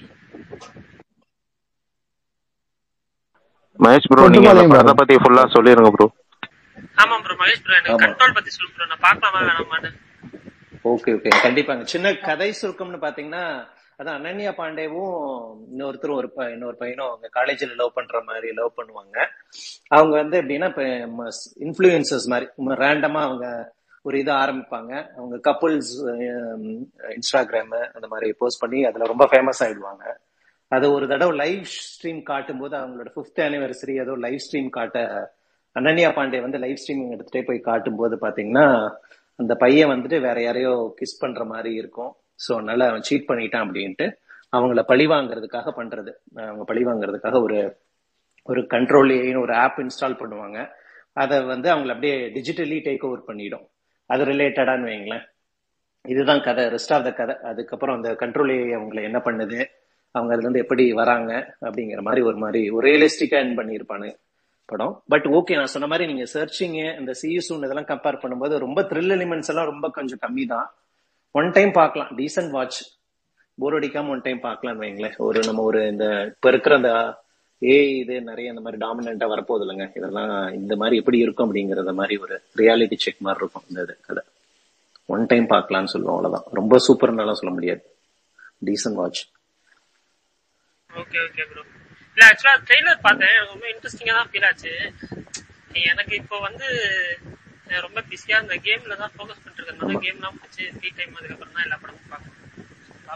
Mahesh bro நீங்க அந்த படத்தை பத்தி ஃபுல்லா சொல்லிருங்க ப்ரோ ஆமா ப்ரோ மகேஷ் ப்ரோ எனக்கு கண்ட்ரோல் பத்தி சொல்லு ப்ரோ நான் பார்க்கலாமா வேணாமான்னு ஓகே ஓகே கண்டிப்பாங்க சின்ன கதை சுருக்கம்னு பாத்தீங்கன்னா அதான் அனன்யா பாண்டேவும் இன்னொருத்தரும் ஒரு ப- இன்னொரு பையனும் அவங்க காலேஜ்ல லவ் பண்ற மாதிரி லவ் பண்ணுவாங்க அவங்க வந்து எப்படின்னா இப்ப இன்ஃபுளுசர்ஸ் மாதிரி ரேண்டமா அவங்க ஒரு இதை ஆரம்பிப்பாங்க அவங்க கப்புள்ஸ் இன்ஸ்டாகிராம் அந்த மாதிரி போஸ்ட் பண்ணி அதுல ரொம்ப ஃபேமஸ் ஆயிடுவாங்க அது ஒரு தடவை லைவ் ஸ்ட்ரீம் காட்டும்போது அவங்களோட ஃபிஃப்த் ஆனிவர்சரி ஏதோ லைவ் ஸ்ட்ரீம் காட்ட அனன்யா பாண்டே வந்து லைவ் ஸ்ட்ரீமிங் எடுத்துட்டே போய் காட்டும்போது பாத்தீங்கன்னா அந்த பையன் வந்துட்டு வேற யாரையோ கிஸ் பண்ற மாதிரி இருக்கும் ஸோ அதனால அவன் சீட் பண்ணிட்டான் அப்படின்ட்டு அவங்கள பழி வாங்குறதுக்காக பண்றது அவங்க பழி வாங்குறதுக்காக ஒரு ஒரு கண்ட்ரோல் ஒரு ஆப் இன்ஸ்டால் பண்ணுவாங்க அதை வந்து அவங்கள அப்படியே டிஜிட்டலி டேக் ஓவர் பண்ணிடும் அது ரிலேட்டடான்னு வைங்களேன் இதுதான் கதை ரெஸ்ட் ஆஃப் த கதை அதுக்கப்புறம் அந்த கண்ட்ரோல் அவங்களை என்ன பண்ணுது அவங்க அதுல இருந்து எப்படி வராங்க அப்படிங்கிற மாதிரி ஒரு மாதிரி ஒரு ரியலிஸ்டிக்கா என் பண்ணியிருப்பானு படம் பட் ஓகே நான் சொன்ன மாதிரி நீங்க சர்ச்சிங் இந்த சியூசூன் இதெல்லாம் கம்பேர் பண்ணும்போது ரொம்ப த்ரில் எலிமெண்ட்ஸ் எல்லாம் ரொம்ப கொஞ்சம் கம்மி தான் ஒன் டைம் பார்க்கலாம் டீசன்ட் வாட்ச் போர் அடிக்காம ஒன் டைம் பார்க்கலாம்னு வைங்களேன் ஒரு நம்ம ஒரு இந்த இப்ப இருக்கிற அந்த ஏ இது நிறைய இந்த மாதிரி டாமினண்டா வரப்போகுது இல்லைங்க இதெல்லாம் இந்த மாதிரி எப்படி இருக்கும் அப்படிங்கறத மாதிரி ஒரு ரியாலிட்டி செக் மாதிரி இருக்கும் இந்த இது கதை ஒன் டைம் பார்க்கலாம்னு சொல்லுவோம் அவ்வளவுதான் ரொம்ப சூப்பர்னாலாம் சொல்ல முடியாது decent watch okay okay bro இல்ல ஆக்சுவலா ட்ரெய்லர் பார்த்தேன் எனக்கு ரொம்ப இன்ட்ரெஸ்டிங்கா தான் ஃபீல் ஆச்சு எனக்கு இப்போ வந்து அஹ் ரொம்ப பிஸியா இந்த கேம்ல தான் ஃபோக்கஸ் பண்ணிட்டு இருக்கறதுனால கேம்லாம் முடிச்சு ஃப்ரீ டைம் அதுக்கப்புறம் தான் எல்லா படமும் பார்க்கணும்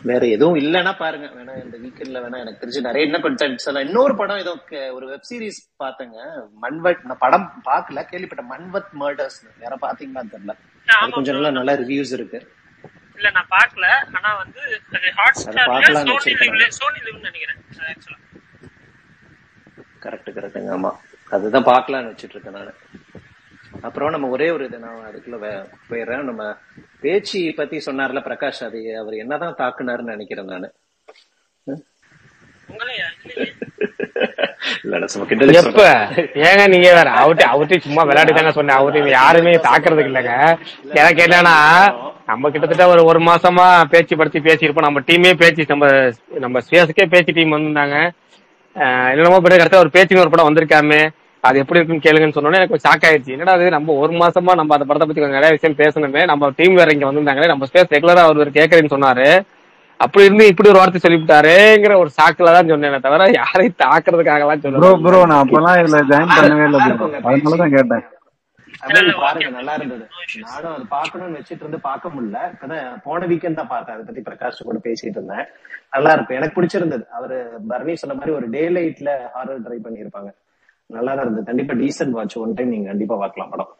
வேற எதுவும் இல்லைன்னா பாருங்க வேணா இந்த வீக்கெண்ட்ல வேணா எனக்கு தெரிஞ்சு நிறைய என்ன கண்டென்ட்ஸ் எல்லாம் இன்னொரு படம் ஏதோ க- ஒரு வெப் சீரிஸ் பார்த்தேங்க மன்வத் நான் படம் பார்க்கல கேள்விப்பட்ட மன்வத் மர்டர்ஸ் வேற பாத்தீங்களான்னு தெரியல அது ஆமா கொஞ்சம் ப்ரோ நல்லா நல்ல ரிவ்யூஸ் இருக்கு இல்ல நான் பார்க்கல ஆனா வந்து அது ஹாட் அதை ஸ்டார்ல பார்க்கலாம்னு சோனி வச்சிருக்கேன் லிவ்ல நான் சோனி லிவ்னு நினைக்கிறேன் ஆக்சுவலா கரெக்ட் கரெக்டுங்க ஆமா அதுதான் பார்க்கலாம்னு வச்சிட்டு இருக்கேன் நான் அப்புறம் நம்ம ஒரே ஒரு இது நான் அதுக்குள்ள வே- போயிடுறேன் நம்ம பேச்சு பத்தி சொன்னார்ல பிரகாஷ் அது அவர் என்னதான் தாக்குனாருன்னு நினைக்கிறேன் நானு உங்களையா இல்லையே இல்ல சும்மா கிண்டலுக்கு எப்ப சொல்றேன் ஏங்க நீங்க வேற அவர்கிட்ட அவர்கிட்ட சும்மா விளையாட்டு தாங்க சொன்னேன் அவர்கிட்ட யாருமே தாக்குறதுக்கு இல்லைங்க எனக்கு என்னன்னா நம்ம கிட்டத்தட்ட ஒரு ஒரு மாசமா பேச்சு படுத்தி பேசியிருப்போம் நம்ம டீமே பேச்சு நம்ம நம்ம ஸ்பேஸுக்கே பேச்சு டீம் வந்திருந்தாங்க ஆஹ் என்னமோ பிறகு கடைசியா ஒரு பேச்சுன்னு ஒரு படம் வந்திருக்காமே அது எப்படி இருக்குன்னு கேளுங்கன்னு சொன்னோன்னே எனக்கு ஷாக் ஆயிடுச்சு என்னடா அது நம்ம ஒரு மாசமா நம்ம அந்த படத்தை பத்தி கொஞ்சம் நிறைய விஷயம் பேசணுமே நம்ம டீம் வேற இங்க வந்திருந்தாங்களே நம்ம ஸ்பேஸ் ரெகுலரா அவர் கேட்கறேன்னு சொன்னாரு அப்படி இருந்து இப்படி ஒரு வார்த்தை சொல்லிவிட்டாருங்கிற ஒரு சாக்குல தான் சொன்னேனே தவிர யாரையும் தாக்குறதுக்காகலாம் ப்ரோ சொல்லல ப்ரோ நான் அப்பெல்லாம் இதுல ஜாயின் பண்ணவே இல்லை ப்ரோ அதனாலதான் கேட்டேன் தமிழ் பாருங்க நல்லா இருந்தது நானும் அது பார்க்கணும்னு வச்சிட்டு இருந்து பார்க்க முடியல இப்பதான் போன வீக்கெண்ட் தான் பார்த்தேன் அதை பத்தி பிரகாஷ் கூட பேசிட்டு இருந்தேன் நல்லா இருக்கும் எனக்கு பிடிச்சிருந்தது அவரு பரணி சொன்ன மாதிரி ஒரு டே லைட்ல ஹாரர் ட்ரை பண்ணியிருப்பாங்க நல்லா தான் இருந்தது கண்டிப்பா டீசன்ட் வாட்ச் ஒன் டைம் நீங்க கண்டிப்பா பார்க்கலாம் படம்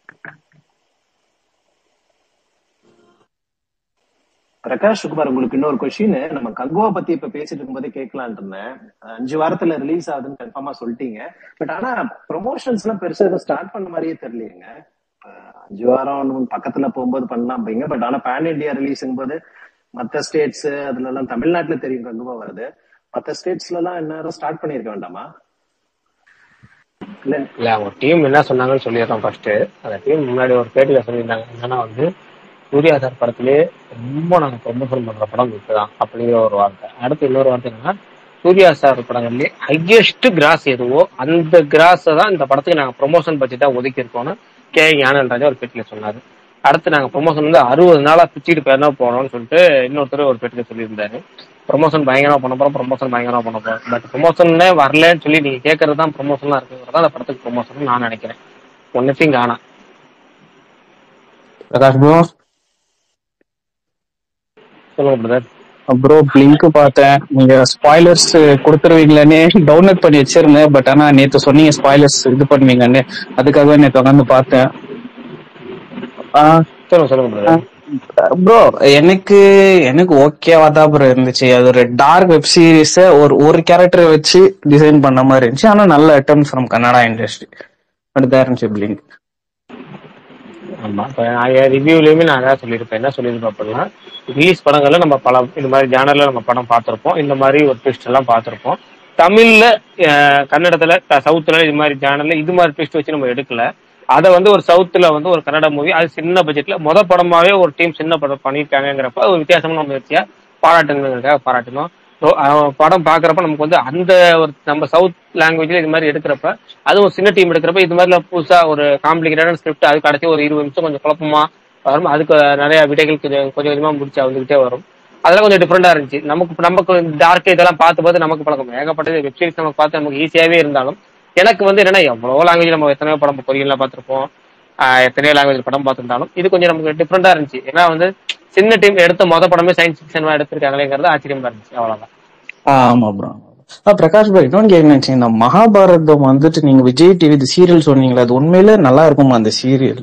பிரகாஷ் குமார் உங்களுக்கு இன்னொரு கொஸ்டின் நம்ம கங்குவா பத்தி இப்ப பேசிட்டு இருக்கும்போதே கேட்கலான் இருந்தேன் அஞ்சு வாரத்துல ரிலீஸ் ஆகுதுன்னு கன்ஃபார்மா சொல்லிட்டீங்க பட் ஆனா ப்ரொமோஷன்ஸ் எல்லாம் பெருசா எதுவும் ஸ்டார்ட் பண்ண மாதிரியே தெரியலையேங்க அஹ் அஞ்சு வாரம் இன்னும் பக்கத்துல போகும்போது பண்ணலாம் அப்படிங்க பட் ஆனா பேன் இந்தியா ரிலீஸுங்கும் போது மத்த ஸ்டேட்ஸ் அதுல எல்லாம் தமிழ்நாட்டுல தெரியும் கங்குவா வருது மத்த ஸ்டேட்ஸ்ல எல்லாம் என்ன ஸ்டார்ட் பண்ணிருக்க வேண்டாமா இல்ல இல்ல அவங்க டீம் என்ன சொன்னாங்கன்னு சொல்லிடுறோம் ஃபர்ஸ்ட் அந்த டீம் முன்னாடி ஒரு பேட்டியில சொல்லியிருந்தாங்க என்னன்னா வந்து சூர்யா சார் படத்திலே ரொம்ப நாங்க ப்ரொமோஷன் பண்ற படம் இதுதான் அப்படிங்கிற ஒரு வார்த்தை அடுத்து இன்னொரு வார்த்தை என்னன்னா சூர்யா சார் படங்கள்லயே ஹையஸ்ட் கிராஸ் எதுவோ அந்த கிராஸை தான் இந்த படத்துக்கு நாங்க ப்ரொமோஷன் பட்ஜெட்டா ஒதுக்கி இருக்கோம்னு கே ஞானல் ராஜா ஒரு பேட்டியில சொன்னாரு அடுத்து நாங்க ப்ரொமோஷன் வந்து அறுபது நாளா பிச்சுட்டு பேர்னா போறோம்னு சொல்லிட்டு இன்னொருத்தர் ஒரு பேட்டியில சொல்லியிருந்தாரு ப்ரொமோஷன் பயங்கரமா பண்ண போறோம் ப்ரொமோஷன் பயங்கரமா பண்ண போறோம் பட் ப்ரொமோஷன்ல வரலன்னு சொல்லி நீங்க கேட்கறது தான் ப்ரொமோஷனா இருக்குங்கிறதா அந்த படத்துக்கு ப்ரொமோஷன் நான் நினைக்கிறேன் ஒன்னுத்தையும் காணா பிரகாஷ் ப்ரோ சொல்லுங்க பிரதர் ப்ரோ பிளிங்க் பார்த்தேன் நீங்க ஸ்பாய்லர்ஸ் கொடுத்துருவீங்களேன்னு டவுன்லோட் பண்ணி வச்சிருந்தேன் பட் ஆனா நேத்து சொன்னீங்க ஸ்பாய்லர்ஸ் இது பண்ணுவீங்கன்னு அதுக்காகவே நேத்து உட்காந்து பார்த்தேன் சொல்லுங்க சொல்லுங்க பிரதர் ப்ரோ எனக்கு எனக்கு ஓகேவா தான் ப்ரோ இருந்துச்சு அது ஒரு டார்க் வெப் சீரிஸ ஒரு ஒரு கேரக்டரை வச்சு டிசைன் பண்ண மாதிரி இருந்துச்சு ஆனா நல்ல அட்டம் ஃப்ரம் கன்னடா இண்டஸ்ட்ரி அப்படிதான் இருந்துச்சு பிளிங்க் ஆமா இப்ப நான் ரிவ்யூலயுமே நான் அதான் சொல்லியிருப்பேன் என்ன சொல்லியிருப்பேன் அப்படின்னா ரிலீஸ் படங்கள்ல நம்ம பல இந்த மாதிரி ஜானர்ல நம்ம படம் பார்த்திருப்போம் இந்த மாதிரி ஒரு ட்விஸ்ட் எல்லாம் பார்த்திருப்போம் தமிழ்ல அஹ், கன்னடத்துல த- சவுத்துல இது மாதிரி ஜானர்ல இது மாதிரி ட்விஸ்ட் வச்சு நம்ம எடுக்கல அதை வந்து ஒரு சவுத்துல வந்து ஒரு கன்னட மூவி அது சின்ன பட்ஜெட்ல முத படமாவே ஒரு டீம் சின்ன படம் பண்ணியிருக்காங்கிறப்ப ஒரு வித்தியாசமான முயற்சியா பாராட்டுங்கிறதுக்காக பாராட்டணும் So, அஹ், படம் பாக்குறப்ப நமக்கு வந்து அந்த ஒரு நம்ம சவுத் லாங்குவேஜ்ல இது மாதிரி எடுக்கிறப்ப அதுவும் சின்ன டீம் எடுக்கிறப்ப இது மாதிரி புதுசா ஒரு காம்ப்ளிகேட்டடான ஸ்கிரிப்ட் அது கடைசி ஒரு இருபது நிமிஷம் கொஞ்சம் குழப்பமா வரும் அதுக்கு நிறைய விடைகள் கொஞ்சம் கொஞ்சம் கொஞ்சமா முடிச்சு வந்துகிட்டே வரும் அதெல்லாம் கொஞ்சம் டிஃப்ரெண்டா இருந்துச்சு நமக்கு நமக்கு டார்க் இதெல்லாம் பார்த்து பார்த்து நமக்கு பழக்கம் ஏகப்பட்டது வெப் சீரிஸ் நமக்கு பார்த்து நமக்கு ஈஸியாவே இருந்தாலும் எனக்கு வந்து என்னன்னா எவ்வளோ லாங்குவேஜ் நம்ம எத்தனையோ படம் கொரியன்ல பார்த்திருப்போம் ஆஹ் எத்தனையோ லாங்குவேஜ் படம் பார்த்திருந்தாலும் இது கொஞ்சம் நமக்கு டிஃப்ரெண்டா இருந்துச்சு ஏன்னா வந்து சின்ன டீம் எடுத்த மொத படமே சயின்ஸ் ஃபிக்ஷன் எடுத்திருக்காங்களேங்கிறது ஆச்சரியமா இருந்துச்சு அவ்வளவுதான் ஆமா ப்ரோ பிரகாஷ் பாய் இன்னொன்னு கேட்க நினைச்சேன் இந்த மகாபாரதம் வந்துட்டு நீங்க விஜய் டிவி இந்த சீரியல் சொன்னீங்களா அது உண்மையிலே நல்லா இருக்குமா அந்த சீரியல்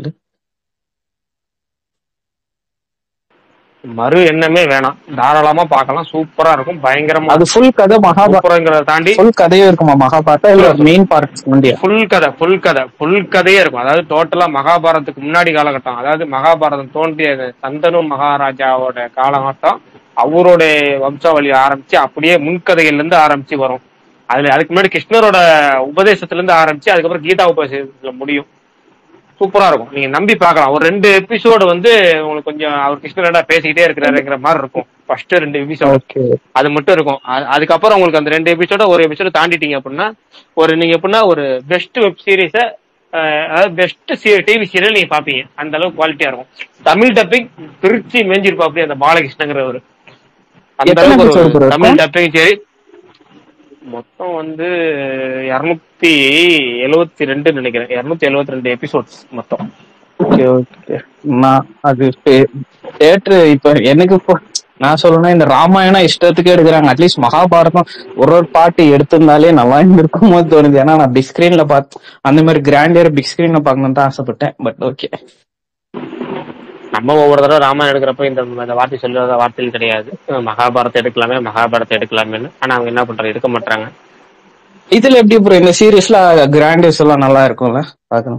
மறு எண்ணமே வேணாம் தாராளமா பார்க்கலாம் சூப்பரா இருக்கும் பயங்கரமா அது ஃபுல் கதை மகாபாரத சூப்பருங்கிறத தாண்டி ஃபுல் கதையே இருக்குமா மகாபாரதம் இல்ல மெயின் பார்ட் ஒண்டியா ஃபுல் கதை ஃபுல் கதை ஃபுல் கதையே இருக்கும் அதாவது டோட்டலா மகாபாரதத்துக்கு முன்னாடி காலகட்டம் அதாவது மகாபாரதம் தோன்றிய சந்தனு மகாராஜாவோட காலகட்டம் அவருடைய வம்சாவளி ஆரம்பிச்சு அப்படியே முன்கதையில இருந்து ஆரம்பிச்சு வரும் அதுல அதுக்கு முன்னாடி கிருஷ்ணரோட உபதேசத்துல இருந்து ஆரம்பிச்சு அதுக்கப்புறம் கீதா உபதேசத்துல முடியும் சூப்பரா இருக்கும் நீங்க நம்பி பார்க்கலாம் ஒரு ரெண்டு எபிசோடு வந்து உங்களுக்கு கொஞ்சம் அவர் கிருஷ்ணரடா பேசிக்கிட்டே இருக்கிறாருங்கிற மாதிரி இருக்கும் ஃபர்ஸ்ட் ரெண்டு எபிசோடு அது மட்டும் இருக்கும் அது- அதுக்கப்புறம் உங்களுக்கு அந்த ரெண்டு எபிசோட ஒரு எபிசோட தாண்டிட்டீங்க அப்படின்னா ஒரு நீங்க எப்படின்னா ஒரு பெஸ்ட் வெப் சீரிஸ அதாவது பெஸ்ட் டிவி சீரியல் நீங்க பாப்பீங்க அந்த அளவுக்கு குவாலிட்டியா இருக்கும் தமிழ் டப்பிங் பிரிச்சு மேஞ்சிருப்பா அப்படி அந்த பாலகிருஷ்ணங்கிறவர் அந்த எத்தனை அளவுக்கு episode bro ஒரு இருக்கும்? தமிழ் டப்பிங் சரி மொத்தம் வந்து இருநூத்தி எழுவத்தி ரெண்டு நினைக்கிறேன் இருநூத்தி எழுவத்தி ரெண்டு எபிசோட்ஸ் மொத்தம் ஓகே ஓகே நான் அது தியேட்டர் இப்ப எனக்கு இப்போ நான் சொல்லணும்னா இந்த ராமாயணம் இஷ்டத்துக்கு எடுக்கிறாங்க அட்லீஸ்ட் மகாபாரதம் ஒரு ஒரு பாட்டு எடுத்திருந்தாலே நல்லா இருக்குமோ தோணுது ஏன்னா நான் பிக் ஸ்கிரீன்ல பார்த்து அந்த மாதிரி கிராண்டியர் பிக் ஸ்கிரீன்ல பார்க்கணும்னு தான் ஆசைப்பட்டேன் பட் ஓகே நம்ம ஒவ்வொரு தடவை ராமாயணம் எடுக்கிறப்ப இந்த இந்த வார்த்தை சொல்லாத வார்த்தைகள் கிடையாது மகாபாரதம் எடுக்கலாமே மகாபாரதம் எடுக்கலாமேன்னு ஆனா அவங்க என்ன பண்றாங்க எடுக்க மாட்டாங்க இதுல எப்படி ப்ரோ இந்த சீரியஸ்ல கிராண்டியர்ஸ் எல்லாம் நல்லா இருக்கும்ல பாக்கணும்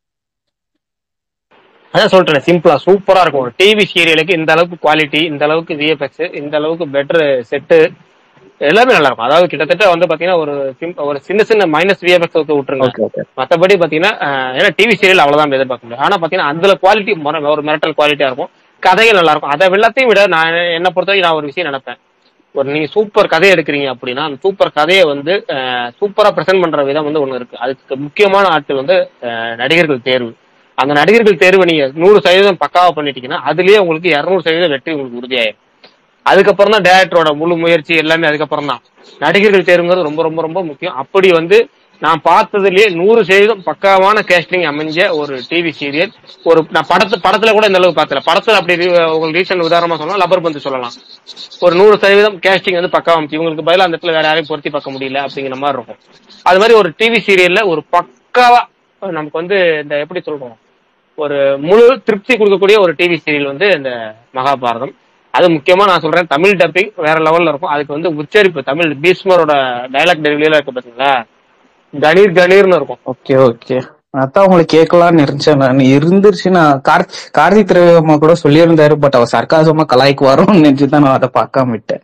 அதான் சொல்றேன் சிம்பிளா சூப்பரா இருக்கும் ஒரு டிவி சீரியலுக்கு இந்த அளவுக்கு குவாலிட்டி இந்த அளவுக்கு விஎஃப்எக்ஸ் இந்த அளவுக்கு பெட்டர் செட்டு எல்லாமே நல்லா இருக்கும் அதாவது கிட்டத்தட்ட வந்து பாத்தீங்கன்னா ஒரு sim- ஒரு சின்ன சின்ன மைனஸ் விஎஃப்எக்ஸ் விட்டுருங்க மத்தபடி பாத்தீங்கன்னா அஹ், ஏன்னா டிவி சீரியல் அவ்வளவுதான் எதிர்பார்க்க முடியும் ஆனா பாத்தீங்கன்னா அதுல குவாலிட்டி ஒரு மிரட்டல் குவாலிட்டியா இருக்கும் கதைகள் நல்லா இருக்கும் அதை எல்லாத்தையும் விட நான் என்ன பொறுத்த வரைக்கும் நான் ஒரு விஷயம் நினைப்பேன் ஒரு நீங்க சூப்பர் கதை எடுக்கிறீங்க அப்படின்னா அந்த சூப்பர் கதையை வந்து சூப்பரா பிரசன்ட் பண்ற விதம் வந்து ஒண்ணு இருக்கு அதுக்கு முக்கியமான ஆட்கள் வந்து அஹ், நடிகர்கள் தேர்வு அந்த நடிகர்கள் தேர்வு நீங்க நூறு சதவீதம் பக்காவா பண்ணிட்டீங்கன்னா அதுலயே உங்களுக்கு இருநூறு சதவீதம் வெற்றி உங்களுக்கு உறுதியாயிரும் அதுக்கப்புறம் தான் டேரக்டரோட முழு முயற்சி எல்லாமே அதுக்கப்புறம் தான் நடிகர்கள் தேர்வுங்கிறது ரொம்ப ரொம்ப ரொம்ப முக்கியம் அப்படி வந்து நான் பார்த்ததுலயே நூறு சதவீதம் பக்காவான கேஸ்டிங் அமைஞ்ச ஒரு டிவி சீரியல் ஒரு நான் படத்து படத்துல கூட இந்த அளவுக்கு பார்த்தல படத்துல அப்படி re- உங்களுக்கு ரீசன் உதாரணமா சொல்லலாம் லப்பர் பந்து சொல்லலாம் ஒரு நூறு சதவீதம் கேஸ்டிங் வந்து பக்காவா அமைச்சு இவங்களுக்கு பதிலா அந்த இடத்துல வேற யாரையும் பொருத்தி பார்க்க முடியல அப்படிங்கிற மாதிரி இருக்கும் அது மாதிரி ஒரு டிவி சீரியல்ல ஒரு பக்காவா நமக்கு வந்து இந்த எப்படி சொல்றோம் ஒரு முழு திருப்தி கொடுக்கக்கூடிய ஒரு டிவி சீரியல் வந்து இந்த மகாபாரதம் அது முக்கியமா நான் சொல்றேன் தமிழ் டப்பிங் வேற லெவல்ல இருக்கும் அதுக்கு வந்து உச்சரிப்பு தமிழ் பீஷ்மரோட டைலாக் டெலிவரியில இருக்கு பாத்தீங்களா கணீர் கணீர்னு இருக்கும் ஓகே ஓகே அதான் உங்களுக்கு கேட்கலாம்னு இருந்துச்சேன் நான் இருந்துருச்சு நான் கார் கார்த்திக் திரவியம்மா கூட சொல்லியிருந்தாரு பட் அவர் சர்க்காசமா கலாய்க்கு வரும்னு நினைச்சு தான் நான் அதை பார்க்காம விட்டேன்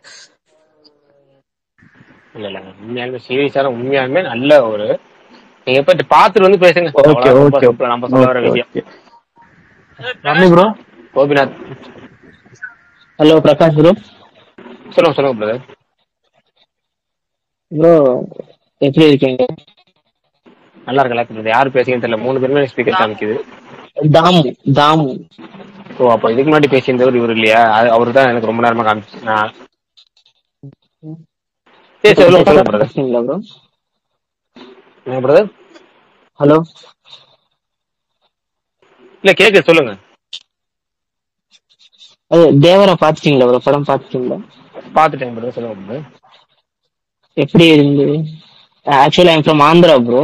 இல்ல இல்ல உண்மையாலுமே சீரியஸான உண்மையாலுமே நல்ல ஒரு நீங்க போய் பார்த்துட்டு வந்து பேசுங்க ஓகே அவ்வளவுதான் ரொம்ப ஓகே simple. நம்ம சொல்ல வர ஓகே விஷயம் okay Ramani bro Gopinath hello Prakash bro சொல்லுங்க சொல்லுங்க பிரதர் ப்ரோ எப்படி இருக்கீங்க நல்லா இருக்கல பிரதர் யார் பேசுங்கன்னு தெரியல மூணு பேருமே ஸ்பீக்கர் காமிக்குது தாமு தாமு ஓ அப்ப இதுக்கு முன்னாடி பேசியிருந்தவர் இவர் இல்லையா அவரு தான் எனக்கு ரொம்ப நேரமா காமிச்சு நான் சரி சொல்லுங்க சொல்லுங்க பிரதர் பேசுறீங்களா ப்ரோ என்ன பிரதர் ஹலோ இல்ல கேக்குது சொல்லுங்க அது தேவரா பாத்துட்டீங்களா ப்ரோ படம் பாத்துட்டீங்களா பாத்துட்டேன் பிரதர் சொல்லுங்க பிரதர் எப்படி இருந்து ஆக்சுவலா I'm from Andhra bro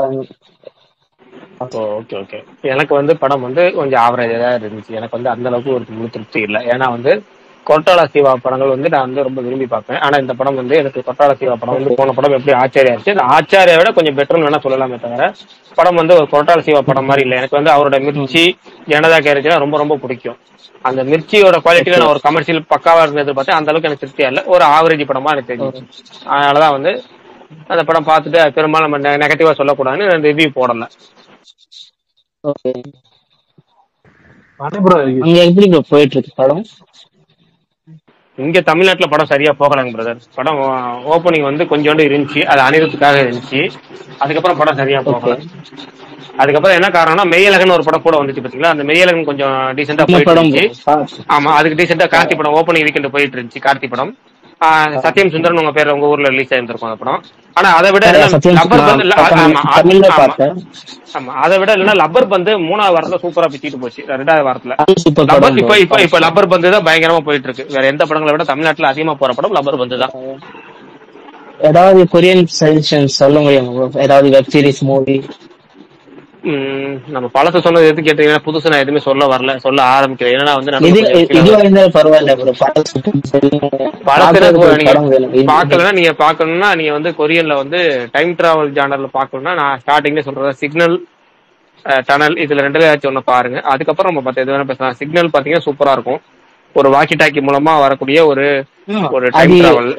oh okay okay எனக்கு வந்து படம் வந்து கொஞ்சம் ஆவரேஜா தான் இருந்துச்சு எனக்கு வந்து அந்த அளவுக்கு ஒரு முழு திருப்தி இல்லை ஏன்னா வந்து கொட்டாளா சிவா படங்கள் வந்து நான் வந்து ரொம்ப விரும்பி பார்ப்பேன் ஆனா இந்த படம் வந்து எனக்கு கொட்டாளா சிவா படம் வந்து போன படம் எப்படி ஆச்சாரியா இருந்துச்சு அந்த ஆச்சாரியை விட கொஞ்சம் பெட்டர்னு வேணா சொல்லலாமே தவிர படம் வந்து ஒரு கொட்டாள சிவா படம் மாதிரி இல்லை எனக்கு வந்து அவரோட மிர்ச்சி ஜனதா கேரக்டர் ரொம்ப ரொம்ப பிடிக்கும் அந்த மிர்ச்சியோட குவாலிட்டியில நான் ஒரு கமர்ஷியல் பக்காவா இருந்தது பார்த்தேன் அந்த அளவுக்கு எனக்கு திருப்தியா இல்லை ஒரு ஆவரேஜ் படமா எனக்கு தெரிஞ்சிச்சு அதனாலதான் வந்து அந்த படம் பார்த்துட்டு அது பெரும்பாலும் நம்ம நெகட்டிவா சொல்லக்கூடாதுன்னு ரிவ்யூ போடல ஓகே ரமணி ப்ரோ அங்க எப்படி ப்ரோ போயிட்டு இருக்கு படம் இங்க தமிழ்நாட்டுல படம் சரியா போகலங்க பிரதர் படம் ஓப்பனிங் வந்து கொஞ்சோண்டு இருந்துச்சு அது அனிருத்துக்காக இருந்துச்சு அதுக்கப்புறம் படம் சரியா போகல அதுக்கப்புறம் என்ன காரணம்னா மெய்யழகன் ஒரு படம் கூட வந்துச்சு பாத்தீங்களா அந்த மெய்யழகன் கொஞ்சம் டீசெண்டா என்ன போயிட்டு படம் இருந்துச்சு ஆமா அதுக்கு டீசெண்டா கார்த்தி படம் ஓப்பனிங் வீக்கெண்ட் போயிட்டு இருந்துச்சு கார்த்தி படம் ஆஹ் சத்யம் சுந்தரன் உங்க பேர் உங்க ஊர்ல ரிலீஸ் ஆயிருந்திருக்கும் அந்த படம் ஆனா அதை விட அதான் சத்யம் லப்பர் சுந்தரம் பந்து இல்ல, நான் ஆமா, ஆமா, தமிழ்ல ஆமா. பார்த்தேன் ஆமா அதை விட இல்லைன்னா லப்பர் பந்து மூணாவது வாரத்துல சூப்பரா பிச்சுட்டு போச்சு ரெண்டாவது வாரத்துல அது சூப்பர் லப்பர் படம் இப்ப bro. இப்ப இப்ப லப்பர் பந்து தான் பயங்கரமா போயிட்டு இருக்கு வேற எந்த படங்களை விட தமிழ்நாட்டுல அதிகமா போற படம் லப்பர் பந்து தான் ஏதாவது கொரியன் சஜஷன் சொல்ல முடியும் bro? ஏதாவது வெப் சீரிஸ் மூவி உம் நம்ம பழச சொன்னது எது கேட்டீங்கன்னா புதுசு நான் எதுவுமே சொல்ல வரல சொல்ல ஆரம்பிக்கிறேன் ஏன்னா வந்து இது நமக்கு கொஞ்சம் இதுவா feel இருந்தாலும் பரவாயில்ல ப்ரோ பழசு படத்துல பார்க்கறதுக்கு ஒரு நீங்க படம் வேணும் இது- பாக்கலன்னா நீங்க பாக்கணும்னா நீங்க வந்து கொரியன்ல வந்து டைம் டிராவல் ஜானர்ல பாக்கணும்னா நான் ஸ்டார்டிங்ல சொல்றேன் சிக்னல் டனல் இதுல ரெண்டுல ஏதாச்சும் ஒண்ணு பாருங்க அதுக்கப்புறம் நம்ம பத்த எது வேணா பேசலாம் சிக்னல் பாத்தீங்கன்னா சூப்பரா இருக்கும் ஒரு வாக்கி டாக்கி மூலமா வரக்கூடிய ஒரு ஒரு டைம் அது டிராவல்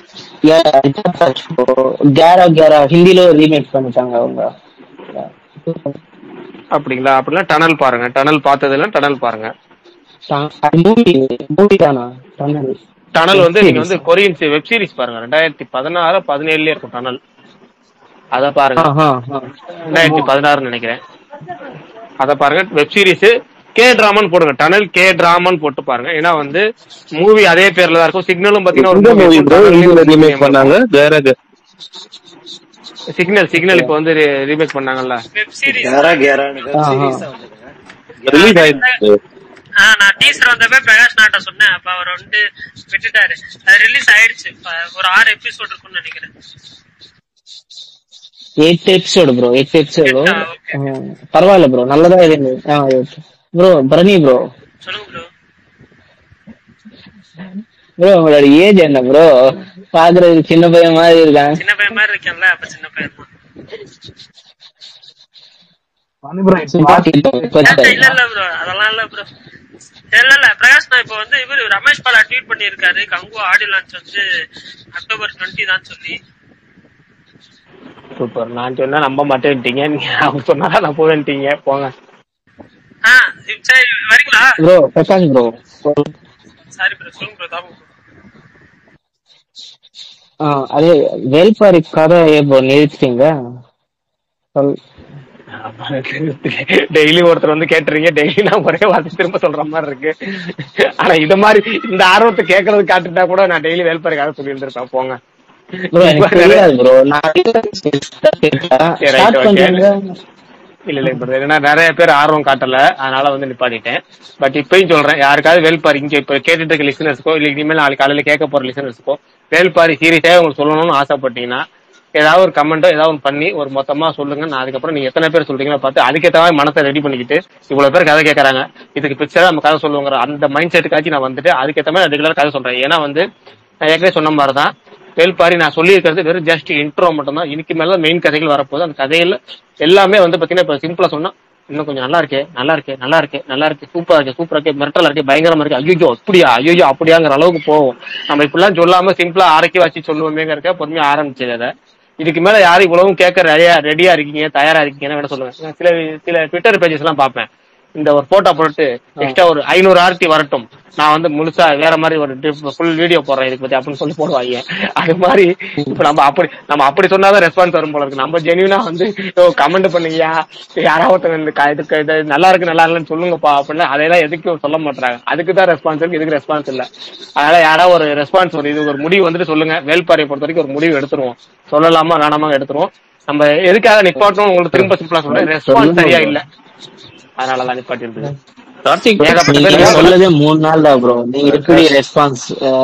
கேரா கேரா ஹிந்தில ரீமேக் பண்ணிட்டாங்க அவங்க அப்படிங்களா அப்படின்னா டனல் பாருங்க டனல் பார்த்ததுல டனல் பாருங்க மூவி மூவி தானா தமிழ் டனல் வந்து நீங்க வந்து கொரியன் வெப் சீரிஸ் பாருங்க ரெண்டாயிரத்தி பதினாறு பதினேழுல இருக்கும் டனல் அத பாருங்க ரெண்டாயிரத்தி பதினாறுன்னு நினைக்கிறேன் அத பாருங்க வெப் சீரிஸ் கே டிராமான்னு போடுங்க டனல் கே டிராமான்னு போட்டு பாருங்க ஏன்னா வந்து மூவி அதே பேர்ல தான் இருக்கும் சிக்னலும் பாத்தீங்கன்னா ஒரு எந்த movie மூவி இருக்கும். ப்ரோ tunnel இந்தியில லையும் ரீமேக் movie பண்ணாங்க கேரக சிக்னல் சிக்னல் இப்போ வந்து ரீமேக் பண்ணாங்கல்ல வெப் சீரிஸ் கேரா கேரான்னு ஆஹா. சீரியஸா வந்ததுங்க ரிலீஸ் ஆயிடுச்சு ஆஹ் நான் டீசர் வந்தப்ப பிரகாஷ் நாட்ட சொன்னேன் அப்ப அவர் வந்து விட்டுட்டாரு அது ரிலீஸ் ஆயிடுச்சு இப்ப ஒரு ஆறு எபிசோட் இருக்கும்னு நினைக்கிறேன் eight episode bro eight episode பரவாயில்ல ப்ரோ நல்லதா இது ப்ரோ பரணி ப்ரோ சொல்லுங்க ப்ரோ ப்ரோ உங்களோட ஏஜ் என்ன ப்ரோ பாக்குறதுக்கு சின்ன பையன் மாதிரி இருக்கான் சின்ன பையன் மாதிரி இருக்கேன்ல அப்ப சின்ன பையன் தான் ஏன்டா, இல்ல இல்ல ப்ரோ அதெல்லாம் இல்ல ப்ரோ இல்ல இல்ல பிரகாஷ் நான் இப்ப வந்து இவரு ரமேஷ் பாலா ட்வீட் பண்ணிருக்காரு கங்கு ஆடியோ லான்ச் வந்து அக்டோபர் டுவெண்ட்டி தான் சொல்லி சூப்பர் நான் சொன்னா நம்ப மாட்டேன்ட்டீங்க நீங்க அவங்க சொன்னா நான் போவேன்ட்டீங்க போங்க ஆஹ் சரி வரீங்களா bro Prakash bro sorry bro சொல்லுங்க ப்ரோ தாபு அதே வேல்பாரி கதை ப்ரோ நிறுத்திட்டீங்க சொல் டெய்லி ஒருத்தர் வந்து கேட்டுறீங்க டெய்லி நான் ஒரே வார்த்தை திரும்ப சொல்ற மாதிரி இருக்கு ஆனா இது மாதிரி இந்த ஆர்வத்தை கேட்கறது காட்டுட்டா கூட நான் டெய்லி வேல்பாருக்காக சொல்லி இருந்திருப்பேன் போங்க ப்ரோ எனக்கு தெரியாது ப்ரோ நான் சரி, right, ஸ்டார்ட் okay. பண்றீங்க இல்ல இல்ல இப்ப ஏன்னா நிறைய பேர் ஆர்வம் காட்டல அதனால வந்து நிப்பாட்டிட்டேன் பட் இப்பயும் சொல்றேன் யாருக்காவது வேல்பாரி இங்க இப்ப கேட்டுட்டு இருக்க லிசனர்ஸ்க்கோ இல்ல இனிமேல் நாளைக்கு காலையில கேட்க போற லிசனர்ஸ்க்கோ வேல்பாரி சீரியஸாவே உங்களுக்கு சொல்லணும்னு ஆசைப்பட்டீங்கன்னா ஏதாவது ஒரு கமெண்டோ ஏதாவது ஒன்று பண்ணி ஒரு மொத்தமா சொல்லுங்க நான் அதுக்கப்புறம் நீங்க எத்தனை பேர் சொல்றீங்களோ பார்த்து அதுக்கேற்ற மாதிரி மனசை ரெடி பண்ணிக்கிட்டு இவ்வளவு பேர் கதை கேட்கறாங்க இதுக்கு பிக்சரா நம்ம கதை சொல்லுவோங்கிற அந்த மைண்ட் செட்டுக்காச்சும் நான் வந்துட்டு அதுக்கேற்ற மாதிரி ரெகுலர் கதை சொல்றேன் ஏன்னா வந்து நான் ஏற்கனவே சொன்ன மாதிரி தான் வேல்பாரி நான் சொல்லியிருக்கிறது வெறும் ஜஸ்ட் இன்ட்ரோ மட்டும் தான் இதுக்கு மேல மெயின் கதைகள் வரப்போகுது அந்த கதையில எல்லாமே வந்து பாத்தீங்கன்னா இப்ப சிம்பிளா சொன்னா இன்னும் கொஞ்சம் நல்லா இருக்கே நல்லா இருக்கே நல்லா இருக்கே நல்லா இருக்கு சூப்பரா இருக்கு சூப்பரா இருக்கு மிரட்டலா இருக்கு பயங்கரமா இருக்கு ஐயோ அப்படியா ஐயோ அப்படியாங்கிற அளவுக்கு போகும் நம்ம இப்படிலாம் சொல்லாம சிம்பிளா அரைக்கி வச்சு சொல்லுவோமேங்கிறக்க பொறுமையா ஆரம்பிச்சது அதை இதுக்கு மேல யாரும் இவ்வளவும் கேட்க ரெடியா ரெடியா இருக்கீங்க தயாரா இருக்கீங்கன்னு வேணா சொல்லுங்க நான் சில சில ட்விட்டர் பேஜஸ் எல்லாம் பார்ப்பேன் இந்த ஒரு போட்டோ போட்டு எக்ஸ்ட்ரா ஒரு ஐநூறு ஆர்டி வரட்டும் நான் வந்து முழுசா வேற மாதிரி ஒரு ஃபுல் வீடியோ போடுறேன் இதுக்கு பத்தி அப்படின்னு சொல்லி போடுவாங்க அது மாதிரி இப்ப நம்ம அப்படி நம்ம அப்படி சொன்னாதான் ரெஸ்பான்ஸ் வரும் போல இருக்கு நம்ம ஜெனியூனா வந்து கமெண்ட் பண்ணுங்கயா யாராவது ஒருத்தங்க இந்த க- இதுக்கு இது நல்லா இருக்கு நல்லா இல்லைன்னு சொல்லுங்கப்பா அப்படின்னு அதையெல்லாம் எதுக்கும் சொல்ல மாட்டாங்க அதுக்கு தான் ரெஸ்பான்ஸ் இருக்கு இதுக்கு ரெஸ்பான்ஸ் இல்ல அதனால யாராவது ஒரு ரெஸ்பான்ஸ் ஒரு இது ஒரு முடிவு வந்துட்டு சொல்லுங்க வேல்பாரியை பொறுத்த வரைக்கும் ஒரு முடிவு எடுத்துருவோம் சொல்லலாமா வேணாமா எடுத்துருவோம் நம்ம எதுக்காக நிப்பாட்டணும் உங்களுக்கு திரும்ப சிம்பிளா சொல்றேன் ரெஸ்பான்ஸ் சரியா இல்ல அதனாலதான் நிப்பாட்டி இருக்குது கார்த்திக் ஏகப்பட்ட நீங்க பேர் சொல்லதே மூணு நாள் தான் ப்ரோ நீங்க எப்படி ரெஸ்பான்ஸ்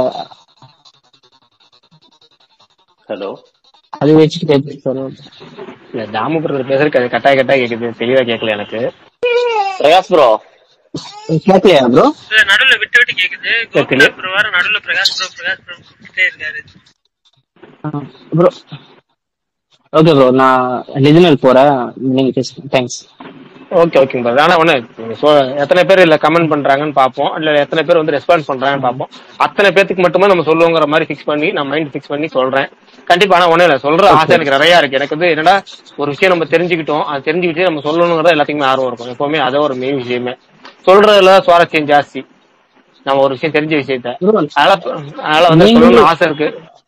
ஹலோ அது வச்சுட்டு எப்படி சொல்லுங்க இல்ல தாமு பிரதர் பேசுறது அது கட்டாய கட்டாய கேக்குது தெளிவா கேட்கல எனக்கு பிரகாஷ் ப்ரோ கேட்கலையா ப்ரோ இல்ல நடுவுல விட்டு விட்டு கேக்குது கேக்குது. கோகுல் ப்ரோ வேற நடுவுல பிரகாஷ் ப்ரோ பிரகாஷ் ப்ரோ கூப்பிட்டே இருக்காரு ப்ரோ ஓகே ப்ரோ நான் லிஜனல் போறேன் நீங்க பேசுங்க தேங்க்ஸ் ஓகே ஓகே பிரதர் ஆனா ஒண்ணு நீங்க சொ- எத்தனை பேர் இல்ல கமெண்ட் பண்றாங்கன்னு பாப்போம் இல்ல எத்தனை பேர் வந்து ரெஸ்பான்ஸ் பண்றாங்கன்னு பாப்போம் அத்தனை பேத்துக்கு மட்டுமே நம்ம சொல்லுவோங்கிற மாதிரி ஃபிக்ஸ் பண்ணி நான் மைண்ட் ஃபிக்ஸ் பண்ணி சொல்றேன் கண்டிப்பா ஆனா ஒண்ணு இல்ல சொல்ற ஆசை எனக்கு நிறைய இருக்கு எனக்கு வந்து என்னடா ஒரு விஷயம் நம்ம தெரிஞ்சுக்கிட்டோம் அது தெரிஞ்சுக்கிட்டு நம்ம சொல்லணுங்கிறத எல்லாத்துக்குமே ஆர்வம் இருக்கும் எப்பவுமே அதே ஒரு மெயின் விஷயமே சொல்றதுல சுவாரஸ்யம் ஜாஸ்தி நம்ம ஒரு விஷயம் தெரிஞ்ச விஷயத்த அதனால அதனால வந்து நீங்களும் சொல்லணும்னு ஆசை இருக்கு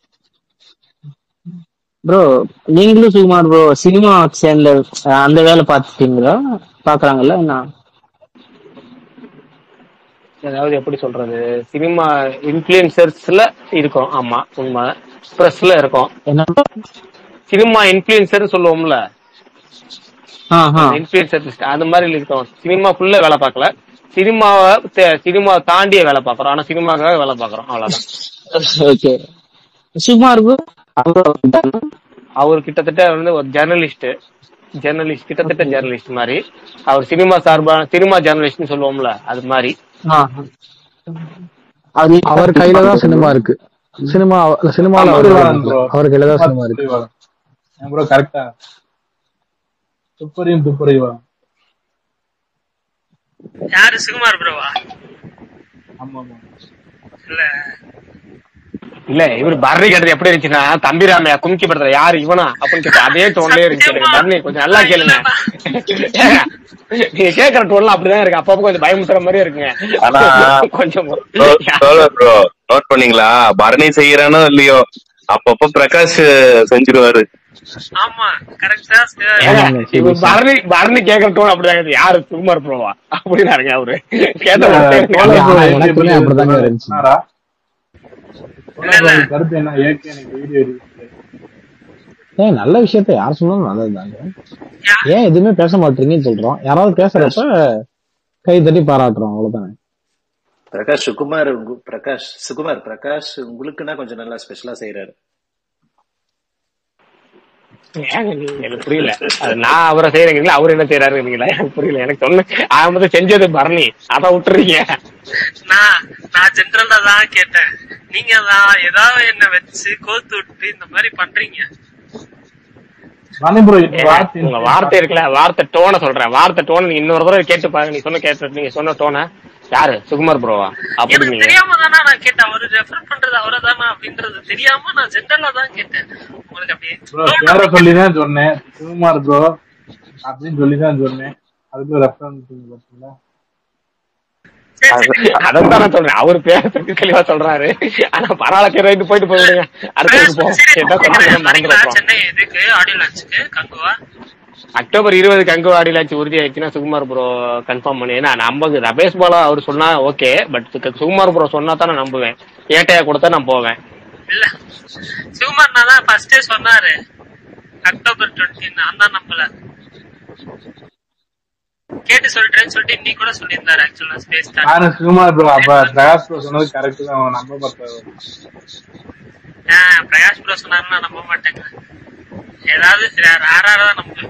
ப்ரோ நீங்களும் சுகுமார் ப்ரோ சினிமா சேர்ந்த அஹ், அந்த வேலை பார்த்துட்டீங்களா பாக்குறாங்கல்ல நான் அதாவது எப்படி சொல்றது சினிமா இன்ஃபுளுசர்ஸ்ல இருக்கோம் ஆமா உண்மை பிரஸ்ல இருக்கோம் என்ன சினிமா இன்ஃபுளுசர் சொல்லுவோம்ல ஆ ஆ இன்ஃபுளுசர் அந்த மாதிரி இருக்கோம் சினிமா ஃபுல்லா வேலை பார்க்கல சினிமாவை தே- சினிமா தாண்டிய வேலை பார்க்கறோம் ஆனா சினிமாக்காக வேலை பார்க்கறோம் அவ்வளவுதான் ஓகே சுகுமார் ப்ரோ அவர் கிட்டத்தட்ட வந்து ஒரு ஜெர்னலிஸ்ட் ஜெர்னலிஸ்ட் கிட்டத்தட்ட ஜெர்னலிஸ்ட் மாதிரி அவர் சினிமா சார்பான சினிமா ஜெர்னலிஸ்ட்னு சொல்லுவோம்ல அது மாதிரி அவர் கையில தான் சினிமா இருக்கு சினிமா சினிமால ஆமா, அவர் bro. இருக்கு. அவர் கையில தான் சினிமா இருக்கு ப்ரோ கரெக்டா துப்பறியும் துப்பறிவா யாரு சுகுமார் ப்ரோவா ஆமா ஆமா இல்ல இல்ல இவர் பரணி கேட்டது எப்படி இருந்துச்சுன்னா தம்பிராமையா கும்கி படத்துல யாரு இவனா அப்படின்னு கேட்டு அதே டோன்லயே இருந்துச்சு எனக்கு. பரணி கொஞ்சம் நல்லா கேளுங்க நீங்க கேக்குற டோன்லாம் அப்படிதான் இருக்கு அப்பப்போ கொஞ்சம் பயமுத்துற மாதிரியே இருக்குங்க ஆனா கொஞ்சம் ப்ரோ நோட் பண்ணீங்களா பரணி செய்யறானோ இல்லையோ அப்பப்ப பிரகாஷ் செஞ்சிருவாரு ஆமா கரெக்டா ஏங்க, இவர் பரணி பரணி கேக்குற டோன் அப்படிதான் இருக்கு. யாரு சுகுமார் ப்ரோவா அப்படின்னு அவரு கேட்ட வார்த்தை எனக்கு எனக்குமே அப்படிதாங்க இருந்துச்சு கருத்து என்ன ஏற்கனவே எனக்கு வீடியோ ஏன் நல்ல விஷயத்த யார் சொன்னாலும் நல்லதுதாங்க ஏன் எதுவுமே பேச மாட்டீங்கன்னு சொல்றோம் யாராவது பேசுறப்ப கை தட்டி பாராட்டுறோம் அவ்வளவுதானே பிரகாஷ் சுகுமார் உங்க- பிரகாஷ் சுகுமார் பிரகாஷ் உங்களுக்குன்னா கொஞ்சம் நல்லா ஸ்பெஷலா செய்யறாரு ஏங்க நீங்க எனக்கு புரியல அது நான் அவரை செய்யறீங்களா அவர் என்ன செய்யறாருங்களா எனக்கு புரியல எனக்கு சொல்லு ஆரம்பத்துல செஞ்சது பரணி அதை விட்டுறீங்க நான் நான் ஜென்ரலா தான் கேட்டேன் நீங்க தான் ஏதாவது என்ன வச்சு கோத்து விட்டு இந்த மாதிரி பண்றீங்க ராணி ப்ரோ ஏங்க, உங்க வார்த்தை இருக்குல்ல வார்த்தை டோனை சொல்றேன் வார்த்தை டோன் நீங்க இன்னொரு தடவை கேட்டு பாருங்க நீ சொன்ன கேட்டு நீங்க சொன்ன டோனை யாரு சுகுமார் ப்ரோவா அப்படி எனக்கு நீங்க தெரியாம தானே நான் கேட்டேன் அவரு ரெஃபர் பண்றது அவரை தானே அப்படின்றது தெரியாம நான் ஜென்ரலா தான் கேட்டேன் உங்களுக்கு அப்படியே ப்ரோ பேரை சொல்லி தான் சொன்னேன் சுகுமார் ப்ரோ அப்படின்னு சொல்லி தான் சொன்னேன் அதுக்கு ரெஃபரன்ஸ் பார்த்தீங்களா அதான் நான் சொல்றேன் அவர் பேரை பத்தி தெளிவா சொல்றாரு ஆனா பரவாயில்ல சரி ரைட்டு போயிட்டு போயிடுங்க அடுத்தது போவோம் என்ன சொன்னாங்க மறந்துடுறோம் சென்னை இதுக்கு ஆடியோ லான்ச்சுக்கு கங்குவா அக்டோபர் இருபதுக்கு அங்கு ஆடிலாச்சு உறுதி ஆயிடுச்சுன்னா சுகுமார் ப்ரோ கன்ஃபார்ம் பண்ணி ஏன்னா நம்பது ரமேஷ் பாலா அவர் சொன்னா ஓகே பட் சுகுமார் ப்ரோ சொன்னா தான் நான் நம்புவேன் ஏட்டையா கொடுத்தா நான் போவேன் இல்ல சிவமண்ணா தான் ஃபர்ஸ்டே சொன்னாரு அக்டோபர் டுவெண்ட்டி நான் தான் நம்பல கேட்டு சொல்லிட்டேன்னு சொல்லிட்டு இன்னைக்கு கூட சொல்லியிருந்தாரு ஆக்சுவலா ஸ்பேஸ் நானும் சுகுமார் ப்ரோ அப்ப பிரகாஷ் ப்ரோ சொன்னது கரெக்ட் தான் அவன் நம்ப மாட்டாரு பிரகாஷ் ப்ரோ சொன்னாருன்னா நம்ப மாட்டேங்க ஏதாவது ரேரா தான் நம்புவேன்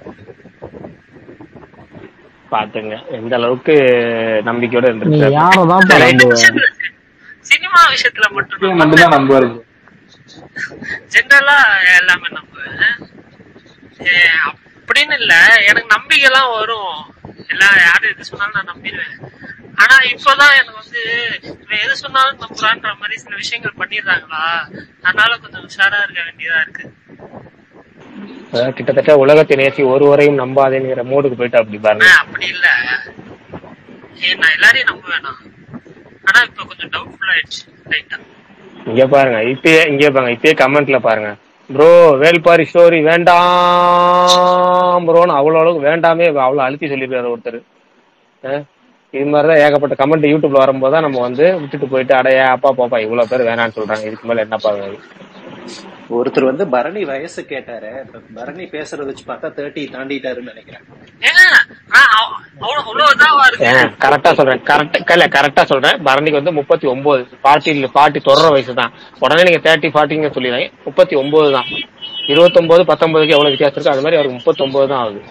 பாத்துங்க எந்த அளவுக்கு நம்பிக்கையோட நீ இருந்திருக்காரு யாரதான் நம்புவ சினிமா விஷயத்துல மட்டும் மட்டும் தான் நம்புவாரு ஜென்ரலா எல்லாமே நம்புவேன் ஏ, அப்படின்னு இல்ல எனக்கு நம்பிக்கை எல்லாம் வரும் எல்லாம் யாரு எது சொன்னாலும் நான் நம்பிடுவேன் ஆனா இப்போதான் எனக்கு வந்து இவன் எது சொன்னாலும் நம்புறான்ற மாதிரி சில விஷயங்கள் பண்ணிடுறாங்களா அதனால கொஞ்சம் உஷாரா இருக்க வேண்டியதா இருக்கு அதாவது கிட்டத்தட்ட உலகத்தை நேசி ஒருவரையும் நம்பாதேங்கிற மோடுக்கு போயிட்டு அப்படி பாருங்க ஆனா, அப்படி இல்ல ஏ, நான் எல்லாரையும் நம்புவேனா ஆனா இப்ப கொஞ்சம் டவுட்ஃபுல் ஆயிடுச்சு லைட்டா இங்க பாருங்க இப்பயே இங்க பாருங்க இப்பயே கமெண்ட்ல பாருங்க ப்ரோ வேல்பாரி ஸ்டோரி வேண்டாம் ப்ரோன்னு அவ்வளவு அளவுக்கு வேண்டாமே அவ்வளவு அழுத்தி சொல்லியிருக்காரு ஒருத்தர் அஹ் இது மாதிரிதான் ஏகப்பட்ட கமெண்ட் யூடியூப்ல வரும்போது தான் நம்ம வந்து விட்டுட்டு போயிட்டு அடைய அப்பா பாப்பா இவ்வளவு பேர் வேணாம்னு சொல்றாங்க இதுக்கு மேல என்ன பாருங்க ஒருத்தர் வந்து பரணி வயசு கேட்டாரு இப்ப பரணி பேசுறத வச்சு பார்த்தா தேர்ட்டி தாண்டிட்டாருன்னு நினைக்கிறேன் ஏங்க நான் அவ- அவ்வளவு அவ்வளவு இதாவா இருக்கு கரெக்டா சொல்றேன் கரெக்டா இல்ல கரெக்டா சொல்றேன் பரணிக்கு வந்து முப்பத்தி ஒன்பது பார்ட்டி பார்ட்டி தொடர வயசு தான் உடனே நீங்க தேர்ட்டி ஃபார்ட்டிங்க சொல்லிடுறீங்க முப்பத்தி ஒன்பது தான் இருபத்தொன்பது பத்தொன்பதுக்கு எவ்வளவு வித்தியாசம் இருக்கு அது மாதிரி அவருக்கு முப்பத்தொன்பது தான் ஆகுது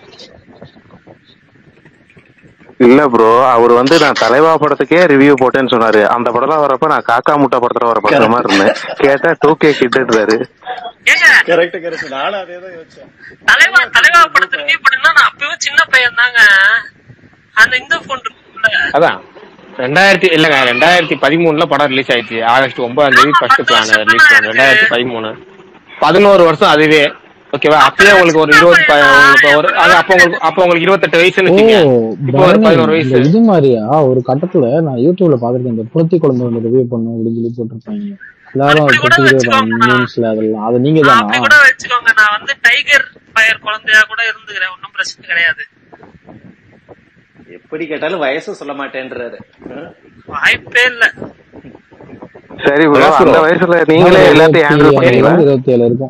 இல்ல ப்ரோ அவர் வந்து நான் தலைவா படத்துக்கே ரிவ்யூ போட்டேன்னு சொன்னாரு அந்த படம்லாம் வரப்ப நான் காக்கா முட்டை படத்துல வர படத்துல மாதிரி இருந்தேன் கேட்டா டூ கே கிட்டுறாரு கரெக்ட் கரெக்ட் நானும் அதே தான் யோசிச்சேன் தலைவா தலைவா படத்தை ரிவ்யூ பண்ணுனா நான் அப்பவே சின்ன பையன் தாங்க அந்த இந்த போன் இருக்குல்ல அதான் ரெண்டாயிரத்தி இல்லங்க ரெண்டாயிரத்தி பதிமூணுல படம் ரிலீஸ் ஆயிடுச்சு ஆகஸ்ட் ஒன்பதாம் தேதி ஃபர்ஸ்ட் பிளான் ரிலீஸ் பண்ண ரெண்டாயிரத்தி பதிமூணு பதினோரு வருஷம் அதுவே ஓகேவா அப்பயே உங்களுக்கு ஒரு இருபது ப- உங்களுக்கு ஒரு அது அப்ப உங்களுக்கு அப்ப உங்களுக்கு இருபத்தெட்டு வயசுன்னு ஓ வச்சுக்கோங்க இப்போ ஒரு பரணி பதினோரு இந்த வயசு இது மாதிரியா ஒரு கட்டத்துல நான் யூடியூப்ல பாத்துருக்கேன் இந்த புலத்தி குழந்தை ஒன்று ரிவ்யூ பண்ணும் அப்படின்னு சொல்லி போட்டிருப்பாங்க எல்லாரும் அதை திட்டிக்கிட்டே இருப்பாங்க மீம்ஸ்ல அதெல்லாம் அது நீங்க அப்படி தானா கூட வச்சுக்கோங்க நான் வந்து டைகர் ஃபயர் குழந்தையா கூட இருந்துக்கிறேன் ஒன்னும் பிரச்சனை கிடையாது எப்படி கேட்டாலும் வயசும் சொல்ல மாட்டேன்றாரு ம். வாய்ப்பே இல்ல சரி ப்ரோ அந்த வயசுல நீங்களே எல்லாத்தையும் ஹேண்டில் பண்ணீங்களா இருபத்தி ஏழு இருக்கும்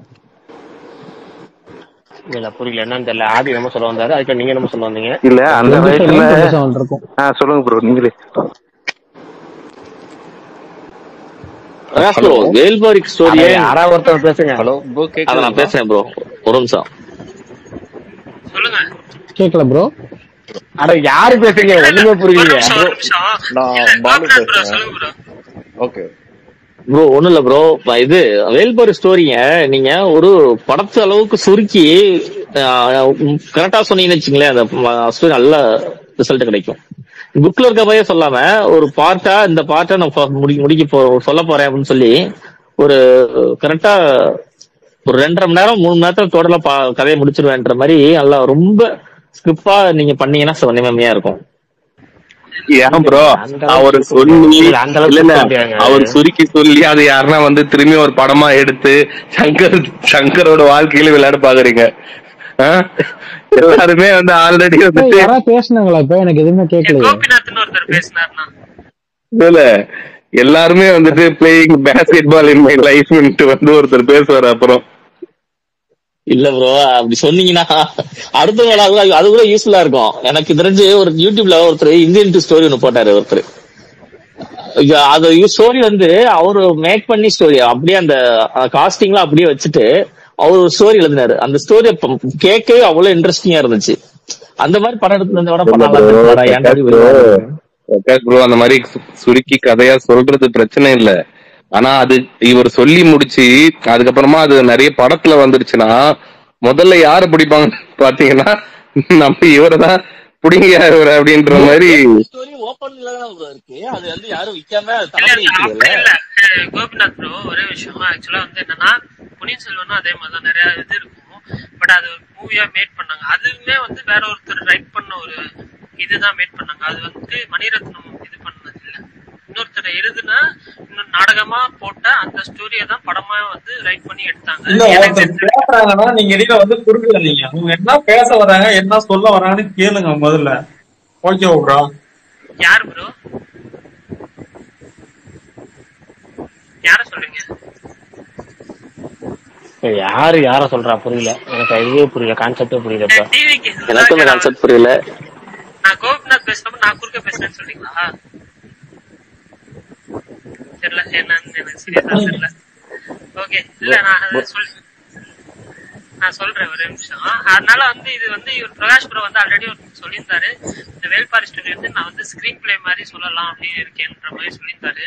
இல்ல புரியல என்னன்னு தெரியல ஆதி நம்ம சொல்ல வந்தாரு அதுக்கு நீங்க என்ன சொல்ல வந்தீங்க இல்ல அந்த டுவெண்ட்டி ஃபைவ் வயசுல டுவெண்ட்டி செவன் இருக்கும் ஆ சொல்லுங்க ப்ரோ நீங்களே பிரகாஷ் ப்ரோ வேல்பாரிக் ஸ்டோரியே அட, யாராவது ஒருத்தர் பேசுங்க ஹலோ அத நான் பேசுறேன் ப்ரோ ஒரு நிமிஷம் சொல்லுங்க கேட்கல ப்ரோ அட யாரு பேசுங்க ஒண்ணுமே புரியல ஒரு நிமிஷம் நான் பாலு ப்ரோ பேசுறேன் சொல்லுங்க ப்ரோ ஓகே ப்ரோ ஒண்ணும் இல்ல ப்ரோ இது வேல்பாரி ஸ்டோரிங்க நீங்க ஒரு படத்து அளவுக்கு சுருக்கி கரெக்டா சொன்னீங்கன்னு வச்சுங்களேன் அந்த ஸ்டோரி நல்ல ரிசல்ட் கிடைக்கும் புக்ல இருக்க மாதிரியே சொல்லாம ஒரு பார்ட்டா இந்த பார்ட்டை நான் ஃப- முடி முடிக்க போ சொல்ல போறேன் அப்படின்னு சொல்லி ஒரு கரெக்டா ஒரு ரெண்டரை மணி நேரம் மூணு மணி நேரத்துல டோட்டலா பா- கதையை முடிச்சிருவேன்ற மாதிரி நல்லா ரொம்ப ஸ்கிரிப்டா நீங்க பண்ணீங்கன்னா சொன்னிமையா இருக்கும் ஏன் ப்ரோ அந்த அவர் அளவுக்கு சொல்லி இல்ல, அந்த அளவுக்கு இல்ல இல்ல சொல்ல முடியாதுங்க. அவர் சுருக்கி சொல்லி அது யாருன்னா வந்து திரும்பி ஒரு படமா எடுத்து சங்கர் சங்கரோட வாழ்க்கையில விளையாட பாக்குறீங்க ஆ? எல்லாருமே வந்து ஆல்ரெடி ஏய், வந்துட்டு யாராவது பேசுனாங்களா இப்ப எனக்கு எதுவுமே கேட்கலையே கோபிநாத்னு ஒருத்தர் பேசினார்னா இல்ல எல்லாருமே வந்துட்டு playing basketball in my life வந்து ஒருத்தர் பேசுவாரு அப்புறம் இல்ல ப்ரோ அப்படி சொன்னீங்கன்னா அடுத்த வேலை அது அது கூட யூஸ்ஃபுல்லா இருக்கும் எனக்கு தெரிஞ்சு ஒரு யூடியூப்ல ஒருத்தர் இந்தியன் டு ஸ்டோரி ஒன்னு போட்டாரு ஒருத்தர் இது- அது ஸ்டோரி வந்து அவரு மேக் பண்ணி ஸ்டோரி அப்படியே அந்த காஸ்டிங்லாம் அப்படியே வச்சுட்டு அவர் ஒரு ஸ்டோரி எழுதினாரு அந்த ஸ்டோரி கேட்கவே அவ்வளவு இன்ட்ரெஸ்டிங்கா இருந்துச்சு அந்த மாதிரி படம் எடுத்து விட படம் நல்லா இருந்துச்சுடா ஏன்டா இப்படி வெளியாகுது? பிரகாஷ் ப்ரோ அந்த மாதிரி சு- சுருக்கி கதையா சொல்றது பிரச்சனை இல்ல ஆனா அது இவர் சொல்லி முடிச்சு அதுக்கப்புறமா அது நிறைய படத்துல வந்துருச்சுன்னா முதல்ல யாரு பிடிப்பாங்க பாத்தீங்கன்னா நம்ம இவரை தான் பிடிங்க இவரை அப்படின்ற மாதிரி ஸ்டோரி ஓப்பன்ல தான் bro இருக்கு அது வந்து யாரும் விக்காம இல்ல தாண்டி இல்ல வைக்கல அப்படி இல்ல அஹ் கோபிநாத் ப்ரோ ஒரே விஷயம் ஆக்சுவலா வந்து என்னன்னா பொன்னியின் செல்வனும் அதே மாதிரி தான் நிறைய இது இருக்கும் பட் அது மூவியா மேட் பண்ணாங்க அதுவுமே வந்து வேற ஒருத்தர் ரைட் பண்ண ஒரு இதுதான் மேட் பண்ணாங்க அது வந்து மணிரத்னம் இது பண்ணது இல்ல இன்னொருத்தர் எழுதுன இன்னும் நாடகமா போட்ட அந்த ஸ்டோரியை தான் படமா வந்து ரைட் பண்ணி எடுத்தாங்க இல்ல எனக்கு ஒருத்தர் பேசுறாங்கன்னா நீங்க இடையில வந்து குறுக்கிடாதீங்க அவங்க என்ன பேச வராங்க என்ன சொல்ல வராங்கன்னு கேளுங்க முதல்ல ஓகே ப்ரோ யார் ப்ரோ யார சொல்றீங்க யாரு யார சொல்றா புரியல எனக்கு இதுவே புரியல கான்செப்டே புரியல இப்ப டிவிக்கு எனக்கு அந்த கான்செப்ட் புரியல நான் கோபிநாத் பேசுறப்ப நான் குறுக்க பேசுறேன்னு சொல்றீங்களா தெரியல என்னன்னு எனக்கு சீரியஸா தெரியல ஓகே இல்ல நான் அதை சொல் நான் சொல்றேன் ஒரு நிமிஷம் அதனால வந்து இது வந்து இவர் பிரகாஷ் ப்ரோ வந்து ஆல்ரெடி ஒரு சொல்லியிருந்தாரு இந்த வேல்பாரி ஸ்டோரி வந்து நான் வந்து ஸ்கிரீன் பிளே மாதிரி சொல்லலாம் அப்படின்னு இருக்கேன்ற மாதிரி சொல்லியிருந்தாரு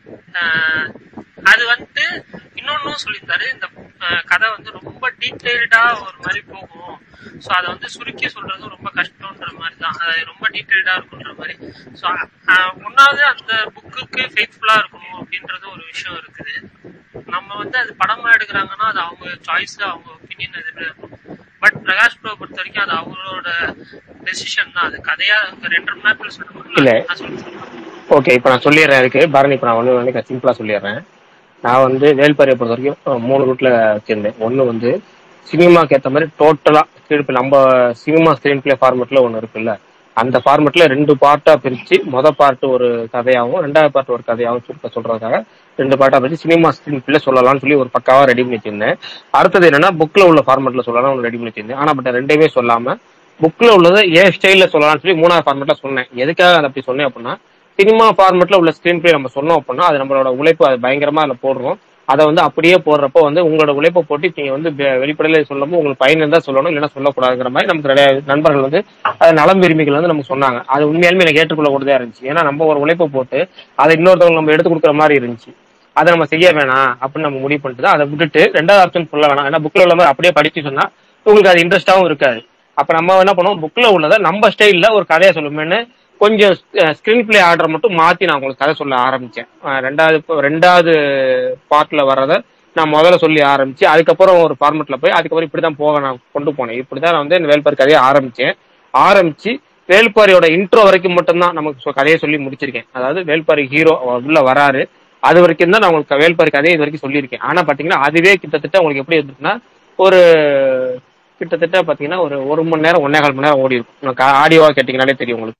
ஆஹ் அது வந்து இன்னொன்னும் சொல்லியிருந்தாரு இந்த ஆஹ் கதை வந்து ரொம்ப டீட்டெயில்டா ஒரு மாதிரி போகும் ஸோ அதை வந்து சுருக்கி சொல்றதும் ரொம்ப கஷ்டம்ன்ற மாதிரி தான் அது ரொம்ப டீட்டெயில்டா இருக்குன்ற மாதிரி ஸோ ஒன்னாவது அந்த புக்குக்கு ஃபெய்த்ஃபுல்லா இருக்கணும் அப்படின்றது ஒரு விஷயம் இருக்குது நம்ம வந்து அது படமா எடுக்கிறாங்கன்னா அது அவங்க சாய்ஸ் அவங்க ஒப்பீனியன் இது பட் பிரகாஷ் ப்ரோ பொறுத்த வரைக்கும் அது அவங்களோட டெசிஷன் தான் அது கதையா ரெண்டரை மணி நேரத்துல சொல்ல இல்ல. முடியல நான் சொல்றேன் ஓகே இப்ப நான் சொல்லிடுறேன் அதுக்கு பரணி இப்ப நான் ஒண்ணு வந்து சிம்பிளா சொல்லிடுறேன் நான் வந்து வேல்பாரியை பொறுத்த வரைக்கும் அஹ், மூணு ரூட்ல வச்சிருந்தேன் ஒண்ணு வந்து சினிமாக்கு ஏத்த மாதிரி டோட்டலா இப்ப நம்ம சினிமா ஸ்கிரீன் பிளே ஃபார்மெட்ல ஒண்ணு இருக்குல்ல அந்த ஃபார்மெட்ல ரெண்டு பார்ட்டா பிரிச்சு மொத பார்ட் ஒரு கதையாவும் ரெண்டாவது பார்ட் ஒரு கதையாவும் சுருக்க சொல்றதுக்காக ரெண்டு பார்ட்டா பிரிச்சு சினிமா ஸ்கிரீன் பிளே சொல்லலாம்னு சொல்லி ஒரு பக்காவா ரெடி பண்ணி வச்சிருந்தேன் அடுத்தது என்னன்னா புக்ல உள்ள ஃபார்மெட்ல சொல்லலாம் ஒன்று ரெடி பண்ணி வச்சிருந்தேன் ஆனா பட் ரெண்டையுமே சொல்லாம புக்ல உள்ளதை ஏன் ஸ்டைல்ல சொல்லலாம்னு சொல்லி மூணாவது ஃபார்மெட்ல சொன்னேன் எதுக்காக அதை அப்படி சொன்னேன் அப்படின்னா சினிமா ஃபார்மெட்ல உள்ள ஸ்கிரீன் பிளே நம்ம சொன்னோம் அப்படின்னா அது நம்மளோட உழைப்பு அது பயங்கரமா அதுல போடுறோம் அதை வந்து அப்படியே போடுறப்போ வந்து உங்களோட உழைப்பை போட்டு நீங்க வந்து வெ- வெளிப்படையில சொல்லணும் உங்களுக்கு பயன் இருந்தா சொல்லணும் இல்லைன்னா சொல்லக்கூடாதுங்கிற மாதிரி நமக்கு நிறைய நண்பர்கள் வந்து அது நலம் விரும்பிகள் வந்து நமக்கு சொன்னாங்க அது உண்மையாலுமே எனக்கு ஏற்றுக்கொள்ளக்கூடியதா இருந்துச்சு ஏன்னா நம்ம ஒரு உழைப்பை போட்டு அதை இன்னொருத்தவங்க நம்ம எடுத்து கொடுக்குற மாதிரி இருந்துச்சு அதை நம்ம செய்ய வேணாம் அப்படின்னு நம்ம முடிவு பண்ணிட்டு தான் அதை விட்டுட்டு ரெண்டாவது ஆப்ஷன் சொல்ல வேணாம் ஏன்னா புக்ல உள்ள மாதிரி அப்படியே படிச்சு சொன்னா உங்களுக்கு அது இன்ட்ரெஸ்டாவும் இருக்காது அப்ப நம்ம என்ன பண்ணுவோம் புக்ல உள்ளதை நம்ம ஸ்டைல்ல ஒரு கதையை சொல்லுமேன்னு கொஞ்சம் ஸ்கிரீன் பிளே ஆர்டர் மட்டும் மாத்தி நான் உங்களுக்கு கதை சொல்ல ஆரம்பிச்சேன் அஹ் ரெண்டாவது இப்போ ரெண்டாவது பார்ட்ல வர்றத நான் முதல்ல சொல்லி ஆரம்பிச்சு அதுக்கப்புறம் ஒரு ஃபார்மெட்ல போய் அதுக்கப்புறம் இப்படிதான் போக நான் கொண்டு போனேன் இப்படிதான் நான் வந்து இந்த வேல்பாரி கதையை ஆரம்பிச்சேன் ஆரம்பிச்சு வேல்பாரியோட இன்ட்ரோ வரைக்கும் மட்டும்தான் நமக்கு சொ- கதையை சொல்லி முடிச்சிருக்கேன் அதாவது வேல்பாரி ஹீரோ உள்ள வராரு அது வரைக்கும் தான் நான் உங்களுக்கு வேல்பாரி கதையை இது வரைக்கும் சொல்லியிருக்கேன் ஆனா பாத்தீங்கன்னா அதுவே கிட்டத்தட்ட உங்களுக்கு எப்படி இருந்துச்சுன்னா ஒரு கிட்டத்தட்ட பாத்தீங்கன்னா ஒரு ஒரு மணி நேரம் ஒன்னே கால் மணி நேரம் ஓடி இருக்கும் ஆடியோவா கேட்டீங்கனாலே தெரியும் உங்களுக்கு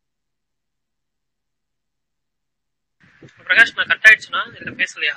பிரகாஷ் நான் கட் ஆயிடுச்சுனா இல்ல பேசலையா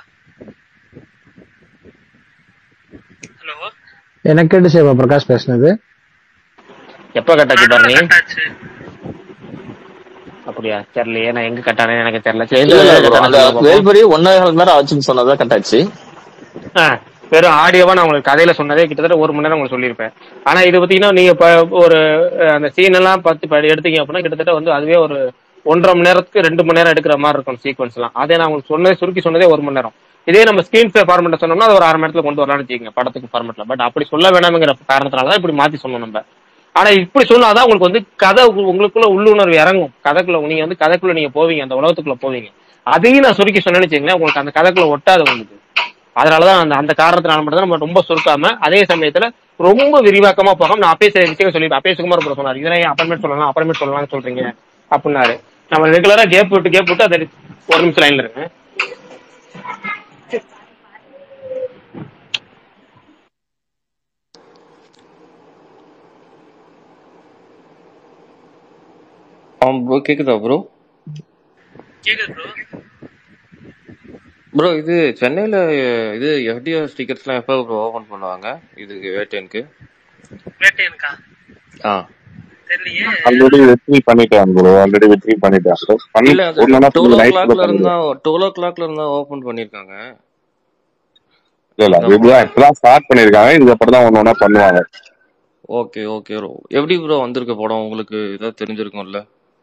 ஹலோ எனக்கு கேட்டு சேவா பிரகாஷ் பேசுனது எப்ப கட்டாச்சு பாருங்க கட் ஆச்சு அப்படியா தெரியலையே நான் எங்க கட்டானே எனக்கு தெரியல சரி, இல்ல இல்ல எந்த bro. அந்த கட்டானே சொல்லுங்க வேல்பரி ஒன்னே கால் மணி நேரம் ஆச்சுன்னு சொன்னதா கட்டாச்சு ஆ, வெறும் ஆடியோவா நான் உங்களுக்கு கதையில சொன்னதே கிட்டத்தட்ட ஒரு மணி நேரம் உங்களுக்கு சொல்லியிருப்பேன் ஆனா இது பாத்தீங்கன்னா நீங்க இப்ப ஒரு அஹ், அந்த சீன் எல்லாம் பத்து இப்ப எடுத்தீங்க அப்படின்னா கிட்டத்தட்ட வந்து அதுவே ஒரு ஒன்றரை மணி நேரத்துக்கு ரெண்டு மணி நேரம் எடுக்கிற மாதிரி இருக்கும் சீக்வன்ஸ் எல்லாம் அதே நான் உங்களுக்கு சொன்னதே சுருக்கி சொன்னதே ஒரு மணி நேரம் இதே நம்ம ஸ்கிரீன் பிளே ஃபார்மெட் சொன்னோம்னா அது ஒரு அரை மணி நேரத்துல கொண்டு வரலாம்னு வச்சுக்கோங்க படத்துக்கு ஃபார்மெட்ல பட் அப்படி சொல்ல வேணாம்ங்கிற காரணத்தினால தான் இப்படி மாத்தி சொன்னோம் நம்ம ஆனா இப்படி சொன்னாதான் உங்களுக்கு வந்து கதை உங்க- உங்களுக்குள்ள உள்ளுணர்வு இறங்கும் கதைக்குள்ள நீங்க வந்து கதைக்குள்ள நீங்க போவீங்க அந்த உலகத்துக்குள்ள போவீங்க அதையும் நான் சுருக்கி சொன்னேன்னு வச்சுக்கோங்களேன் உங்களுக்கு அந்த கதைக்குள்ள ஒட்டாது உங்களுக்கு அதனாலதான் அந்த அந்த காரணத்தினால மட்டும் தான் நம்ம ரொம்ப சுருக்காம அதே சமயத்துல ரொம்ப விரிவாக்கமா போகாம நான் அப்பயே சில விஷயம் சொல்லி அப்பயே சுகுமார் ப்ரோ சொன்னார் இதெல்லாம் அப்புறமேட் சொல்லலாம் அப்புறமேட் சொல்லலாம்னு சொல்றீங்க அப்படின்னாரு நம்ம ரெகுலரா கேப் விட்டு கேப் விட்டு அதை ஒரு நிமிஷம் லைன்ல இருக்கு ஆம் ப்ரோ கேக்குதா ப்ரோ கேக்குது ப்ரோ ப்ரோ இது சென்னையில அஹ், இது எஃப்டிஆர் ஸ்டிக்கர்ஸ்லாம் எப்போ ப்ரோ ஓபன் பண்ணுவாங்க இதுக்கு வேட்டனுக்கு வேட்டையனுக்கா ஆ தெரியலையே ஆல்ரெடி வெற்றி பண்ணிட்டேன் ப்ரோ ஆல்ரெடி வெற்றி பண்ணிட்டேன் bro. பண்ணி இல்ல அது ஒரு நாளா டுவெல் ஓ நைட் கிளாக்ல இருந்தா டுவெல் ஓ கிளாக்ல இருந்தா ஓபன் பண்ணிருக்காங்க இல்ல இல்ல இதுதான் இப்பதான் ஸ்டார்ட் பண்ணிருக்காங்க இதுக்கப்புறம் தான் ஒண்ணு ஒண்ணா பண்ணுவாங்க ஓகே ஓகே ப்ரோ எப்படி ப்ரோ வந்திருக்க படம் உங்களுக்கு ஏதாவது தெரிஞ்சிருக்கும்ல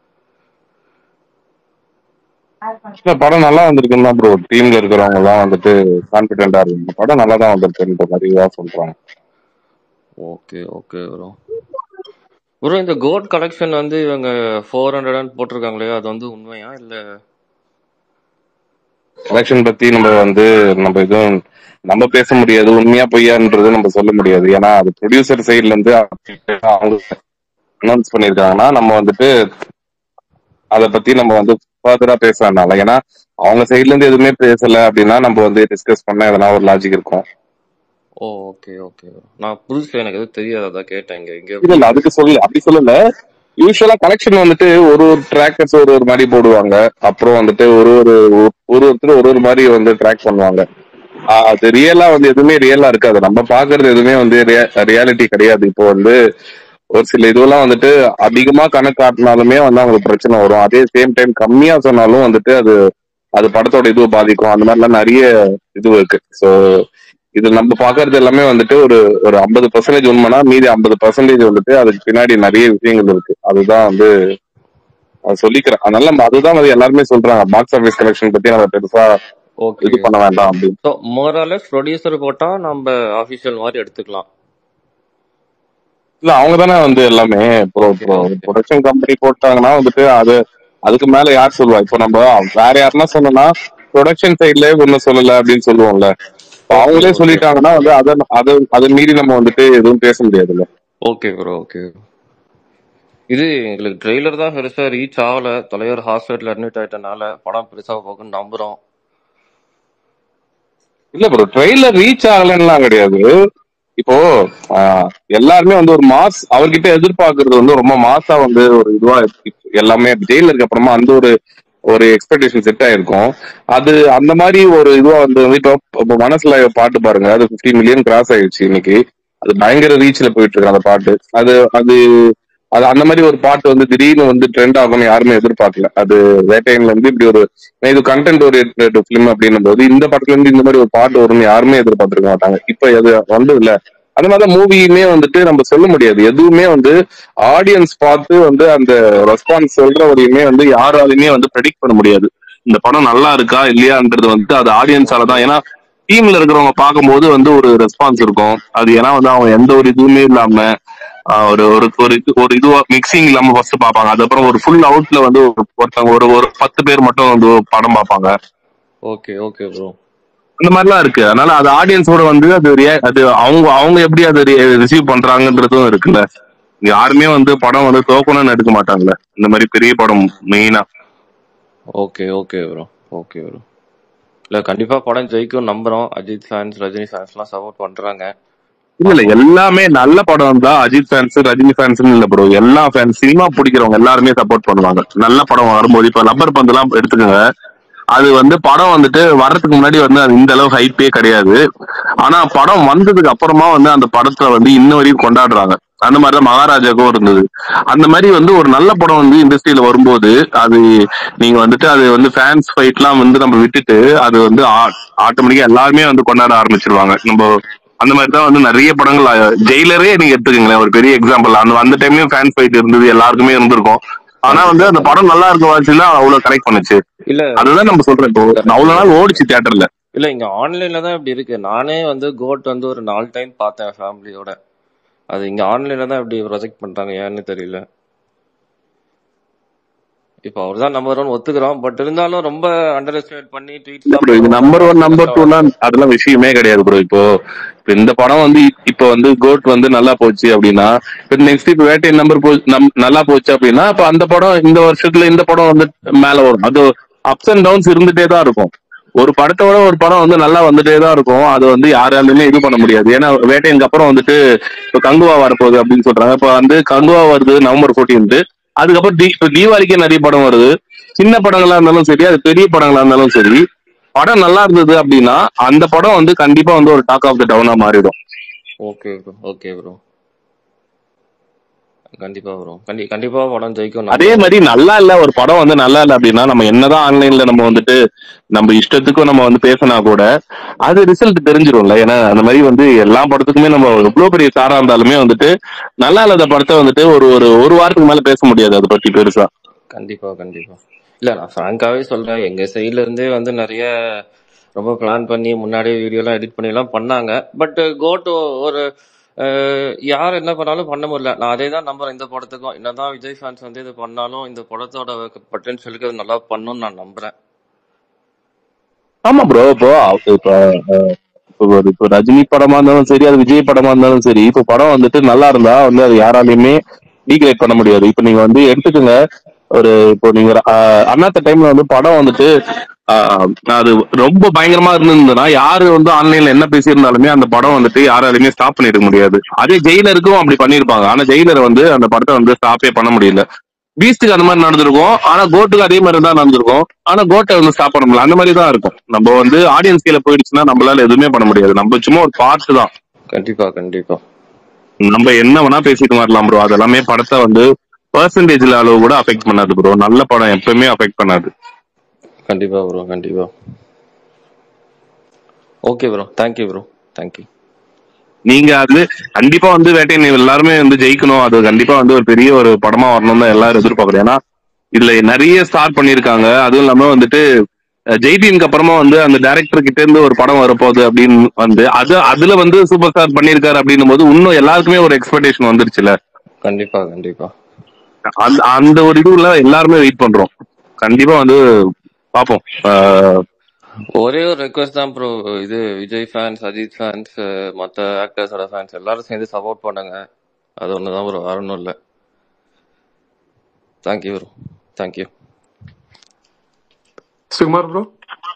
இல்ல படம் நல்லா வந்திருக்குன்னு தான் ப்ரோ டீம்ல இருக்கிறவங்க எல்லாம் வந்துட்டு கான்பிடென்டா இருக்கு படம் நல்லா தான் வந்திருக்குன்ற மாதிரி தான் சொல்றாங்க ஓகே ஓகே ப்ரோ ப்ரோ இந்த கோட் கலெக்ஷன் வந்து இவங்க ஃபோர் ஹண்ட்ரட் போட்டிருக்காங்களே அது வந்து உண்மையா இல்ல எலெக்ஷன் பத்தி நம்ம வந்து நம்ம எதுவும் நம்ம பேச முடியாது உண்மையா பொய்யான்றது நம்ம சொல்ல முடியாது ஏன்னா அது ப்ரொடியூசர் சைடுல இருந்து அவங்க அனௌன்ஸ் பண்ணிருக்காங்கன்னா நம்ம வந்துட்டு அத பத்தி நம்ம வந்து ஃபர்தரா பேசறதுனால ஏன்னா அவங்க சைடுல இருந்து எதுவுமே பேசல அப்படின்னா நம்ம வந்து டிஸ்கஸ் பண்ண எதனா ஒரு லாஜிக் இருக்கும் ஓ ஓகே ஓகே நான் புதுசு எனக்கு எதுவும் தெரியாது அதான் கேட்டேன் இங்க இங்க இல்ல இல்ல அதுக்கு சொல்லல அப்படி சொல்லல யூஸ்வலா கலெக்ஷன் வந்துட்டு ஒரு ஒரு ட்ராக்கர்ஸ் ஒரு ஒரு மாதிரி போடுவாங்க அப்புறம் வந்துட்டு ஒரு ஒரு ஒரு ஒருத்தர் ஒரு ஒரு மாதிரி வந்து ட்ராக் பண்ணுவாங்க ஆஹ் அது ரியலா வந்து எதுவுமே ரியலா இருக்காது நம்ம பாக்குறது எதுவுமே வந்து ரியாலிட்டி கிடையாது இப்போ வந்து ஒரு சில இதுவெல்லாம் வந்துட்டு அதிகமா கணக்கு காட்டினாலுமே வந்து அவங்களுக்கு பிரச்சனை வரும் அதே சேம் டைம் கம்மியா சொன்னாலும் வந்துட்டு அது அது படத்தோட இதுவை பாதிக்கும் அந்த மாதிரிலாம் நிறைய இது இருக்கு ஸோ இது நம்ம பாக்குறது எல்லாமே வந்துட்டு ஒரு ஒரு ஐம்பது பர்சன்டேஜ் உண்மைனா மீதி ஐம்பது பர்சன்டேஜ் வந்துட்டு அதுக்கு பின்னாடி நிறைய விஷயங்கள் இருக்கு அதுதான் வந்து அது சொல்லிக்கிறேன் அதனால நம்ம அதுதான் வந்து எல்லாருமே சொல்றாங்க பாக்ஸ் ஆபீஸ் கலெக்ஷன் பத்தி நம்ம பெருசா ஓகே இது பண்ண வேண்டாம் அப்படின்னு ஸோ மோராலஸ் ப்ரொடியூசர் போட்டா நம்ம ஆஃபிஷியல் மாதிரி எடுத்துக்கலாம் இல்ல அவங்க தானே வந்து எல்லாமே ப்ரோ ப்ரோ ப்ரொடக்ஷன் கம்பெனி போட்டாங்கன்னா வந்துட்டு அது அதுக்கு மேல யார் சொல்லுவா இப்போ நம்ம வேற யாருன்னா சொன்னோம்னா ப்ரொடக்ஷன் சைட்ல ஒன்னும் சொல்லல அப்படின்னு சொல்லுவோம்ல இப்ப அவங்களே சொல்லிட்டாங்கன்னா வந்து அதை அதை அதை மீறி நம்ம வந்துட்டு எதுவும் பேச முடியாதுல்ல ஓகே ப்ரோ ஓகே இது எங்களுக்கு ட்ரெய்லர் தான் பெருசா ரீச் ஆகல தலைவர் ஹாஸ்பிட்டல் அட்மிட் ஆயிட்டனால படம் பெருசா போகுன்னு நம்புறோம் இல்ல ப்ரோ ட்ரெயிலர் ரீச் ஆகலன்னுலாம் கிடையாது இப்போ ஆஹ், எல்லாருமே வந்து ஒரு மாஸ் அவர்கிட்ட எதிர்பார்க்கறது வந்து ரொம்ப மாசா வந்து ஒரு இதுவா இருக்கு. எல்லாமே ஜெயில இருக்க அப்புறமா அந்த ஒரு ஒரு எக்ஸ்பெக்டேஷன் செட் ஆயிருக்கும் அது அந்த மாதிரி ஒரு இதுவா வந்து வந்து இப்போ இப்போ மனசுல பாட்டு பாருங்க அது 15 மில்லியன் கிராஸ் ஆயிடுச்சு இன்னைக்கு அது பயங்கர ரீச்ல போயிட்டு இருக்கு அந்த பாட்டு அது அது அது அந்த மாதிரி ஒரு பாட்டு வந்து திடீர்னு வந்து ட்ரெண்ட் ஆகும்னு யாருமே எதிர்பார்க்கல அது வேட்டையன்ல இருந்து இப்படி ஒரு இது கண்டென்ட் ஓரியன்ட் ஃபிலிம் அப்படின்னும் போது இந்த படத்துல இருந்து இந்த மாதிரி ஒரு பாட்டு வரும்னு யாருமே எதிர்பார்த்திருக்க மாட்டாங்க இப்ப அது வந்து இல்ல அந்த மாதிரி மூவியுமே வந்துட்டு நம்ம சொல்ல முடியாது எதுவுமே வந்து ஆடியன்ஸ் பார்த்து வந்து அந்த ரெஸ்பான்ஸ் சொல்ற வரையுமே வந்து யாராலையுமே வந்து ப்ரெடிக்ட் பண்ண முடியாது இந்த படம் நல்லா இருக்கா இல்லையான்றது வந்துட்டு அது ஆடியன்ஸால தான் ஏன்னா டீம்ல இருக்கிறவங்க பார்க்கும்போது வந்து ஒரு ரெஸ்பான்ஸ் இருக்கும் அது ஏன்னா வந்து அவங்க எந்த ஒரு இதுவுமே இல்லாம ஆஹ் ஒரு ஒரு ஒரு இது ஒரு இதுவா மிக்சிங் இல்லாம ஃபர்ஸ்ட் பார்ப்பாங்க அதுக்கப்புறம் ஒரு ஃபுல் அவுட்ல வந்து ஒரு- ஒருத்தவங்க ஒரு ஒரு பத்து பேர் மட்டும் வந்து படம் பார்ப்பாங்க ஓகே ஓகே ப்ரோ இந்த மாதிரிலாம் இருக்கு அதனால அது ஆடியன்ஸோட வந்து அது rea- அது அவங்க அவங்க எப்படி அதை ரிசீவ் பண்றாங்கன்றதும் இருக்குல்ல யாருமே வந்து படம் வந்து தோக்கணும்னு எடுக்க மாட்டாங்கல்ல இந்த மாதிரி பெரிய படம் மெயினா okay okay bro okay bro இல்ல கண்டிப்பா படம் ஜெயிக்கும் நம்புறோம் அஜித் ஃபேன்ஸ் ரஜினி ஃபேன்ஸ் எல்லாம் சப்போர்ட் பண்றாங்க இல்ல இல்ல எல்லாமே நல்ல படம் தான் அஜித் ஃபேன்ஸ் ரஜினி ஃபேன்ஸ் இல்ல ப்ரோ எல்லா ஃபேன்ஸ் சினிமா பிடிக்கிறவங்க எல்லாருமே சப்போர்ட் பண்ணுவாங்க நல்ல படம் வரும்போது இப்ப லப்பர் பந்து எல்லாம் எடுத்துக்கோங்க அது வந்து படம் வந்துட்டு வர்றதுக்கு முன்னாடி வந்து அது இந்த அளவு ஹைப்பே கிடையாது ஆனா படம் வந்ததுக்கு அப்புறமா வந்து அந்த படத்தை வந்து இன்ன வரையும் கொண்டாடுறாங்க அந்த மாதிரி தான் மகாராஜாக்கும் இருந்தது அந்த மாதிரி வந்து ஒரு நல்ல படம் வந்து இண்டஸ்ட்ரியில வரும்போது அது நீங்க வந்துட்டு அது வந்து ஃபேன்ஸ் ஃபைட்லாம் வந்து நம்ம விட்டுட்டு அது வந்து ஆட்டோமேட்டிக்கா எல்லாருமே வந்து கொண்டாட ஆரம்பிச்சிருவாங்க நம்ம அந்த மாதிரி தான் வந்து நிறைய படங்கள் அஹ், ஜெயிலரே நீங்க எடுத்துக்கங்களேன் ஒரு பெரிய எக்ஸாம்பிள் அந்த அந்த டைம்லயும் ஃபேன் ஃபைட் இருந்தது எல்லாருக்குமே இருந்திருக்கும் ஆனா வந்து அந்த படம் நல்லா இருக்க வாட்சில அவ்வளவு கனெக்ட் பண்ணுச்சு இல்ல அதுதான் நம்ம சொல்றோம் இப்போ அவ்வளவு நாள் ஓடிச்சு தியேட்டர்ல இல்ல இங்க ஆன்லைன்ல தான் இப்படி இருக்கு நானே வந்து கோட் வந்து ஒரு நாலு டைம் பார்த்தேன் ஃபேமிலியோட அது இங்க ஆன்லைன்ல தான் இப்படி ப்ரொஜெக்ட் பண்றாங்க ஏன்னு தெரியல இப்போ அவர் தான் நம்பர் ஒன் ஒத்துக்கிறோம் பட் இருந்தாலும் ரொம்ப அண்டர் எஸ்டிமேட் பண்ணி இல்ல ப்ரோ இது நம்பர் ஒன் நம்பர் டூ எல்லாம் அதெல்லாம் விஷயமே கிடையாது ப்ரோ இப்போ இப்ப இந்த படம் வந்து இப்ப வந்து கோட் வந்து நல்லா போச்சு அப்படின்னா இப்ப நெக்ஸ்ட் இப்ப வேட்டை நம்பர் போ நம்- நல்லா போச்சு அப்படின்னா இப்ப அந்த படம் இந்த வருஷத்துல இந்த படம் வந்து மேல வரும் அது அப்ஸ் அண்ட் டவுன்ஸ் இருந்துட்டே தான் இருக்கும் ஒரு படத்தோட ஒரு படம் வந்து நல்லா வந்துட்டே தான் இருக்கும் அது வந்து யாராலுமே இது பண்ண முடியாது ஏன்னா வேட்டைக்கு அப்புறம் வந்துட்டு இப்ப கங்குவா வரப்போகுது அப்படின்னு சொல்றாங்க இப்ப வந்து கங்குவா வருது நவம்பர் 14 அதுக்கப்புறம் தீ இப்ப தீபாவளிக்கே நிறைய படம் வருது சின்ன படங்களா இருந்தாலும் சரி அது பெரிய படங்களா இருந்தாலும் சரி படம் நல்லா இருந்தது அப்படின்னா அந்த படம் வந்து கண்டிப்பா வந்து ஒரு டாக் ஆஃப் த டவுனா மாறிடும் ஓகே ப்ரோ ஓகே ப்ரோ கண்டிப்பா ப்ரோ கண்டி கண்டிப்பா படம் ஜெயிக்கும் அதே நம்புறோம் மாதிரி நல்லா இல்ல ஒரு படம் வந்து நல்லா இல்ல அப்படின்னா நம்ம என்னதான் ஆன்லைன்ல நம்ம வந்துட்டு நம்ம இஷ்டத்துக்கும் நம்ம வந்து பேசினா கூட அது ரிசல்ட் தெரிஞ்சிரும்ல ஏன்னா அந்த மாதிரி வந்து எல்லா படத்துக்குமே நம்ம எவ்வளவு பெரிய சாரா இருந்தாலுமே வந்துட்டு நல்லா இல்லாத படத்தை வந்துட்டு ஒரு ஒரு ஒரு வாரத்துக்கு மேல பேச முடியாது அதை பத்தி பெருசா கண்டிப்பா கண்டிப்பா இல்ல நான் ஃப்ராங்காவே சொல்றேன் எங்க சைடுல இருந்தே வந்து நிறைய ரொம்ப பிளான் பண்ணி முன்னாடியே வீடியோ எல்லாம் எடிட் பண்ணி எல்லாம் பண்ணாங்க பட் கோட் ஒரு அஹ், யார் என்ன பண்ணாலும் பண்ண முடியல நான் அதே தான் நம்புறேன் இந்த படத்துக்கும் என்னதான் விஜய் ஃபேன்ஸ் வந்து இது பண்ணாலும் இந்த படத்தோட பொட்டன்ஷியலுக்கு அது நல்லா பண்ணும்னு நான் நம்புறேன் ஆமா ப்ரோ இப்போ இப்போ அஹ், இப்போ ஒரு இப்போ ரஜினி படமா இருந்தாலும் சரி அது விஜய் படமா இருந்தாலும் சரி இப்போ படம் வந்துட்டு நல்லா இருந்தா வந்து அது யாராலையுமே டீக்ரேட் பண்ண முடியாது இப்போ நீங்க வந்து எடுத்துக்கோங்க ஒரு இப்போ நீங்க அஹ், அண்ணாத்த டைம்ல வந்து படம் வந்துட்டு அஹ், அது ரொம்ப பயங்கரமா இருந்திருந்ததுன்னா யாரு வந்து ஆன்லைன்ல என்ன பேசியிருந்தாலுமே அந்த படம் வந்துட்டு யாராலையுமே ஸ்டாப் பண்ணிட முடியாது அதே ஜெயிலருக்கும் அப்படி பண்ணிருப்பாங்க ஆனா ஜெயிலர் வந்து அந்த படத்தை வந்து ஸ்டாப்பே பண்ண முடியல பீஸ்டுக்கு அந்த மாதிரி நடந்திருக்கும் ஆனா கோட்டுக்கு அதே மாதிரி தான் நடந்திருக்கும் ஆனா கோட்டை வந்து ஸ்டாப் பண்ண முடியல அந்த மாதிரி தான் இருக்கும் நம்ம வந்து ஆடியன்ஸ் கீழே போயிடுச்சுன்னா நம்மளால எதுவுமே பண்ண முடியாது நம்ம சும்மா ஒரு பார்ட் தான் கண்டிப்பா கண்டிப்பா நம்ம என்ன வேணா பேசிட்டு வரலாம் ப்ரோ அது எல்லாமே படத்தை வந்து பெர்சன்டேஜ்ல அளவு கூட அஃபெக்ட் பண்ணாது ப்ரோ நல்ல படம் எப்பவுமே அஃபெக்ட் பண்ணாது கண்டிப்பா ப்ரோ கண்டிப்பா okay bro thank you bro thank you நீங்க அது கண்டிப்பா வந்து வேட்டை நீ எல்லாருமே வந்து ஜெயிக்கணும் அது கண்டிப்பா வந்து ஒரு பெரிய ஒரு படமா வரணும் தான் எல்லாரும் எதிர்பார்க்கறோம் ஏன்னா இதுல நிறைய ஸ்டார் பண்ணிருக்காங்க அதுவும் இல்லாம வந்துட்டு அஹ், ஜெய்பீனுக்கு அப்புறமா வந்து அந்த டைரக்டர் கிட்ட இருந்து ஒரு படம் வரப்போகுது அப்படின்னு வந்து அது அதுல வந்து சூப்பர் ஸ்டார் பண்ணிருக்காரு அப்படின்னும் போது இன்னும் எல்லாருக்குமே ஒரு எக்ஸ்பெக்டேஷன் வந்துருச்சுல கண்டிப்பா கண்டிப்பா அந்த அந்த ஒரு இதுல எல்லாருமே வெயிட் பண்றோம் கண்டிப்பா வந்து பாப்போம் அஹ், ஒரே ஒரு ரெக்வஸ்ட் தான் ப்ரோ இது விஜய் ஃபேன்ஸ் அஜித் ஃபேன்ஸ் மற்ற ஆக்டர்ஸோட ஃபேன்ஸ் எல்லாரும் சேர்ந்து சப்போர்ட் பண்ணுங்க அது ஒன்று தான் ப்ரோ வேற ஒன்றும் இல்லை thank you bro thank you Sukumar bro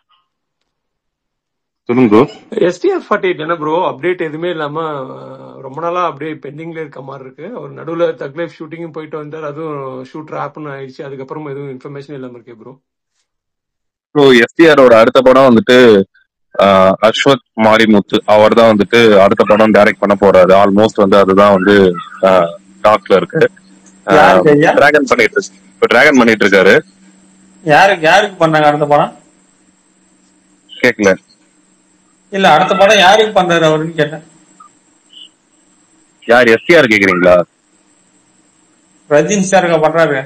சொல்லுங்க ப்ரோ எஸ்டிஆர் ஃபார்ட்டி எயிட் என்ன ப்ரோ அப்டேட் எதுவுமே இல்லாம அஹ், ரொம்ப நாளா அப்படியே பெண்டிங்ல இருக்க மாதிரி இருக்கு ஒரு நடுவுல தக் லைஃப் ஷூட்டிங்கும் போயிட்டு வந்தார் அதுவும் ஷூட் ஆப்னு ஆயிடுச்சு அதுக்கப்புறம் எதுவும் இன்ஃபர்மேஷன் இல்லாம இருக்கே ப்ரோ ப்ரோ எஸ்டிஆரோட அடுத்த படம் வந்துட்டு ஆஹ், அஸ்வத் மாரிமுத்து அவர் தான் வந்துட்டு அடுத்த படம் டைரக்ட் பண்ண போறாரு ஆல்மோஸ்ட் வந்து அதுதான் வந்து டாக்ல இருக்கு யாருக்கு ஐயா டிராகன் பண்ணிட்டு இருக்கு இப்போ டிராகன் பண்ணிட்டு இருக்காரு யாருக்கு யாருக்கு பண்ணாங்க அடுத்த படம் கேட்கல இல்ல அடுத்த படம் யாருக்கு பண்றாரு அவருன்னு கேட்டேன் யார் எஸ்டிஆர் கேக்குறீங்களா ரஜினி சாருங்க பண்றாரு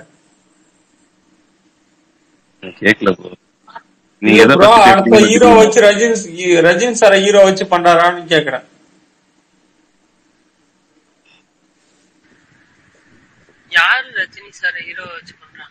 கேட்கல ப்ரோ இல்ல நீங்க எதை ப்ரோ பத்தி அடுத்த பேசுறீங்கன்னு ஹீரோ தெரியல வச்சு ரஜினி ரஜினி சார ஹீரோ வச்சு பண்றாரான்னு கேக்குறேன் யாரு ரஜினி சார் ஹீரோ வச்சு பண்றாங்க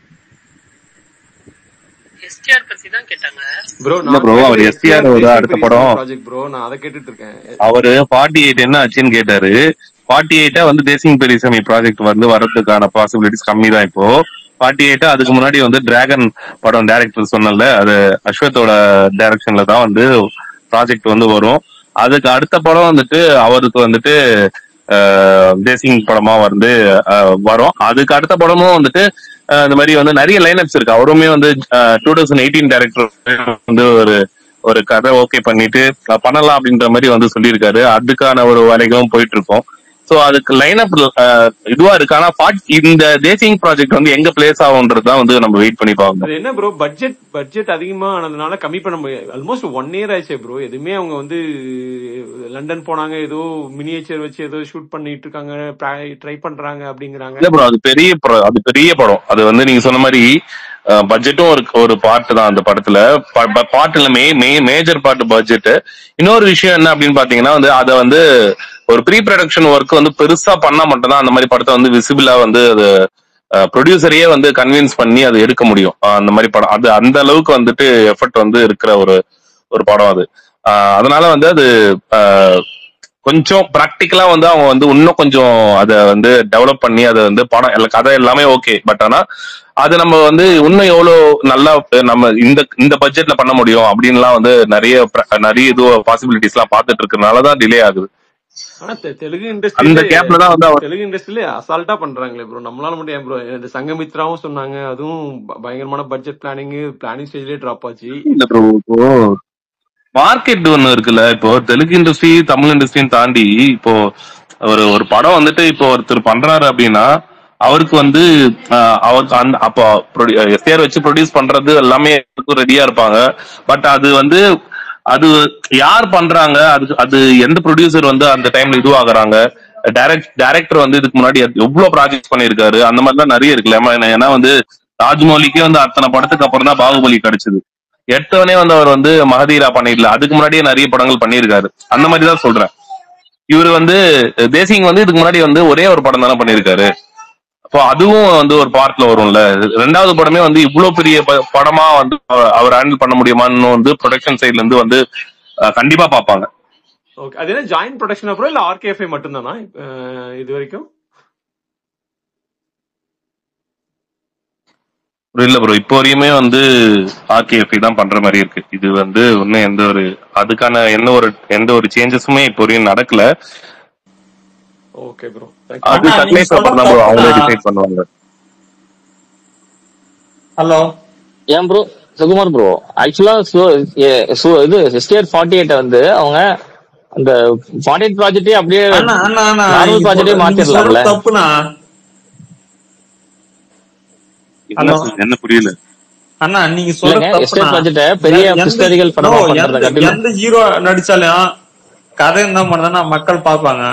எஸ்டிஆர் பத்தி தான் கேட்டாங்க ப்ரோ இல்ல நான் ப்ரோ அவர் கேட்டது எஸ்டிஆர் எஸ்டிஆர் ஒரு தேசிய அடுத்த பெரிய படம் ப்ராஜெக்ட் ப்ரோ நான் அதை கேட்டுட்டு இருக்கேன் அவரு ஃபார்ட்டி எயிட் என்ன ஆச்சுன்னு கேட்டாரு ஃபார்ட்டி எயிட்டா வந்து தேசிங் பெரியசாமி ப்ராஜெக்ட் வந்து வரதுக்கான பாசிபிலிட்டிஸ் கம்மி தான் இப்போ ஃபார்ட்டி எயிட்டா அதுக்கு முன்னாடி வந்து டிராகன் படம் டைரக்டர் சொன்னல அது அஸ்வத்தோட டைரக்ஷன்ல தான் வந்து ப்ராஜெக்ட் வந்து வரும் அதுக்கு அடுத்த படம் வந்துட்டு அவருக்கு வந்துட்டு ஆஹ், தேசிங் படமா வந்து ஆஹ், வரும் அதுக்கு அடுத்த படமும் வந்துட்டு ஆஹ், இந்த மாதிரி வந்து நிறைய லைனப்ஸ் இருக்கு அவருமே வந்து டூ தௌசண்ட் எயிட்டீன் டைரக்டர் வந்து ஒரு ஒரு கதை ஓகே பண்ணிட்டு அஹ் பண்ணலாம் அப்படின்ற மாதிரி வந்து சொல்லியிருக்காரு அதுக்கான ஒரு வேலைகளும் போயிட்டு இருக்கோம் சோ அதுக்கு லைன் அப் இதுவா இருக்கு ஆனா part- இந்த தேசிங் ப்ராஜெக்ட் வந்து எங்க பிளேஸ் ஆகும்ன்றது தான் வந்து நம்ம வெயிட் பண்ணி பார்க்கணும் அது என்ன ப்ரோ பட்ஜெட் பட்ஜெட் அதிகமா ஆனதுனால கம்மி பண்ண முடியாது ஆல்மோஸ்ட் ஒன் இயர் ஆயிடுச்சு ப்ரோ எதுவுமே அவங்க வந்து லண்டன் போனாங்க ஏதோ மினியேச்சர் வச்சு ஏதோ ஷூட் பண்ணிட்டு இருக்காங்க ட்ரை பண்றாங்க அப்படிங்கிறாங்க இல்ல ப்ரோ அது பெரிய pro- அது பெரிய படம் அது வந்து நீங்க சொன்ன மாதிரி பட்ஜெட்டும் ஒரு ஒரு பார்ட் தான் அந்த படத்துல பார்ட் இல்ல மே மேஜர் பார்ட் பட்ஜெட் இன்னொரு விஷயம் என்ன அப்படின்னு பாத்தீங்கன்னா வந்து அதை வந்து ஒரு ப்ரீ ப்ரொடக்ஷன் ஒர்க் வந்து பெருசா பண்ணா மட்டும்தான் அந்த மாதிரி படத்தை வந்து விசிபிளா வந்து அது ப்ரொடியூசரையே வந்து கன்வின்ஸ் பண்ணி அதை எடுக்க முடியும் அஹ் அந்த மாதிரி படம் அது அந்த அளவுக்கு வந்துட்டு எஃபர்ட் வந்து இருக்கிற ஒரு ஒரு படம் அது அஹ் அதனால வந்து அது அஹ், கொஞ்சம் ப்ராக்டிக்கலா வந்து அவங்க வந்து இன்னும் கொஞ்சம் அதை வந்து டெவலப் பண்ணி அதை வந்து படம் எல்லா கதை எல்லாமே ஓகே பட் ஆனா அது நம்ம வந்து இன்னும் எவ்வளவு நல்லா நம்ம இந்த இந்த பட்ஜெட்ல பண்ண முடியும் அப்படின்லாம் வந்து நிறைய pra- நிறைய இது பாசிபிலிட்டிஸ் எல்லாம் பார்த்துட்டு இருக்கறனால தான் டிலே ஆகுது ஆனா தெ- தெலுங்கு அந்த இண்டஸ்ட்ரியில கேப்ல தான் வந்து அவர் தெலுங்கு இண்டஸ்ட்ரியில அசால்ட்டா பண்றாங்களே ப்ரோ நம்மளால முடியும் ப்ரோ இந்த சங்கமித்ராவும் சொன்னாங்க அதுவும் ப- பயங்கரமான பட்ஜெட் பிளானிங் பிளானிங் ஸ்டேஜ்லயே டிராப் ஆச்சு இல்ல ப்ரோ இப்போ மார்க்கெட் ஒண்ணு இருக்குல்ல இப்போ தெலுங்கு இண்டஸ்ட்ரி தமிழ் இண்டஸ்ட்ரியும் தாண்டி இப்போ ஒரு ஒரு படம் வந்துட்டு இப்போ ஒருத்தர் பண்றாரு அப்படின்னா அவருக்கு வந்து ஆஹ், அவருக்கு அந்த அப்போ எஸ்ஆர் வச்சு ப்ரொடியூஸ் பண்றது எல்லாமே ரெடியா இருப்பாங்க பட் அது வந்து அது யார் பண்றாங்க அது அது எந்த ப்ரொடியூசர் வந்து அந்த டைம்ல இதுவாகுறாங்க டைரக்ட் டைரக்டர் வந்து இதுக்கு முன்னாடி எவ்வளவு ப்ராஜெக்ட் பண்ணிருக்காரு அந்த மாதிரிலாம் நிறைய இருக்குல்ல ஏன்னா- ஏன்னா வந்து ராஜ்மௌலிக்கே வந்து அத்தனை படத்துக்கு அப்புறம் தான் பாகுபலி கிடைச்சது எடுத்தவனே வந்து அவர் வந்து மகதீரா பண்ணிடல அதுக்கு முன்னாடியே நிறைய படங்கள் பண்ணியிருக்காரு அந்த மாதிரி தான் சொல்றேன் இவர் வந்து தேசிங் வந்து இதுக்கு முன்னாடி வந்து ஒரே ஒரு படம் தானே பண்ணியிருக்காரு அப்போ அதுவும் வந்து ஒரு பார்ட்ல வரும்ல ரெண்டாவது படமே வந்து இவ்வளவு பெரிய ப- படமா வந்து அவ- அவர் ஹேண்டில் பண்ண முடியுமான்னு வந்து ப்ரொடக்ஷன் சைட்ல இருந்து வந்து அஹ், கண்டிப்பா பார்ப்பாங்க ஓகே அது என்ன ஜாயிண்ட் ப்ரொடக்ஷன் அப்புறம் இல்ல ஆர்கேஎஃப்ஐ மட்டும்தானா அஹ் இது வரைக்கும் bro, இல்ல ப்ரோ இப்போ வரையுமே வந்து ஆர்கேஎஃப்ஐ தான் பண்ற மாதிரி இருக்கு இது வந்து இன்னும் எந்த ஒரு அதுக்கான எந்த ஒரு எந்த ஒரு சேஞ்சஸுமே இப்போ வரையும் நடக்கல ஓகே ப்ரோ அது அண்ணா நீங்க டக்லேஸ் அப்புறம் தான் சொல்றது ப்ரோ அவங்களே தப்புண்ணா டிசைட் பண்ணுவாங்க ஹலோ ஏன் ப்ரோ சுகுமார் ப்ரோ ஆக்சுவலா இது எஸ்டிஆர் ஃபார்ட்டி எயிட்ட வந்து அவங்க அந்த ஃபார்ட்டி எயிட் ப்ராஜெக்டே அப்படியே அண்ணா அண்ணா அண்ணா நார்மல் நீங்க ப்ராஜெக்டே சொல்ற நீங்க மாத்திரலாம்ல சொல்றது தப்புண்ணா என்ன ஹலோ சொல்- என்ன புரியல அண்ணா நீங்க இல்லங்க சொல்றது தப்புண்ணா எஸ்டிஆர் ப்ராஜெக்ட பெரிய எ- எந்த ஹிஸ்டாரிக்கல் நோ படமா எந்த பண்றத காட்டிலும் எந்த ஹீரோ நடிச்சாலும் கதை இருந்தா மட்டும் தான் மக்கள் பார்ப்பாங்க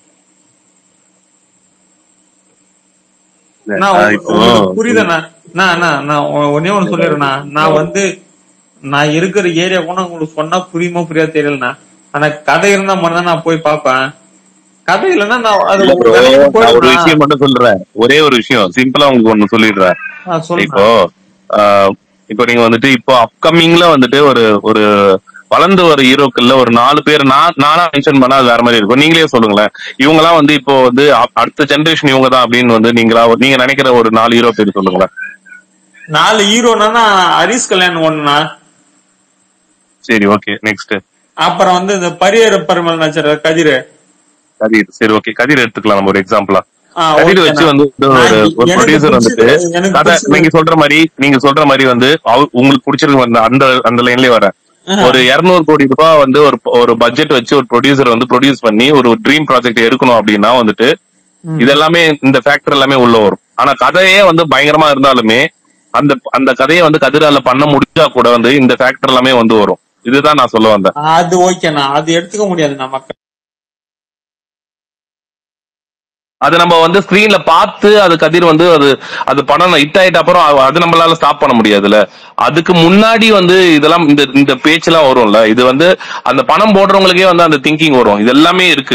இல்ல, நான் நான் உங்க- இப்போ உங்களுக்கு புரியுதுண்ணா நான் நான் நான் ஒ- ஒண்ணே ஒண்ணு சொல்லிடுறேண்ணா நான் வந்து நான் இருக்கிற ஏரியா கூட உங்களுக்கு சொன்னா புரியுமோ புரியாது தெரியலண்ணா ஆனா கதை இருந்தா மட்டும் தான் நான் போய் பார்ப்பேன் கதை இல்லைன்னா நான் அது இல்ல உங்க ப்ரோ வேலைக்கு நான் ஒரு போயிடும்ண்ணா விஷயம் மட்டும் சொல்றேன் ஒரே ஒரு விஷயம் சிம்பிளா உங்களுக்கு ஒண்ணு சொல்லிடுறேன் ஆ, சொல்லுண்ணா இப்போ ஆஹ், இப்போ நீங்க வந்துட்டு இப்போ அப்கமிங்ல வந்துட்டு ஒரு ஒரு வளர்ந்து வர ஹீரோக்கள்ல ஒரு நாலு பேர் நான் நானா மென்ஷன் பண்ணா அது வேற மாதிரி இருக்கும் நீங்களே சொல்லுங்களேன் இவங்க எல்லாம் வந்து இப்போ வந்து அ- அடுத்த ஜெனரேஷன் இவங்க தான் அப்படின்னு வந்து நீங்களா நீங்க நினைக்கிற ஒரு நாலு ஹீரோ பேர் சொல்லுங்களேன் நாலு ஹீரோனா ஹரிஸ் கல்யாணம் ஒண்ணுண்ணா சரி ஓகே நெக்ஸ்ட் அப்புறம் வந்து இந்த பரியர பரிமல் நச்சர கதிர் கதிர் சரி ஓகே கதிர் எடுத்துக்கலாம் நம்ம ஒரு எக்ஸாம்பிளா ஆ கதிர் ஓகேண்ணா வச்சு வந்து ஒரு நான் ஒரு எனக்கு ப்ரொடியூசர் வந்துட்டு பிடிச்சது எனக்கு கதை பிடிச்சது நீங்க சொல்ற மாதிரி நீங்க சொல்ற மாதிரி வந்து அவ- உங்களுக்கு பிடிச்சிருக்கு அந்த அந்த அந்த லைன்லயே வரேன் ஆஹ், ஒரு 200 கோடி ரூபாய் வந்து ஒரு ஒரு பட்ஜெட் வச்சு ஒரு ப்ரொடியூசர் வந்து ப்ரொடியூஸ் பண்ணி ஒரு ட்ரீம் ப்ராஜெக்ட் எடுக்கணும் அப்படின்னா வந்துட்டு ம். இதெல்லாமே இந்த ஃபேக்டர் எல்லாமே உள்ள வரும் ஆனா கதையே வந்து பயங்கரமா இருந்தாலுமே அந்த அந்த கதையை வந்து கதிரால பண்ண முடிஞ்சா கூட வந்து இந்த ஃபேக்டர் எல்லாமே வந்து வரும் இதுதான் நான் சொல்ல வந்தேன் அது ஓகேண்ணா அது எடுத்துக்க முடியாதுண்ணா மக்கள் அது நம்ம வந்து ஸ்கிரீன்ல பார்த்து அது கதிர் வந்து அது அது படம் ஹிட் ஆயிட்ட அப்புறம் அது அது நம்மளால ஸ்டாப் பண்ண முடியாதுல்ல அதுக்கு முன்னாடி வந்து இதெல்லாம் இந்த இந்த பேச்செல்லாம் வரும்ல இது வந்து அந்த பணம் போடுறவங்களுக்கே வந்து அந்த திங்கிங் வரும் இது எல்லாமே இருக்கு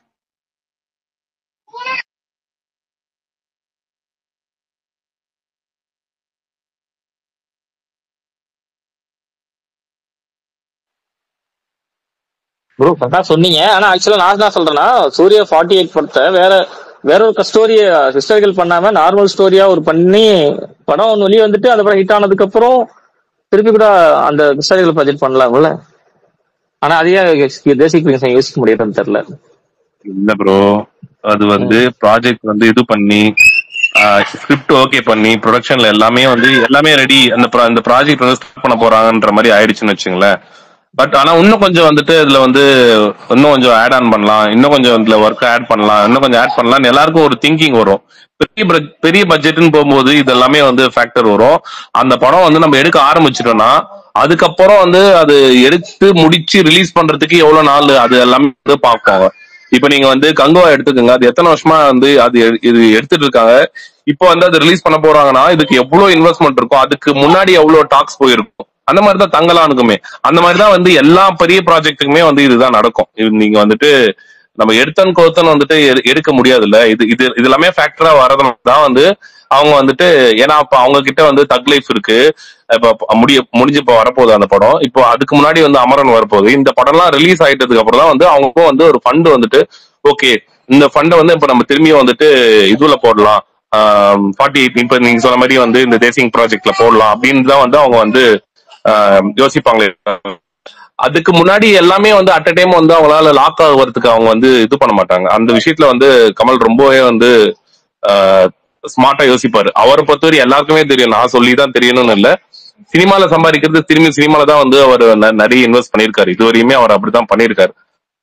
ப்ரோ கரெக்டா சொன்னீங்க ஆனா ஆக்சுவலா நான் என்ன சொல்றேன்னா சூர்யா ஃபார்ட்டி எயிட் படத்தை வேற வேற ஒரு ஸ்டோரிய ஹிஸ்டாரிக்கல் பண்ணாம நார்மல் ஸ்டோரியா ஒரு பண்ணி படம் ஒன்று வெளியே வந்துட்டு அந்த படம் ஹிட் ஆனதுக்கு அப்புறம் திருப்பி கூட அந்த ஹிஸ்டாரிக்கல் ப்ராஜெக்ட் பண்ணலாம்ல ஆனா அதையே தேசிக் விங்கசன் யோசிக்க முடியாதுன்னு தெரியல இல்ல ப்ரோ அது வந்து ப்ராஜெக்ட் வந்து இது பண்ணி ஸ்கிரிப்ட் ஓகே பண்ணி ப்ரொடக்ஷன்ல எல்லாமே வந்து எல்லாமே ரெடி அந்த pro- அந்த ப்ராஜெக்ட் வந்து ஸ்டார்ட் பண்ண போறாங்கன்ற மாதிரி ஆயிடுச்சுன்னு வச்சுங்களேன் பட் ஆனா இன்னும் கொஞ்சம் வந்துட்டு இதுல வந்து இன்னும் கொஞ்சம் ஆட் ஆன் பண்ணலாம் இன்னும் கொஞ்சம் இதுல ஒர்க் ஆட் பண்ணலாம் இன்னும் கொஞ்சம் ஆட் பண்ணலாம் எல்லாருக்கும் ஒரு திங்கிங் வரும் பெரிய bud- பெரிய பட்ஜெட்னு போகும்போது இது எல்லாமே வந்து ஃபேக்டர் வரும் அந்த படம் வந்து நம்ம எடுக்க ஆரம்பிச்சிட்டோம்னா அதுக்கப்புறம் வந்து அது எடுத்து முடிச்சு ரிலீஸ் பண்றதுக்கு எவ்வளவு நாள் அது எல்லாமே வந்து பார்ப்பாங்க இப்ப நீங்க வந்து கங்குவா எடுத்துக்கோங்க அது எத்தனை வருஷமா வந்து அது எ- இது எடுத்துட்டு இருக்காங்க இப்போ வந்து அது ரிலீஸ் பண்ண போறாங்கன்னா இதுக்கு எவ்வளவு இன்வெஸ்ட்மெண்ட் இருக்கும் அதுக்கு முன்னாடி எவ்வளவு டாக்ஸ் போயிருக்கும் அந்த மாதிரி தான் தங்கலானுக்குமே அந்த மாதிரி தான் வந்து எல்லா பெரிய ப்ராஜெக்ட்டுக்குமே வந்து இதுதான் நடக்கும் இது நீங்க வந்துட்டு நம்ம எடுத்தன் கோத்தன் வந்துட்டு எடு- எடுக்க முடியாதுல்ல இது இது இது எல்லாமே ஃபேக்டரா வரதுனால தான் வந்து அவங்க வந்துட்டு ஏன்னா அப்ப அவங்க கிட்ட வந்து தக் லைஃப் இருக்கு இப்ப ப- முடிய முடிஞ்சு இப்ப வரப்போகுது அந்த படம் இப்போ அதுக்கு முன்னாடி வந்து அமரன் வரப்போகுது இந்த படம்லாம் ரிலீஸ் ஆயிட்டதுக்கு அப்புறம் தான் வந்து அவங்களுக்கும் வந்து ஒரு ஃபண்ட் வந்துட்டு ஓகே இந்த ஃபண்டை வந்து இப்ப நம்ம திரும்பியும் வந்துட்டு இதுல போடலாம் ஃபார்ட்டி எயிட் இப்ப நீங்க சொன்ன மாதிரி வந்து இந்த தேசிங் ப்ராஜெக்ட்ல போடலாம் அப்படின்னு தான் வந்து அவங்க வந்து ஆஹ், யோசிப்பாங்களே அதுக்கு முன்னாடி எல்லாமே வந்து அட் அ டைம் வந்து அவங்களால லாக் ஆகுறதுக்கு அவங்க வந்து இது பண்ண மாட்டாங்க அந்த விஷயத்துல வந்து கமல் ரொம்பவே வந்து ஸ்மார்ட்டா யோசிப்பாரு அவரை பொறுத்தவரை எல்லாருக்குமே தெரியும் நான் சொல்லி தான் தெரியணும்னு இல்ல சினிமால சம்பாதிக்கிறது திரும்பி சினிமால தான் வந்து அவர் ந- நிறைய இன்வெஸ்ட் பண்ணியிருக்காரு இதுவரையுமே அவர் அப்படிதான் பண்ணியிருக்காரு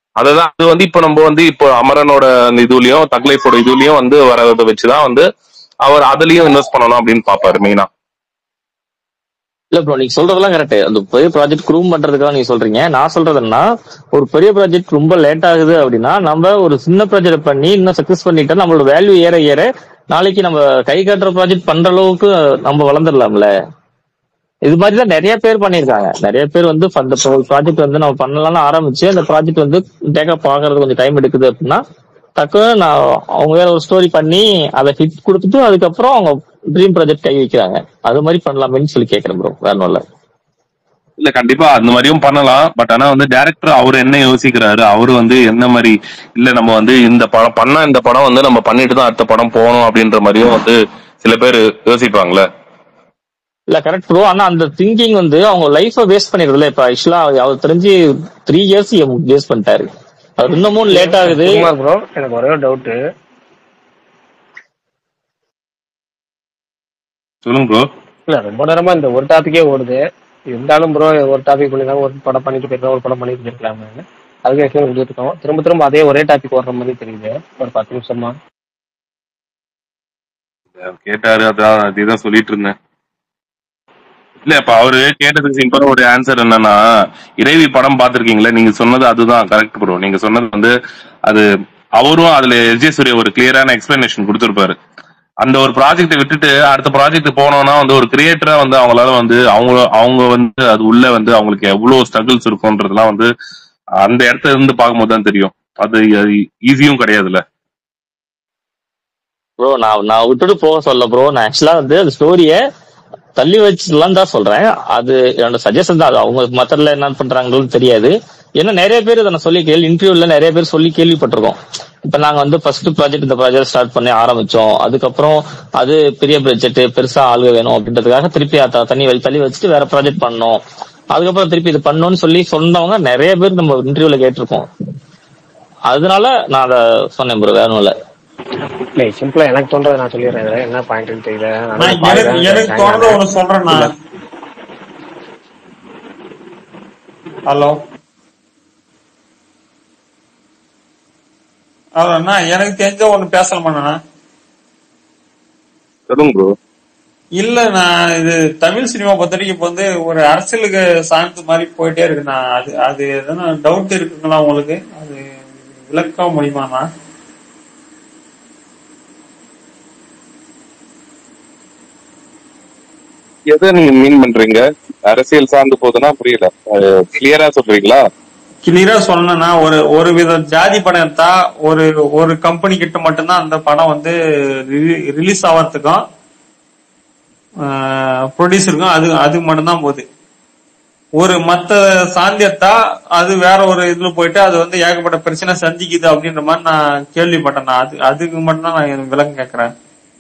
அதுதான் அது வந்து இப்போ நம்ம வந்து இப்போ அமரனோட அந்த இதுலயும் தக்லைஃபோட இதுலயும் வந்து வரதை வச்சுதான் வந்து அவர் அதுலயும் இன்வெஸ்ட் பண்ணணும் அப்படின்னு பாப்பாரு மெயினா இல்ல ப்ரோ நீங்க சொல்றதெல்லாம் கரெக்ட் அந்த பெரிய ப்ராஜெக்ட் க்ரூம் பண்றதுக்காக நீங்க சொல்றீங்க நான் சொல்றது என்ன ஒரு பெரிய ப்ராஜெக்ட் ரொம்ப லேட் ஆகுது அப்படின்னா நம்ம ஒரு சின்ன ப்ராஜெக்ட் பண்ணி இன்னும் சக்சஸ் பண்ணிட்டா நம்மளோட வேல்யூ ஏற ஏற நாளைக்கு நம்ம கை காட்டுற ப்ராஜெக்ட் பண்ற அளவுக்கு நம்ம வளர்ந்துடலாம்ல இது மாதிரி தான் நிறைய பேர் பண்ணிருக்காங்க நிறைய பேர் வந்து அந்த ப்ராஜெக்ட் வந்து நம்ம பண்ணலாம்னு ஆரம்பிச்சு அந்த ப்ராஜெக்ட் வந்து டேக்கப் ஆகிறது கொஞ்சம் டைம் எடுக்குது அப்படின்னா டக்குன்னு நான் அவங்க வேற ஒரு ஸ்டோரி பண்ணி அதை ஹிட் கொடுத்துட்டு அதுக்கப்புறம் அவங்க ட்ரீம் ப்ராஜெக்ட் கை வைக்கிறாங்க அது மாதிரி பண்ணலாமேன்னு சொல்லி கேட்கறேன் ப்ரோ வேற ஒன்றும் இல்ல இல்ல கண்டிப்பா அந்த மாதிரியும் பண்ணலாம் பட் ஆனா வந்து டேரக்டர் அவர் என்ன யோசிக்கிறாரு அவரு வந்து என்ன மாதிரி இல்ல நம்ம வந்து இந்த படம் பண்ணா இந்த படம் வந்து நம்ம பண்ணிட்டு தான் அடுத்த படம் போகணும் அப்படின்ற மாதிரியும் வந்து சில பேர் யோசிப்பாங்கல்ல இல்ல கரெக்ட் ப்ரோ ஆனா அந்த திங்கிங் வந்து அவங்க லைஃப வேஸ்ட் பண்ணிடுதுல இப்ப ஆக்சுவலா அவர் தெரிஞ்சு த்ரீ இயர்ஸ் வேஸ்ட் பண்ணிட்டாரு அவர் இன்னமும் லேட் ஆகுது குமார் ப்ரோ எனக்கு ஒரே ஒரு டவுட் சொல்லுங்க ப்ரோ இல்ல ரொம்ப நேரமா இந்த ஒரு டாபிக்கே ஓடுது இருந்தாலும் ப்ரோ ஒரு டாபிக் பண்ணிருந்தாங்க ஒரு படம் பண்ணிட்டு போயிருக்கோம் ஒரு படம் பண்ணிட்டு போயிருக்கலாமே அதுக்கு எக்ஸ்பிளைன் கொடுத்துட்டு இருக்கோம் திரும்ப திரும்ப அதே ஒரே டாபிக் ஓடுற மாதிரி தெரியுது ஒரு பத்து நிமிஷமா கேட்டாரு அதான் அதுதான் சொல்லிட்டு இருந்தேன் இல்ல இப்ப அவரு கேட்டதுக்கு சிம்பிளா ஒரு ஆன்சர் என்னன்னா இறைவி படம் பாத்திருக்கீங்களா நீங்க சொன்னது அதுதான் கரெக்ட் ப்ரோ நீங்க சொன்னது வந்து அது அவரும் அதுல எஸ் ஜே சூர்யா ஒரு கிளியரான எக்ஸ்பிளனேஷன் கொடுத்திருப்பாரு அந்த ஒரு ப்ராஜெக்ட் விட்டுட்டு அடுத்த ப்ராஜெக்ட் போனோம்னா வந்து ஒரு கிரியேட்டரா வந்து அவங்களால வந்து அவங்க அவங்க வந்து அது உள்ள வந்து அவங்களுக்கு எவ்வளவு ஸ்ட்ரகிள்ஸ் இருக்கும்ன்றதுலாம் வந்து அந்த இடத்துல இருந்து பார்க்கும்போது தான் தெரியும் அது ஈஸியும் கிடையாதுல்ல ப்ரோ நான் நான் விட்டுட்டு போக சொல்ல ப்ரோ நான் ஆக்சுவலா வந்து அந்த ஸ்டோரிய தள்ளி வச்சுலாம் தான் சொல்றேன் அது என்னோட சஜஷன் தான் அது அவங்க மத்தல என்ன பண்றாங்கன்னு தெரியாது ஏன்னா நிறைய பேர் இதை நான் சொல்லி கேள்வி இன்டர்வியூல நிறைய பேர் சொல்லி கேள்விப்பட்டிருக்கோம் இப்ப நாங்க வந்து ஃபர்ஸ்ட் ப்ராஜெக்ட் இந்த ப்ராஜெக்ட் ஸ்டார்ட் பண்ணி ஆரம்பிச்சோம் அதுக்கப்புறம் அது பெரிய பட்ஜெட் பெருசா ஆளுக வேணும் அப்படின்றதுக்காக திருப்பி அத தண்ணி வெளி தள்ளி வச்சுட்டு வேற ப்ராஜெக்ட் பண்ணோம் அதுக்கப்புறம் திருப்பி இது பண்ணோம்னு சொல்லி சொன்னவங்க நிறைய பேர் நம்ம இன்டர்வியூல கேட்டிருக்கோம் அதனால நான் அதை சொன்னேன் ப்ரோ வேற ஒண்ணும் இல்ல இல்ல சிம்பிளா எனக்கு தோன்றதை நான் சொல்லிடுறேன் இதுல என்ன பாயிண்ட் தெரியல நான் நான் எனக்கு எனக்கு தோணுத ஒண்ணு சொல்றேன் நான் ஹலோ அண்ணா எனக்கு தெரிஞ்ச ஒண்ணு பேசலாமாண்ணா சொல்லுங்க ப்ரோ இல்ல நான் இது தமிழ் சினிமா பொறுத்த வரைக்கும் இப்ப வந்து ஒரு அரசியலுக்கு சார்ந்த மாதிரி போயிட்டே இருக்குண்ணா அது அது எதனா டவுட் இருக்குங்களா உங்களுக்கு அது விளக்க முடியுமாண்ணா எதை நீங்க மீன் பண்றீங்க அரசியல் சார்ந்து போகுதுன்னா புரியல கிளியரா சொல்றீங்களா கிளியரா சொல்லணும்னா ஒரு ஒரு வித ஜாதி படம் எடுத்தா ஒரு ஒரு கம்பெனி கிட்ட மட்டும்தான் அந்த படம் வந்து ரிலீஸ் ஆகிறதுக்கும் ப்ரொடியூசருக்கும் அது அது மட்டும்தான் போகுது ஒரு மத்த சாந்தி எடுத்தா அது வேற ஒரு இதுல போயிட்டு அது வந்து ஏகப்பட்ட பிரச்சனை சந்திக்குது அப்படின்ற மாதிரி நான் கேள்விப்பட்டேன் நான் அது அதுக்கு மட்டும்தான் நான் விளக்கம் கேட்கறேன்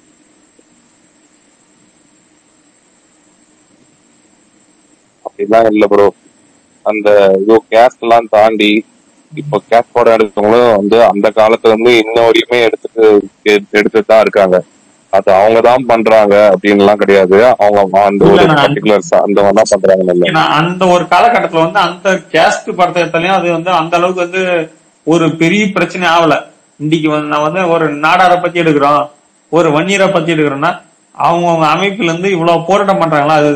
அப்படிலாம் இல்ல ப்ரோ அந்த இதோ கேஸ்ட் எல்லாம் தாண்டி இப்போ கேஸ்ட் படம் எடுத்தவங்களும் வந்து அந்த காலத்துல இருந்து இன்ன வரையுமே எடுத்துட்டு எடுத்துட்டு தான் இருக்காங்க அது அவங்க தான் பண்றாங்க அப்படின்லாம் கிடையாது அவங்க அந்த ஒரு இல்ல, நான் பர்டிகுலர் அந்த மாதிரி தான் பண்றாங்கன்னு இல்ல ஏன்னா அந்த ஒரு காலகட்டத்துல வந்து அந்த கேஸ்ட் படத்தை எடுத்தாலையும் அது வந்து அந்த அளவுக்கு வந்து ஒரு பெரிய பிரச்சனை ஆகல இன்னைக்கு வந்து நான் வந்து ஒரு நாடாரை பத்தி எடுக்கிறோம் ஒரு வன்னியரை பத்தி எடுக்கிறோம்னா அவங்கவுங்க அமைப்புல இருந்து இவ்வளவு போராட்டம் பண்றாங்களா அது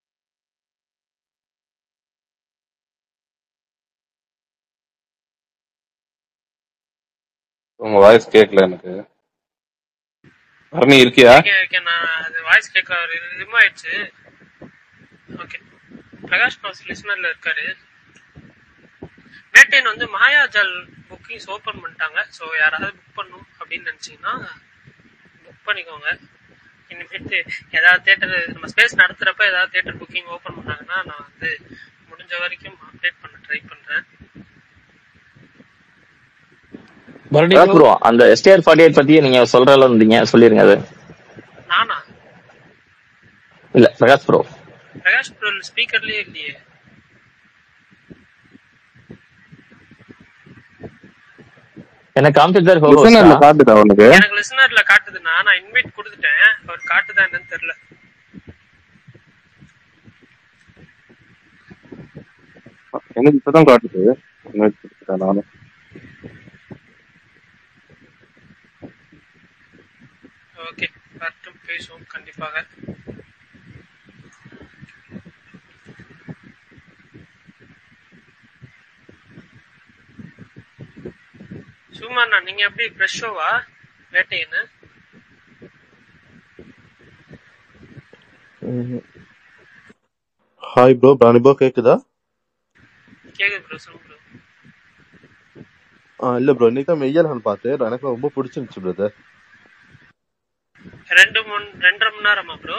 உங்க வாய்ஸ் கேட்கல எனக்கு பரணி இருக்கியா இருக்கேன் இருக்கேன் நான் அது வாய்ஸ் கேட்க ரிம் ஆயிடுச்சு ஓகே பிரகாஷ் பாஸ் லிஸ்னர்ல இருக்காரு வேட்டையன் வந்து மாயாஜால் புக்கிங்ஸ் ஓபன் பண்ணிட்டாங்க ஸோ யாராவது புக் பண்ணும் அப்படின்னு நினைச்சீங்கன்னா புக் பண்ணிக்கோங்க இனிமேட்டு ஏதாவது தேட்டர் நம்ம ஸ்பேஸ் நடத்துறப்ப ஏதாவது தேட்டர் புக்கிங் ஓபன் பண்ணாங்கன்னா நான் வந்து முடிஞ்ச வரைக்கும் அப்டேட் பண்ண ட்ரை பண்றேன் ப்ரோ அந்த எஸ்டிஆர் ஃபார்ட்டி எயிட் பத்தி நீங்க சொல்றதுல இருந்தீங்க சொல்லிருங்க அது நானா இல்ல பிரகாஷ் ப்ரோ பிரகாஷ் ப்ரோ ஸ்பீக்கர்லயே இல்லையே எனக்கு காமிச்சிட்டு லிசனர்ல காட்டுதா உனக்கு எனக்கு லிசனர்ல காட்டுதுன்னா நான் இன்வைட் கொடுத்துட்டேன் அவர் காட்டுதா என்னன்னு தெரியல எனக்கு இப்பதான் காட்டுது invite கொடுத்துட்டேன் நானும் ஓகே வரட்டும் பேசுவோம் கண்டிப்பாக சும்மாண்ணா நீங்க எப்படி ஃப்ரெஷ்ஷோவா வேட்டையன்னு ஹாய் ப்ரோ பிராணி ப்ரோ கேக்குதா கேக்குது ப்ரோ சொல்லுங்க ப்ரோ ஆ இல்ல ப்ரோ இன்னைக்கு தான் மெய்யலகன் பார்த்தேன் எனக்கு ரொம்ப பிடிச்சிருந்துச்சு பிரதர் ரெண்டு மணி ரெண்டரை மணி நேரமா ப்ரோ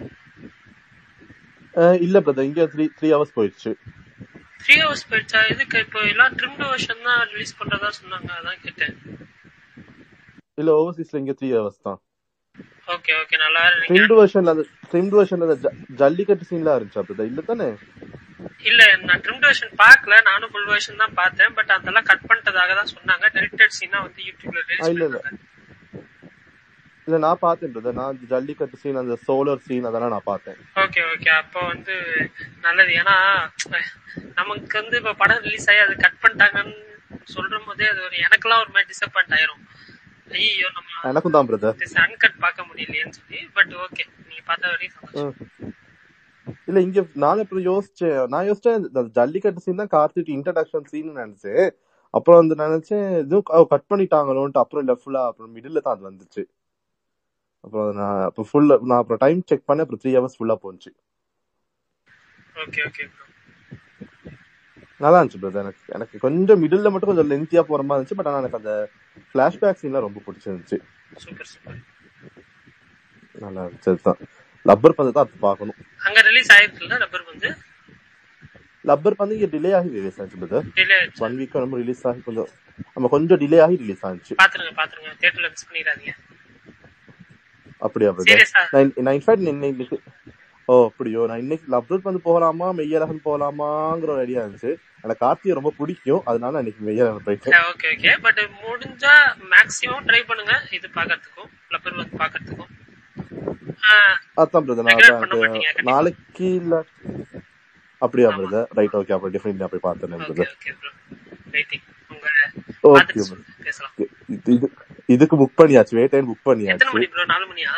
இல்ல பிரதர் இங்க த்ரீ த்ரீ ஹவர்ஸ் போயிடுச்சு த்ரீ ஹவர்ஸ் போயிடுச்சா இதுக்கு இப்போ எல்லாம் ட்ரிம்டு வெர்ஷன் தான் ரிலீஸ் பண்றதா சொன்னாங்க அதான் கேட்டேன் இல்ல ஓவர்சீஸ்ல இங்க த்ரீ ஹவர்ஸ் தான் ஓகே ஓகே நல்லா இருந்தீங்க ட்ரிம்டு வெர்ஷன்ல அந்த ட்ரிம்டு வெர்ஷன்ல அந்த ஜ- ஜல்லிக்கட்டு சீன்லாம் இருந்துச்சா பிரதர் இல்ல தானே இல்ல நான் ட்ரிம்டு வெர்ஷன் பார்க்கல நானும் ஃபுல் வெர்ஷன் தான் பார்த்தேன் பட் அதெல்லாம் கட் பண்ணிட்டதாக தான் சொன்னாங்க டெலிட்டட் சீனா வந்து யூடியூப்ல ஆ, ரிலீஸ் இல்ல இல்ல இல்ல நான் பார்த்தேன் பிரதர் நான் அந்த ஜல்லிக்கட்டு சீன் அந்த சோலர் சீன் அதெல்லாம் நான் பார்த்தேன் ஓகே ஓகே அப்போ வந்து நல்லது ஏன்னா நமக்கு வந்து இப்ப படம் ரிலீஸ் ஆகி அது கட் பண்ணிட்டாங்கன்னு சொல்ற போதே அது ஒரு எனக்கெல்லாம் ஒரு மாதிரி டிசப்பாயிண்ட் ஆயிரும் ஐயோ நம்ம எனக்கும் தான் பிரதர் அன்கட் பார்க்க முடியலையேன்னு சொல்லி பட் ஓகே நீங்க பார்த்த வரையும் சந்தோஷம் இல்ல இங்க நான் இப்ப யோசிச்சேன் நான் யோசிச்சேன் இந்த ஜல்லிக்கட்டு சீன் தான் கார்த்திக் இன்ட்ரடக்ஷன் சீன் நினைச்சேன் அப்புறம் வந்து நினைச்சேன் இதுவும் கட் பண்ணிட்டாங்களோன்ட்டு அப்புறம் இல்ல ஃபுல்லா அப்புறம் மிடில் தான் அது வந்துச்சு அப்புறம் நான் அப்ப ஃபுல்லா நான் அப்புறம் டைம் செக் பண்ணேன் அப்புறம் த்ரீ ஹவர்ஸ் ஃபுல்லா போச்சு ஓகே ஓகே நல்லா இருந்துச்சு பிரதர் எனக்கு எனக்கு கொஞ்சம் மிடில் மட்டும் கொஞ்சம் லென்த்தியா போற மாதிரி இருந்துச்சு பட் ஆனா எனக்கு அந்த பிளாஷ்பேக் சீன்லாம் ரொம்ப பிடிச்சிருந்துச்சு சூப்பர் சூப்பர் நல்லா இருந்துச்சு அதுதான் லப்பர் பந்து தான் அடுத்து பார்க்கணும் அங்க ரிலீஸ் ஆயிருக்குல்ல ரப்பர் வந்து லப்பர் பந்து இங்க டிலே ஆகி ரிலீஸ் ஆச்சு பிரதர் டிலே ஒன் வீக் நம்ம ரிலீஸ் ஆகி கொஞ்சம் நம்ம கொஞ்சம் டிலே ஆகி ரிலீஸ் ஆச்சு பாத்துருங்க பாத்துருங்க தியேட்டர்ல மிஸ் பண்ணிடாதீங்க அப்படியா பிரதர் சீரியஸா நான் நான் இன்ஃபேக்ட் இன்னைக்கு ஓ அப்படியோ நான் இன்னைக்கு லப்ரூட் வந்து போகலாமா மெய்யழகன் போகலாமாங்கிற ஒரு ஐடியா இருந்துச்சு எனக்கு கார்த்திகை ரொம்ப பிடிக்கும் அதனால நான் இன்னைக்கு மெய்யழகன் போயிட்டேன் ஓகே ஓகே பட் முடிஞ்சா மேக்ஸிமம் ட்ரை பண்ணுங்க இது பாக்கிறதுக்கும் லப்பர் வந்து பாக்கிறதுக்கும் அதான் பிரதர் நான் Neglect அதான் பண்ண மாட்டீங்க, எனக்கு கண்டிப்பா. நாளைக்கு இல்ல அப்படியா பிரதர் ரைட் ஓகே அப்புறம் டெஃபினெட்லி போய் பார்த்தேன் பிரதர் ஓகே ப்ரோ வெயிட்டிங் உங்க ஓகே பார்த்துட்டு சொல்லுங்க, பேசலாம் இது இது இதுக்கு புக் பண்ணியாச்சு வேட்டைன் புக் எத்தனை பண்ணியாச்சு மணி ப்ரோ நாலு மணியா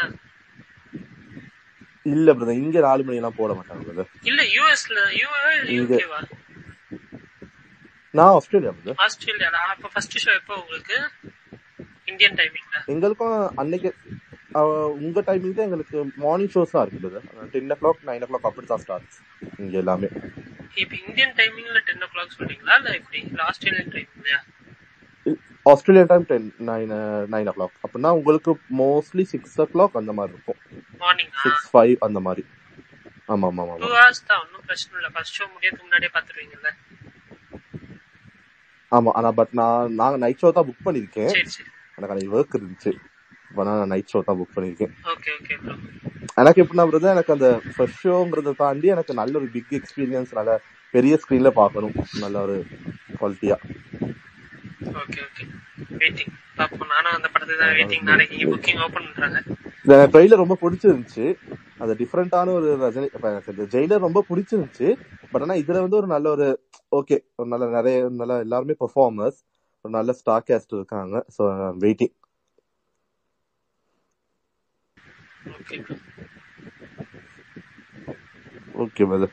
இல்ல பிரதர் இங்க நாலு மணி எல்லாம் போட மாட்டாங்க பிரதர் இல்ல யூஎஸ்ல யூஏ இங்க யூகேவா நான் ஆஸ்திரேலியா பிரதர் ஆஸ்திரேலியால அப்ப ஃபர்ஸ்ட் ஷோ எப்போ உங்களுக்கு இந்தியன் டைமிங்ல எங்களுக்கும் அன்னைக்கு அஹ், உங்க டைமிங் தான் எங்களுக்கு மார்னிங் ஷோஸ் தான் இருக்கு brother ten o'clock nine o'clock அப்படி தான் ஸ்டார்ட் இங்க எல்லாமே இப்ப இந்தியன் டைமிங்ல டென் ஓ கிளாக் சொல்றீங்களா இல்ல எப்படி இல்ல ஆஸ்திரேலியன் டைமிங்லயா Australian time ten nine nine o'clock அப்படின்னா உங்களுக்கு மோஸ்ட்லி சிக்ஸ் ஓ கிளாக் அந்த மாதிரி இருக்கும் மார்னிங்கா சிக்ஸ் ஃபைவ் அந்த மாதிரி ஆமா ஆமா ஆமா டூ ஆமா ஹவர்ஸ் தான் ஒன்றும் பிரச்சனை இல்லை ஃபர்ஸ்ட் ஷோ முடியறதுக்கு முன்னாடியே பாத்துருவீங்கல்ல ஆமா ஆனா பட் நான் நாங்க நைட் ஷோ தான் புக் பண்ணிருக்கேன் சரி சரி எனக்கு அன்னைக்கு ஒர்க் இருந்துச்சு இப்போ நான் நைட் ஷோ தான் புக் பண்ணிருக்கேன் ஓகே ஓகே ப்ரோ எனக்கு எப்படின்னா பிரதர் எனக்கு அந்த ஃபர்ஸ்ட் ஷோங்கிறத தாண்டி எனக்கு நல்ல ஒரு பிக் எக்ஸ்பீரியன்ஸ் நல்ல பெரிய ஸ்க்ரீன்ல பார்க்கணும் நல்ல ஒரு குவாலிட்டியா ஓகே ஓகே வெயிட்டிங் பாப்போம் நானும் அந்த படத்துக்கு தான் வெயிட்டிங் நாளைக்கு இங்க புக்கிங் ஓபன் பண்றாங்க இந்த ட்ரெயிலர் ரொம்ப பிடிச்சிருந்துச்சு அது டிஃப்ரெண்டான ஒரு ரஜினி இப்ப எனக்கு இந்த ஜெயிலர் ரொம்ப பிடிச்சிருந்துச்சு பட் ஆனா இதுல வந்து ஒரு நல்ல ஒரு ஓகே ஒரு நல்ல நிறைய நல்ல எல்லாருமே பெர்ஃபார்மர்ஸ் ஒரு நல்ல ஸ்டார் கேஸ்ட் இருக்காங்க so waiting okay bro okay brother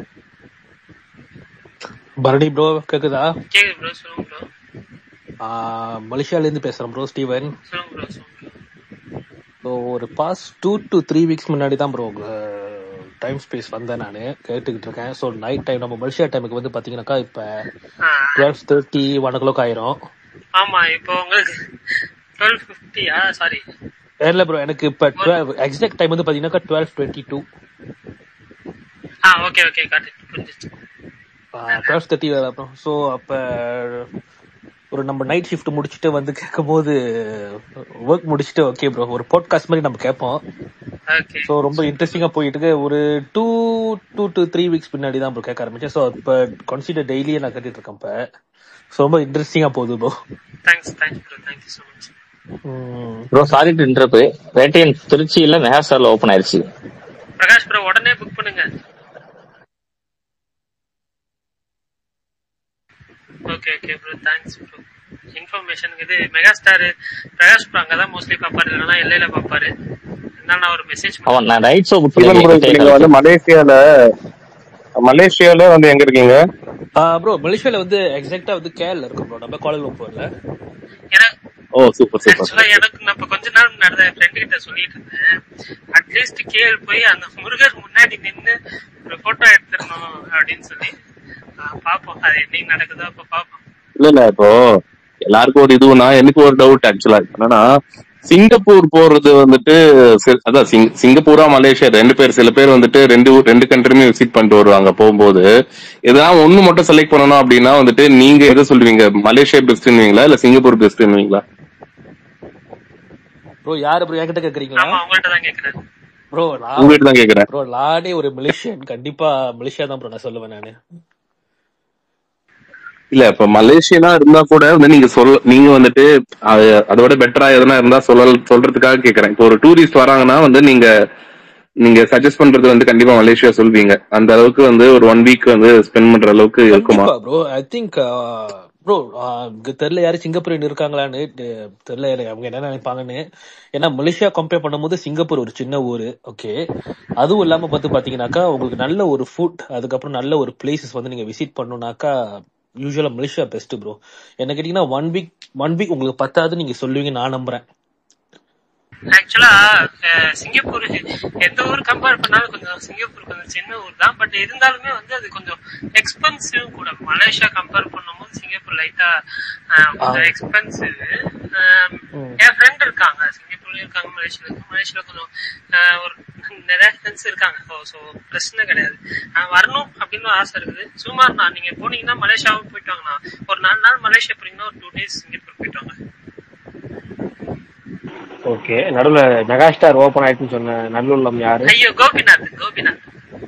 Bharani bro கேக்குதா கேக்குது ப்ரோ சொல்லுங்க ப்ரோ ஆஹ் மலேசியால இருந்து பேசுறேன் ப்ரோ ஸ்டீவன் சொல்லுங்க ப்ரோ சொல்லுங்க ஸோ ஒரு past two to three weeks முன்னாடி தான் ப்ரோ டைம் ஸ்பேஸ் வந்தேன் நான் கேட்டுக்கிட்டு இருக்கேன் ஸோ நைட் டைம் நம்ம மலேசியா டைமுக்கு வந்து பாத்தீங்கன்னாக்கா இப்போ twelve thirty one o'clock ஆயிரும் ஆமா இப்போ உங்களுக்கு டுவெல் ஃபிஃப்டியா சாரி இல்ல ப்ரோ எனக்கு இப்போ டுவெல் எக்ஸாக்ட் டைம் வந்து பாத்தீங்கன்னாக்கா டுவெல் டுவெண்ட்டி டூ ஆ ஓகே ஓகே காட்டு புரிஞ்சிச்சு டுவெல் தேர்ட்டி அப்புறம் ஸோ அப்போ ஒரு நம்ம நைட் ஷிஃப்ட் முடிச்சுட்டு வந்து கேட்கும்போது ஒர்க் முடிச்சுட்டு ஓகே ப்ரோ ஒரு பாட்காஸ்ட் மாதிரி நம்ம கேட்போம் ஓகே ஸோ ரொம்ப இன்ட்ரெஸ்டிங்கா போயிட்டு இருக்கு ஒரு two two to three weeks பின்னாடி தான் ப்ரோ கேட்க ஆரம்பிச்சேன் ஸோ இப்போ கன்சிடர் டெய்லியே நான் கேட்டுட்டு இருக்கேன் இப்போ ஸோ ரொம்ப இன்ட்ரெஸ்டிங்கா போகுது bro thanks thanks bro thank you so much bro sorry to interrupt Vettaiyan திருச்சியில மெகாஸ்டார்ல ஓபன் ஆயிருச்சு பிரகாஷ் ப்ரோ உடனே புக் பண்ணுங்க okay okay bro thanks bro இன்ஃபர்மேஷனுக்கு இது மெகா ஸ்டார் பிரகாஷ் ப்ரோ அங்கதான் மோஸ்ட்லி பாப்பாரு இல்லைன்னா எல்லையில பாப்பாரு இருந்தாலும் நான் ஒரு மெசேஜ் அவன் நான் right show book even bro இப்ப நீங்க வந்து மலேசியால மலேசியால வந்து எங்க இருக்கீங்க ப்ரோ மலேசியால வந்து எக்ஸாக்டா வந்து கேரள இருக்கும் ப்ரோ நம்ம கோலம்பூர்ல ஓ சூப்பர் சூப்பர் ஆக்சுவலா எனக்கு நான் இப்ப கொஞ்ச நாள் நடந்த என் ஃப்ரெண்டு கிட்ட சொல்லிட்டு இருந்தேன் அட்லீஸ்ட் கேள் போய் அந்த முருகர் முன்னாடி நின்னு ஒரு போட்டோ எடுத்துடணும் அப்படின்னு சொல்லி ஆஹ் பாப்போம் அது என்னைக்கு நடக்குதோ அப்ப பாப்போம் இல்ல இல்ல இப்போ எல்லாருக்கும் ஒரு இதுனா எனக்கு ஒரு டவுட் ஆக்சுவலா என்னன்னா சிங்கப்பூர் போறது வந்துட்டு சி- அதான் சிங்- சிங்கப்பூரா மலேசியா ரெண்டு பேர் சில பேர் வந்துட்டு ரெண்டு ஊர்- ரெண்டு கண்ட்ரியுமே விசிட் பண்ணிட்டு வருவாங்க போகும்போது எதாவது ஒண்ணு மட்டும் செலக்ட் பண்ணணும் அப்படின்னா வந்துட்டு நீங்க எதை சொல்லுவீங்க மலேசியா பெஸ்ட்னுவீங்களா இல்ல சிங்கப்பூர் பெஸ்ட்னுவீங்களா ப்ரோ யாரு ப்ரோ என்கிட்ட கேக்குறீங்களா ஆமா உங்கள்ட்ட தான் கேக்குறேன் ப்ரோ உங்ககிட்ட தான் கேக்குறேன் ப்ரோ நானே ஒரு மலேசியன் கண்டிப்பா மலேசியா தான் ப்ரோ நான் சொல்லுவேன் நானு இல்ல இப்ப மலேசியனா இருந்தா கூட வந்து நீங்க சொல்ல நீங்க வந்துட்டு அது அதோட பெட்டரா எதனா இருந்தா சொல்ல சொல்றதுக்காக கேக்குறேன் இப்போ ஒரு டூரிஸ்ட் வராங்கன்னா வந்து நீங்க நீங்க சஜஸ்ட் பண்றது வந்து கண்டிப்பா மலேசியா சொல்வீங்க அந்த அளவுக்கு வந்து ஒரு ஒன் வீக் வந்து ஸ்பெண்ட் பண்ற அளவுக்கு இருக்குமா கண்டிப்பா ப்ரோ ஐ திங்க் ப்ரோ தெரியல யாரும் சிங்கப்பூர் இருக்காங்களான்னு தெ- தெரியல எனக்கு அவங்க என்ன நினைப்பாங்கன்னு ஏன்னா மலேசியா கம்பேர் பண்ணும்போது சிங்கப்பூர் ஒரு சின்ன ஊரு ஓகே அதுவும் இல்லாம பார்த்து பாத்தீங்கன்னாக்கா உங்களுக்கு நல்ல ஒரு ஃபுட் அதுக்கப்புறம் நல்ல ஒரு பிளேசஸ் வந்து நீங்க விசிட் பண்ணணும்னாக்கா யூஸ்வலா மலேசியா பெஸ்ட் ப்ரோ என்ன கேட்டீங்கன்னா ஒன் வீக் ஒன் வீக் உங்களுக்கு பத்தாது நீங்க சொல்லுவீங்க நான் நம்புறேன் ஆக்சுவலா சிங்கப்பூர் எந்த ஊர் கம்பேர் பண்ணாலும் கொஞ்சம் சிங்கப்பூர் கொஞ்சம் சின்ன ஊர் தான் பட் இருந்தாலுமே வந்து அது கொஞ்சம் எக்ஸ்பென்சிவ் கூட மலேசியா கம்பேர் பண்ணும்போது சிங்கப்பூர் லைட்டா கொஞ்சம் எக்ஸ்பென்சிவ் என் ஃப்ரெண்ட் இருக்காங்க சிங்கப்பூர்லயும் இருக்காங்க மலேசியால இருக்காங்க மலேசியால கொஞ்சம் ஆஹ், ஒரு நிறைய ஃப்ரெண்ட்ஸ் இருக்காங்க ஸோ பிரச்சனை கிடையாது ஆஹ், வரணும் அப்படின்னு ஆசை இருக்குது சும்மா நான் நீங்க போனீங்கன்னா மலேசியாவும் போயிட்டு வாங்கண்ணா ஒரு நாலு நாள் மலேசியா போறீங்கன்னா ஒரு டூ டேஸ் சிங்கப்பூர் போயிட்டு வாங்க ஓகே நடுவுல மெகா ஸ்டார் ஓபன் ஆயிட்டுன்னு சொன்ன நல்லுள்ளம் யாரு ஐயோ கோபிநாத் கோபிநாத்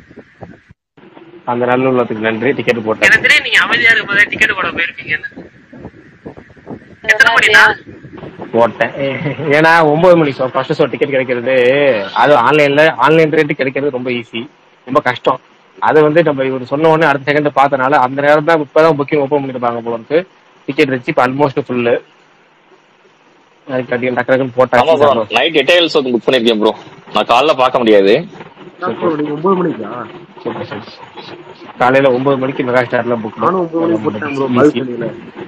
அந்த நல்லுள்ளத்துக்கு நன்றி டிக்கெட் போட்டேன் எனக்கு தெரியும் நீங்க அமைதியா இருக்கும் போதே டிக்கெட் போட போயிருப்பீங்கன்னு எத்தனை மணினா போட்டேன் ஏன்னா ஒன்பது மணி ஷோ ஃபர்ஸ்ட் ஷோ டிக்கெட் கிடைக்கிறது அது ஆன்லைன்ல ஆன்லைன் ரேட்டு கிடைக்கிறது ரொம்ப ஈஸி ரொம்ப கஷ்டம் அது வந்து நம்ம இவர் சொன்ன உடனே அடுத்த செகண்ட் பார்த்தனால அந்த நேரம் தான் இப்பதான் புக்கிங் ஓப்பன் பண்ணிருப்பாங்க போல இருக்கு டிக்கெட் வச்சு இப்போ ஆல்மோஸ்ட் ஃபுல்லு அதுக்கு டக்கு டக்குன்னு ஆமா போட்டாச்சு ப்ரோ நைட் எட்டையல் ஷோக்கு புக் பண்ணிருக்கேன் ப்ரோ நான் காலைல பார்க்க முடியாது ஒன்பது மணிக்கா சூப்பர் சார் காலையில ஒன்பது மணிக்கு மெகா ஸ்டார்ல புக் நானும் ஒன்பது மணிக்கு போட்டேன் ப்ரோ பால்கனியில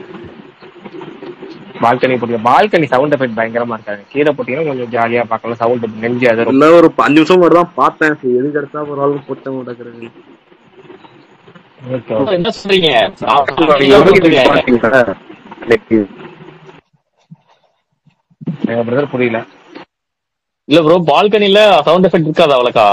பால்கனி போட்டு பால்கனி சவுண்ட் எஃபெக்ட் பயங்கரமா இருக்காது கீழே போட்டீங்கன்னா கொஞ்சம் ஜாலியா பார்க்கலாம் சவுண்ட் நெஞ்சு அதரும் இல்ல ஒரு அஞ்சு நிமிஷம் மட்டும் தான் பார்த்தேன் சரி, எது கிடைச்சா ஒரு ஆள் போட்டேன் நடக்கிறது என்ன சொல்றீங்க எங்க பிரதர் புரியல இல்ல ப்ரோ பால்கனில சவுண்ட் எஃபெக்ட் இருக்காது அவ்வளோக்கா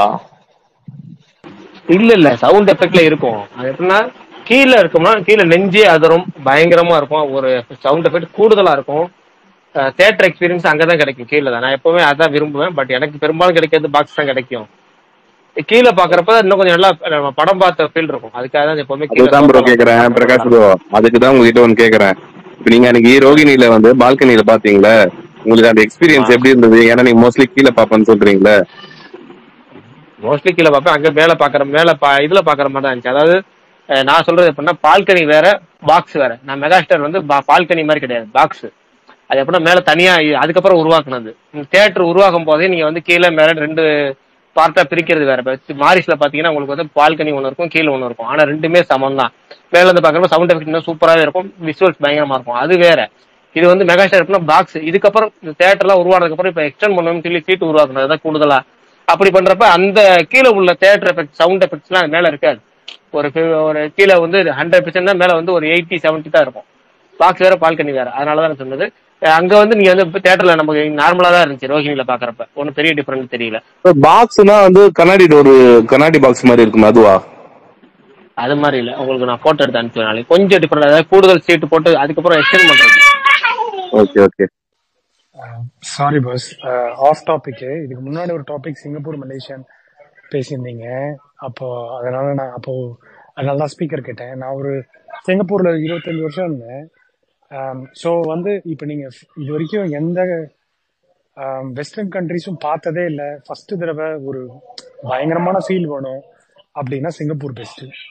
இல்ல இல்ல சவுண்ட் எஃபெக்ட்ல இருக்கும் அது எப்படின்னா கீழே இருக்கும்னா கீழே நெஞ்சே அதரும் பயங்கரமா இருக்கும் ஒரு சவுண்ட் எஃபெக்ட் கூடுதலா இருக்கும் தேட்டர் எக்ஸ்பீரியன்ஸ் அங்கதான் கிடைக்கும் கீழே தான் நான் எப்பவுமே அதான் விரும்புவேன் பட் எனக்கு பெரும்பாலும் கிடைக்கிறது பாக்ஸ் தான் கிடைக்கும் கீழே பாக்குறப்ப இன்னும் கொஞ்சம் நல்லா நம்ம படம் பார்த்த ஃபீல் இருக்கும் அதுக்காக தான் எப்பவுமே அதுதான் ப்ரோ கேக்குறேன் பிரகாஷ் ப்ரோ அதுக்கு தான் உங்ககிட்ட ஒன்று கேக்குறேன் இப்ப நீங்க அன்னைக்கு ரோகிணியில வந்து பால்கனியில பாத்தீங்களா உங்களுக்கு அந்த எக்ஸ்பீரியன்ஸ் எப்படி இருந்தது ஏன்னா நீங்க மோஸ்ட்லி கீழே பாப்பேன்னு சொல்றீங்களே மோஸ்ட்லி கீழே பார்ப்பேன் அங்க மேல பாக்குற மேல பா இதுல பாக்குற மாதிரி தான் இருந்துச்சு அதாவது அஹ், நான் சொல்றது எப்படின்னா பால்கனி வேற பாக்ஸ் வேற நான் மெகாஸ்டார் வந்து பால்கனி மாதிரி கிடையாது பாக்ஸ் அது எப்படின்னா மேல தனியா இ- அதுக்கப்புறம் உருவாக்குனது தியேட்டர் உருவாக்கும் போதே நீங்க வந்து கீழே மேல ரெண்டு பார்ட்டா பிரிக்கிறது வேற இப்ப மாரிஸ்ல பாத்தீங்கன்னா உங்களுக்கு வந்து பால்கனி ஒன்று இருக்கும் கீழே ஒன்று இருக்கும் ஆனா ரெண்டுமே சமம் தான் மேல இருந்து பாக்குறப்ப சவுண்ட் எஃபெக்ட் சூப்பராகவே இருக்கும் விசுவல்ஸ் பயங்கரமா இருக்கும் அது வேற இது வந்து மெகாஸ்டார் எப்படின்னா பாக்ஸ் இதுக்கப்புறம் இந்த தேட்டர்லாம் உருவானதுக்கு அப்புறம் இப்ப எக்ஸ்டெண்ட் பண்ணணும்னு சொல்லி சீட்டு உருவாக்குனது தான் கூடுதலா அப்படி பண்றப்ப அந்த கீழே உள்ள தேட்டர் எஃபெக்ட் சவுண்ட் எஃபெக்ட்ஸ்லாம் மேல இருக்காது ஒரு fi- ஒரு கீழே வந்து ஹண்ட்ரட் பெர்சென்ட் தான் மேல வந்து ஒரு எயிட்டி செவன்ட்டி தான் இருக்கும் பாக்ஸ் வேற பால்கனி வேற அதனால தான் நான் சொன்னது அஹ் அங்க வந்து நீங்க வந்து தேட்டர்ல நமக்கு நார்மலா தான் இருந்துச்சு ரோஹிணில பாக்குறப்ப ஒன்றும் பெரிய டிஃபரன்ஸ் தெரியல பாக்ஸ்னா வந்து கண்ணாடி ஒரு கண்ணாடி பாக்ஸ் மாதிரி இருக்கும் அதுவா அது மாதிரி இல்ல உங்களுக்கு நான் போட்டோ எடுத்து அனுப்பிச்சு நாளைக்கு கொஞ்சம் டிஃபரெண்ட் அதாவது கூடுதல் சீட்டு போட்டு அதுக்கப்புறம் எக்ஸ்டெண்ட் பண்றது okay okay sorry boss off topic இதுக்கு முன்னாடி ஒரு டாபிக் சிங்கப்பூர் மலேசியன் பேசியிருந்தீங்க அப்போ அதனால நான் அப்போ அதனால தான் ஸ்பீக்கர் கேட்டேன் நான் ஒரு சிங்கப்பூர்ல இருபத்தஞ்சு வருஷம் இருந்தேன் ஸோ வந்து இப்போ நீங்க இது வரைக்கும் எந்த வெஸ்டர்ன் கண்ட்ரிஸும் பார்த்ததே இல்லை ஃபர்ஸ்ட் தடவை ஒரு பயங்கரமான ஃபீல் வேணும் அப்படின்னா சிங்கப்பூர் பெஸ்ட்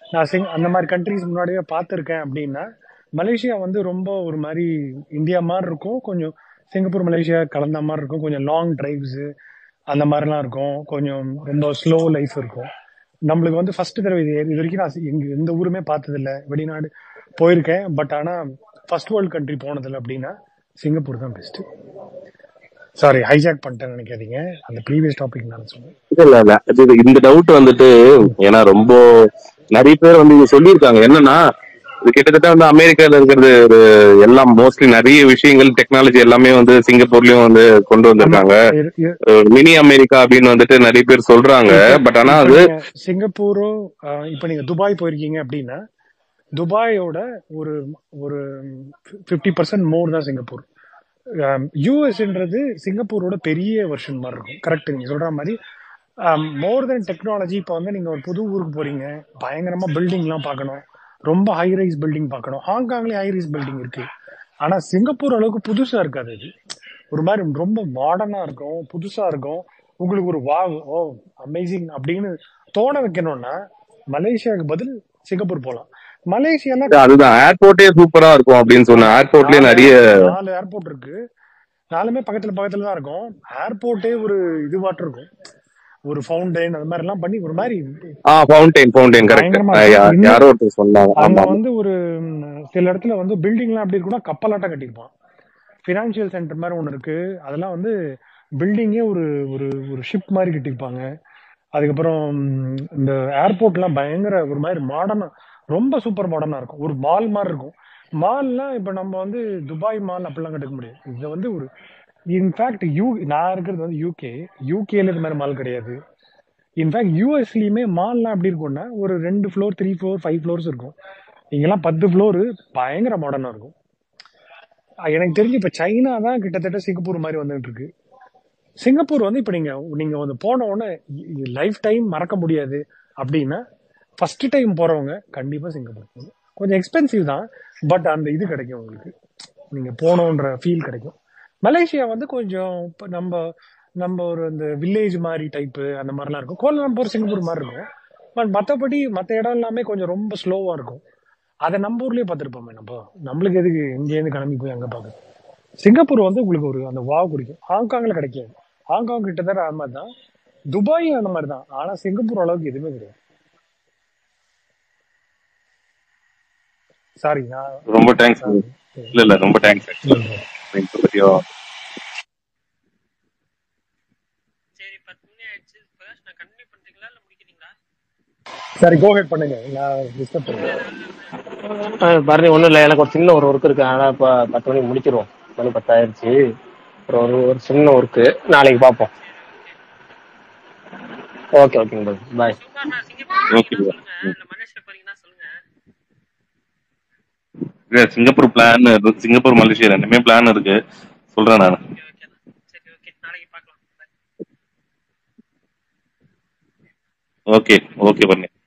நான் சிங் அந்த மாதிரி கண்ட்ரிஸ் முன்னாடியே பார்த்துருக்கேன் அப்படின்னா மலேசியா வந்து ரொம்ப ஒரு மாதிரி இந்தியா மாதிரி இருக்கும் கொஞ்சம் சிங்கப்பூர் மலேசியா கலந்த மாதிரி இருக்கும் கொஞ்சம் லாங் டிரைவ்ஸ் அந்த மாதிரிலாம் இருக்கும் கொஞ்சம் ரொம்ப ஸ்லோ லைஃப் இருக்கும் நம்மளுக்கு வந்து ஃபர்ஸ்ட் தடவை இது இது வரைக்கும் நான் எங்க எந்த ஊருமே பார்த்ததில்ல வெளிநாடு போயிருக்கேன் பட் ஆனா ஃபர்ஸ்ட் வேர்ல்ட் கண்ட்ரி போனதில்ல அப்படின்னா சிங்கப்பூர் தான் பெஸ்ட் சாரி ஹைஜாக் பண்ணிட்டேன்னு நினைக்காதீங்க அந்த ப்ரீவியஸ் டாபிக் நான் சொன்னேன் இல்ல இல்ல இல்ல இது இந்த டவுட் வந்துட்டு ஏன்னா ரொம்ப நிறைய பேர் வந்து இது சொல்லியிருக்காங்க என்னன்னா இது கிட்டத்தட்ட வந்து அமெரிக்கால இருக்கிறது ஒரு எல்லாம் மோஸ்ட்லி நிறைய விஷயங்கள் டெக்னாலஜி எல்லாமே வந்து சிங்கப்பூர்லயும் வந்து கொண்டு வந்திருக்காங்க இரு- இரு- மினி அமெரிக்கா அப்படின்னு வந்துட்டு நிறைய பேர் சொல்றாங்க இப்ப பட் ஆனா இப்ப அது நீங்க சிங்கப்பூரோ அஹ், இப்ப நீங்க துபாய் போயிருக்கீங்க அப்படின்னா துபாயோட ஒரு ஒரு ஃபிஃப்டி பர்சன்ட் மோர் தான் சிங்கப்பூர் யூஎஸ்ன்றது சிங்கப்பூரோட பெரிய வெர்ஷன் மாதிரி இருக்கும் கரெக்ட் நீங்க சொல்ற மாதிரி மோர் தென் டெக்னாலஜி இப்போ வந்து நீங்க ஒரு புது ஊருக்கு போறீங்க பயங்கரமா பில்டிங்லாம் பார்க்கணும் ரொம்ப ஹை ரைஸ் பில்டிங் பார்க்கணும் ஹாங்காங்லயும் ஹை ரைஸ் பில்டிங் இருக்கு ஆனா சிங்கப்பூர் அளவுக்கு புதுசா இருக்காது அது ஒரு மாதிரி ரொம்ப மாடர்னா இருக்கும் புதுசா இருக்கும் உங்களுக்கு ஒரு வா ஓ அமேசிங் அப்படின்னு தோண வைக்கணும்னா மலேசியாவுக்கு பதில் சிங்கப்பூர் போகலாம் மலேசியால அதுதான் ஏர்போர்ட்டே சூப்பரா இருக்கும் அப்படின்னு சொன்னேன் ஏர்போர்ட்லயே நாலு நிறைய நாலு ஏர்போர்ட் இருக்கு நாலுமே பக்கத்துல பக்கத்துல தான் இருக்கும் ஏர்போர்ட்டே ஒரு இதுவாட்டம் இருக்கும் ஒரு ஃபவுண்டைன் அது மாதிரி எல்லாம் பண்ணி ஒரு மாதிரி ஆ ஃபவுண்டைன் ஃபவுண்டைன் கரெக்ட் பயங்கரமா இருக்கும் இன்னும் யாரோ ஒருத்தர் சொன்னாங்க அங்க ஆமா ஆமா வந்து ஒரு ம், சில இடத்துல வந்து பில்டிங்லாம் எப்படி இருக்குன்னா கப்பலாட்டம் கட்டியிருப்பான் ஃபினான்ஷியல் சென்டர் மாதிரி ஒன்று இருக்கு அதெல்லாம் வந்து பில்டிங்கே ஒரு ஒரு ஒரு ஷிப் மாதிரி கட்டியிருப்பாங்க அதுக்கப்புறம் ம், இந்த ஏர்போர்ட்லாம் பயங்கர ஒரு மாதிரி மாடர்னா ரொம்ப சூப்பர் மாடர்னா இருக்கும் ஒரு மால் மாதிரி இருக்கும் மால்லாம் இப்போ நம்ம வந்து துபாய் மால் அப்படிலாம் கட்டுக்க முடியாது இது வந்து ஒரு இன்ஃபேக்ட் யூ நான் இருக்கிறது வந்து யூகே யூகேல இது மாதிரி மால் கிடையாது இன்ஃபேக்ட் யூஎஸ்லயுமே மால்லாம் எப்படி இருக்கும்னா ஒரு ரெண்டு floor three floor five floors இருக்கும் இங்கெல்லாம் பத்து ஃப்ளோரு பயங்கர மாடர்னா இருக்கும் அஹ் எனக்கு தெரிஞ்சு இப்ப சைனா தான் கிட்டத்தட்ட சிங்கப்பூர் மாதிரி வந்துட்டு இருக்கு சிங்கப்பூர் வந்து இப்ப நீங்க நீங்க வந்து போன உடனே லைஃப் டைம் மறக்க முடியாது அப்படின்னா ஃபர்ஸ்ட் டைம் போறவங்க கண்டிப்பா சிங்கப்பூர் போகணும் கொஞ்சம் எக்ஸ்பென்சிவ் தான் பட் அந்த இது கிடைக்கும் உங்களுக்கு நீங்க போனோன்ற ஃபீல் கிடைக்கும் மலேசியா வந்து கொஞ்சம் இப்ப நம்ம நம்ம ஒரு அந்த வில்லேஜ் மாதிரி டைப்பு அந்த மாதிரிலாம் இருக்கும் கோலாலம்பூர் சிங்கப்பூர் மாதிரி இருக்கும் பட் மற்றபடி மற்ற இடம் எல்லாமே கொஞ்சம் ரொம்ப ஸ்லோவா இருக்கும் அதை நம்ம ஊர்லயே பார்த்துருப்போமே நம்ம நம்மளுக்கு எதுக்கு இங்கேருந்து கிளம்பி போய் அங்க பார்க்க சிங்கப்பூர் வந்து உங்களுக்கு ஒரு அந்த வாவ் குடிக்கும் ஹாங்காங்ல கிடைக்காது ஹாங்காங் கிட்டத்தட்ட அந்த மாதிரி தான் துபாய் அந்த மாதிரி தான் ஆனா சிங்கப்பூர் அளவுக்கு எதுவுமே கிடையாது சாரி நான் ரொம்ப தேங்க்ஸ் இல்ல இல்ல ரொம்ப தேங்க்ஸ் பத்தியோ சரி கோஹெட் பண்ணுங்க நான் டிஸ்டர்ப் பண்ணுறேன் அஹ் பரணி ஒண்ணும் இல்ல எனக்கு ஒரு சின்ன ஒரு ஒர்க் இருக்கு ஆனா இப்ப பத்து மணிக்கு முடிச்சிருவோம் மணி பத்தாயிருச்சு அப்புறம் ஒரு ஒரு சின்ன ஒர்க்கு நாளைக்கு பார்ப்போம் ஓகே ஓகேங்க பாய் ஓகே இல்ல சிங்கப்பூர் பிளான் சிங்கப்பூர் மலேசியா ரெண்டுமே பிளான் இருக்கு சொல்றேன் நான் ஓகே ஓகே பண்ணி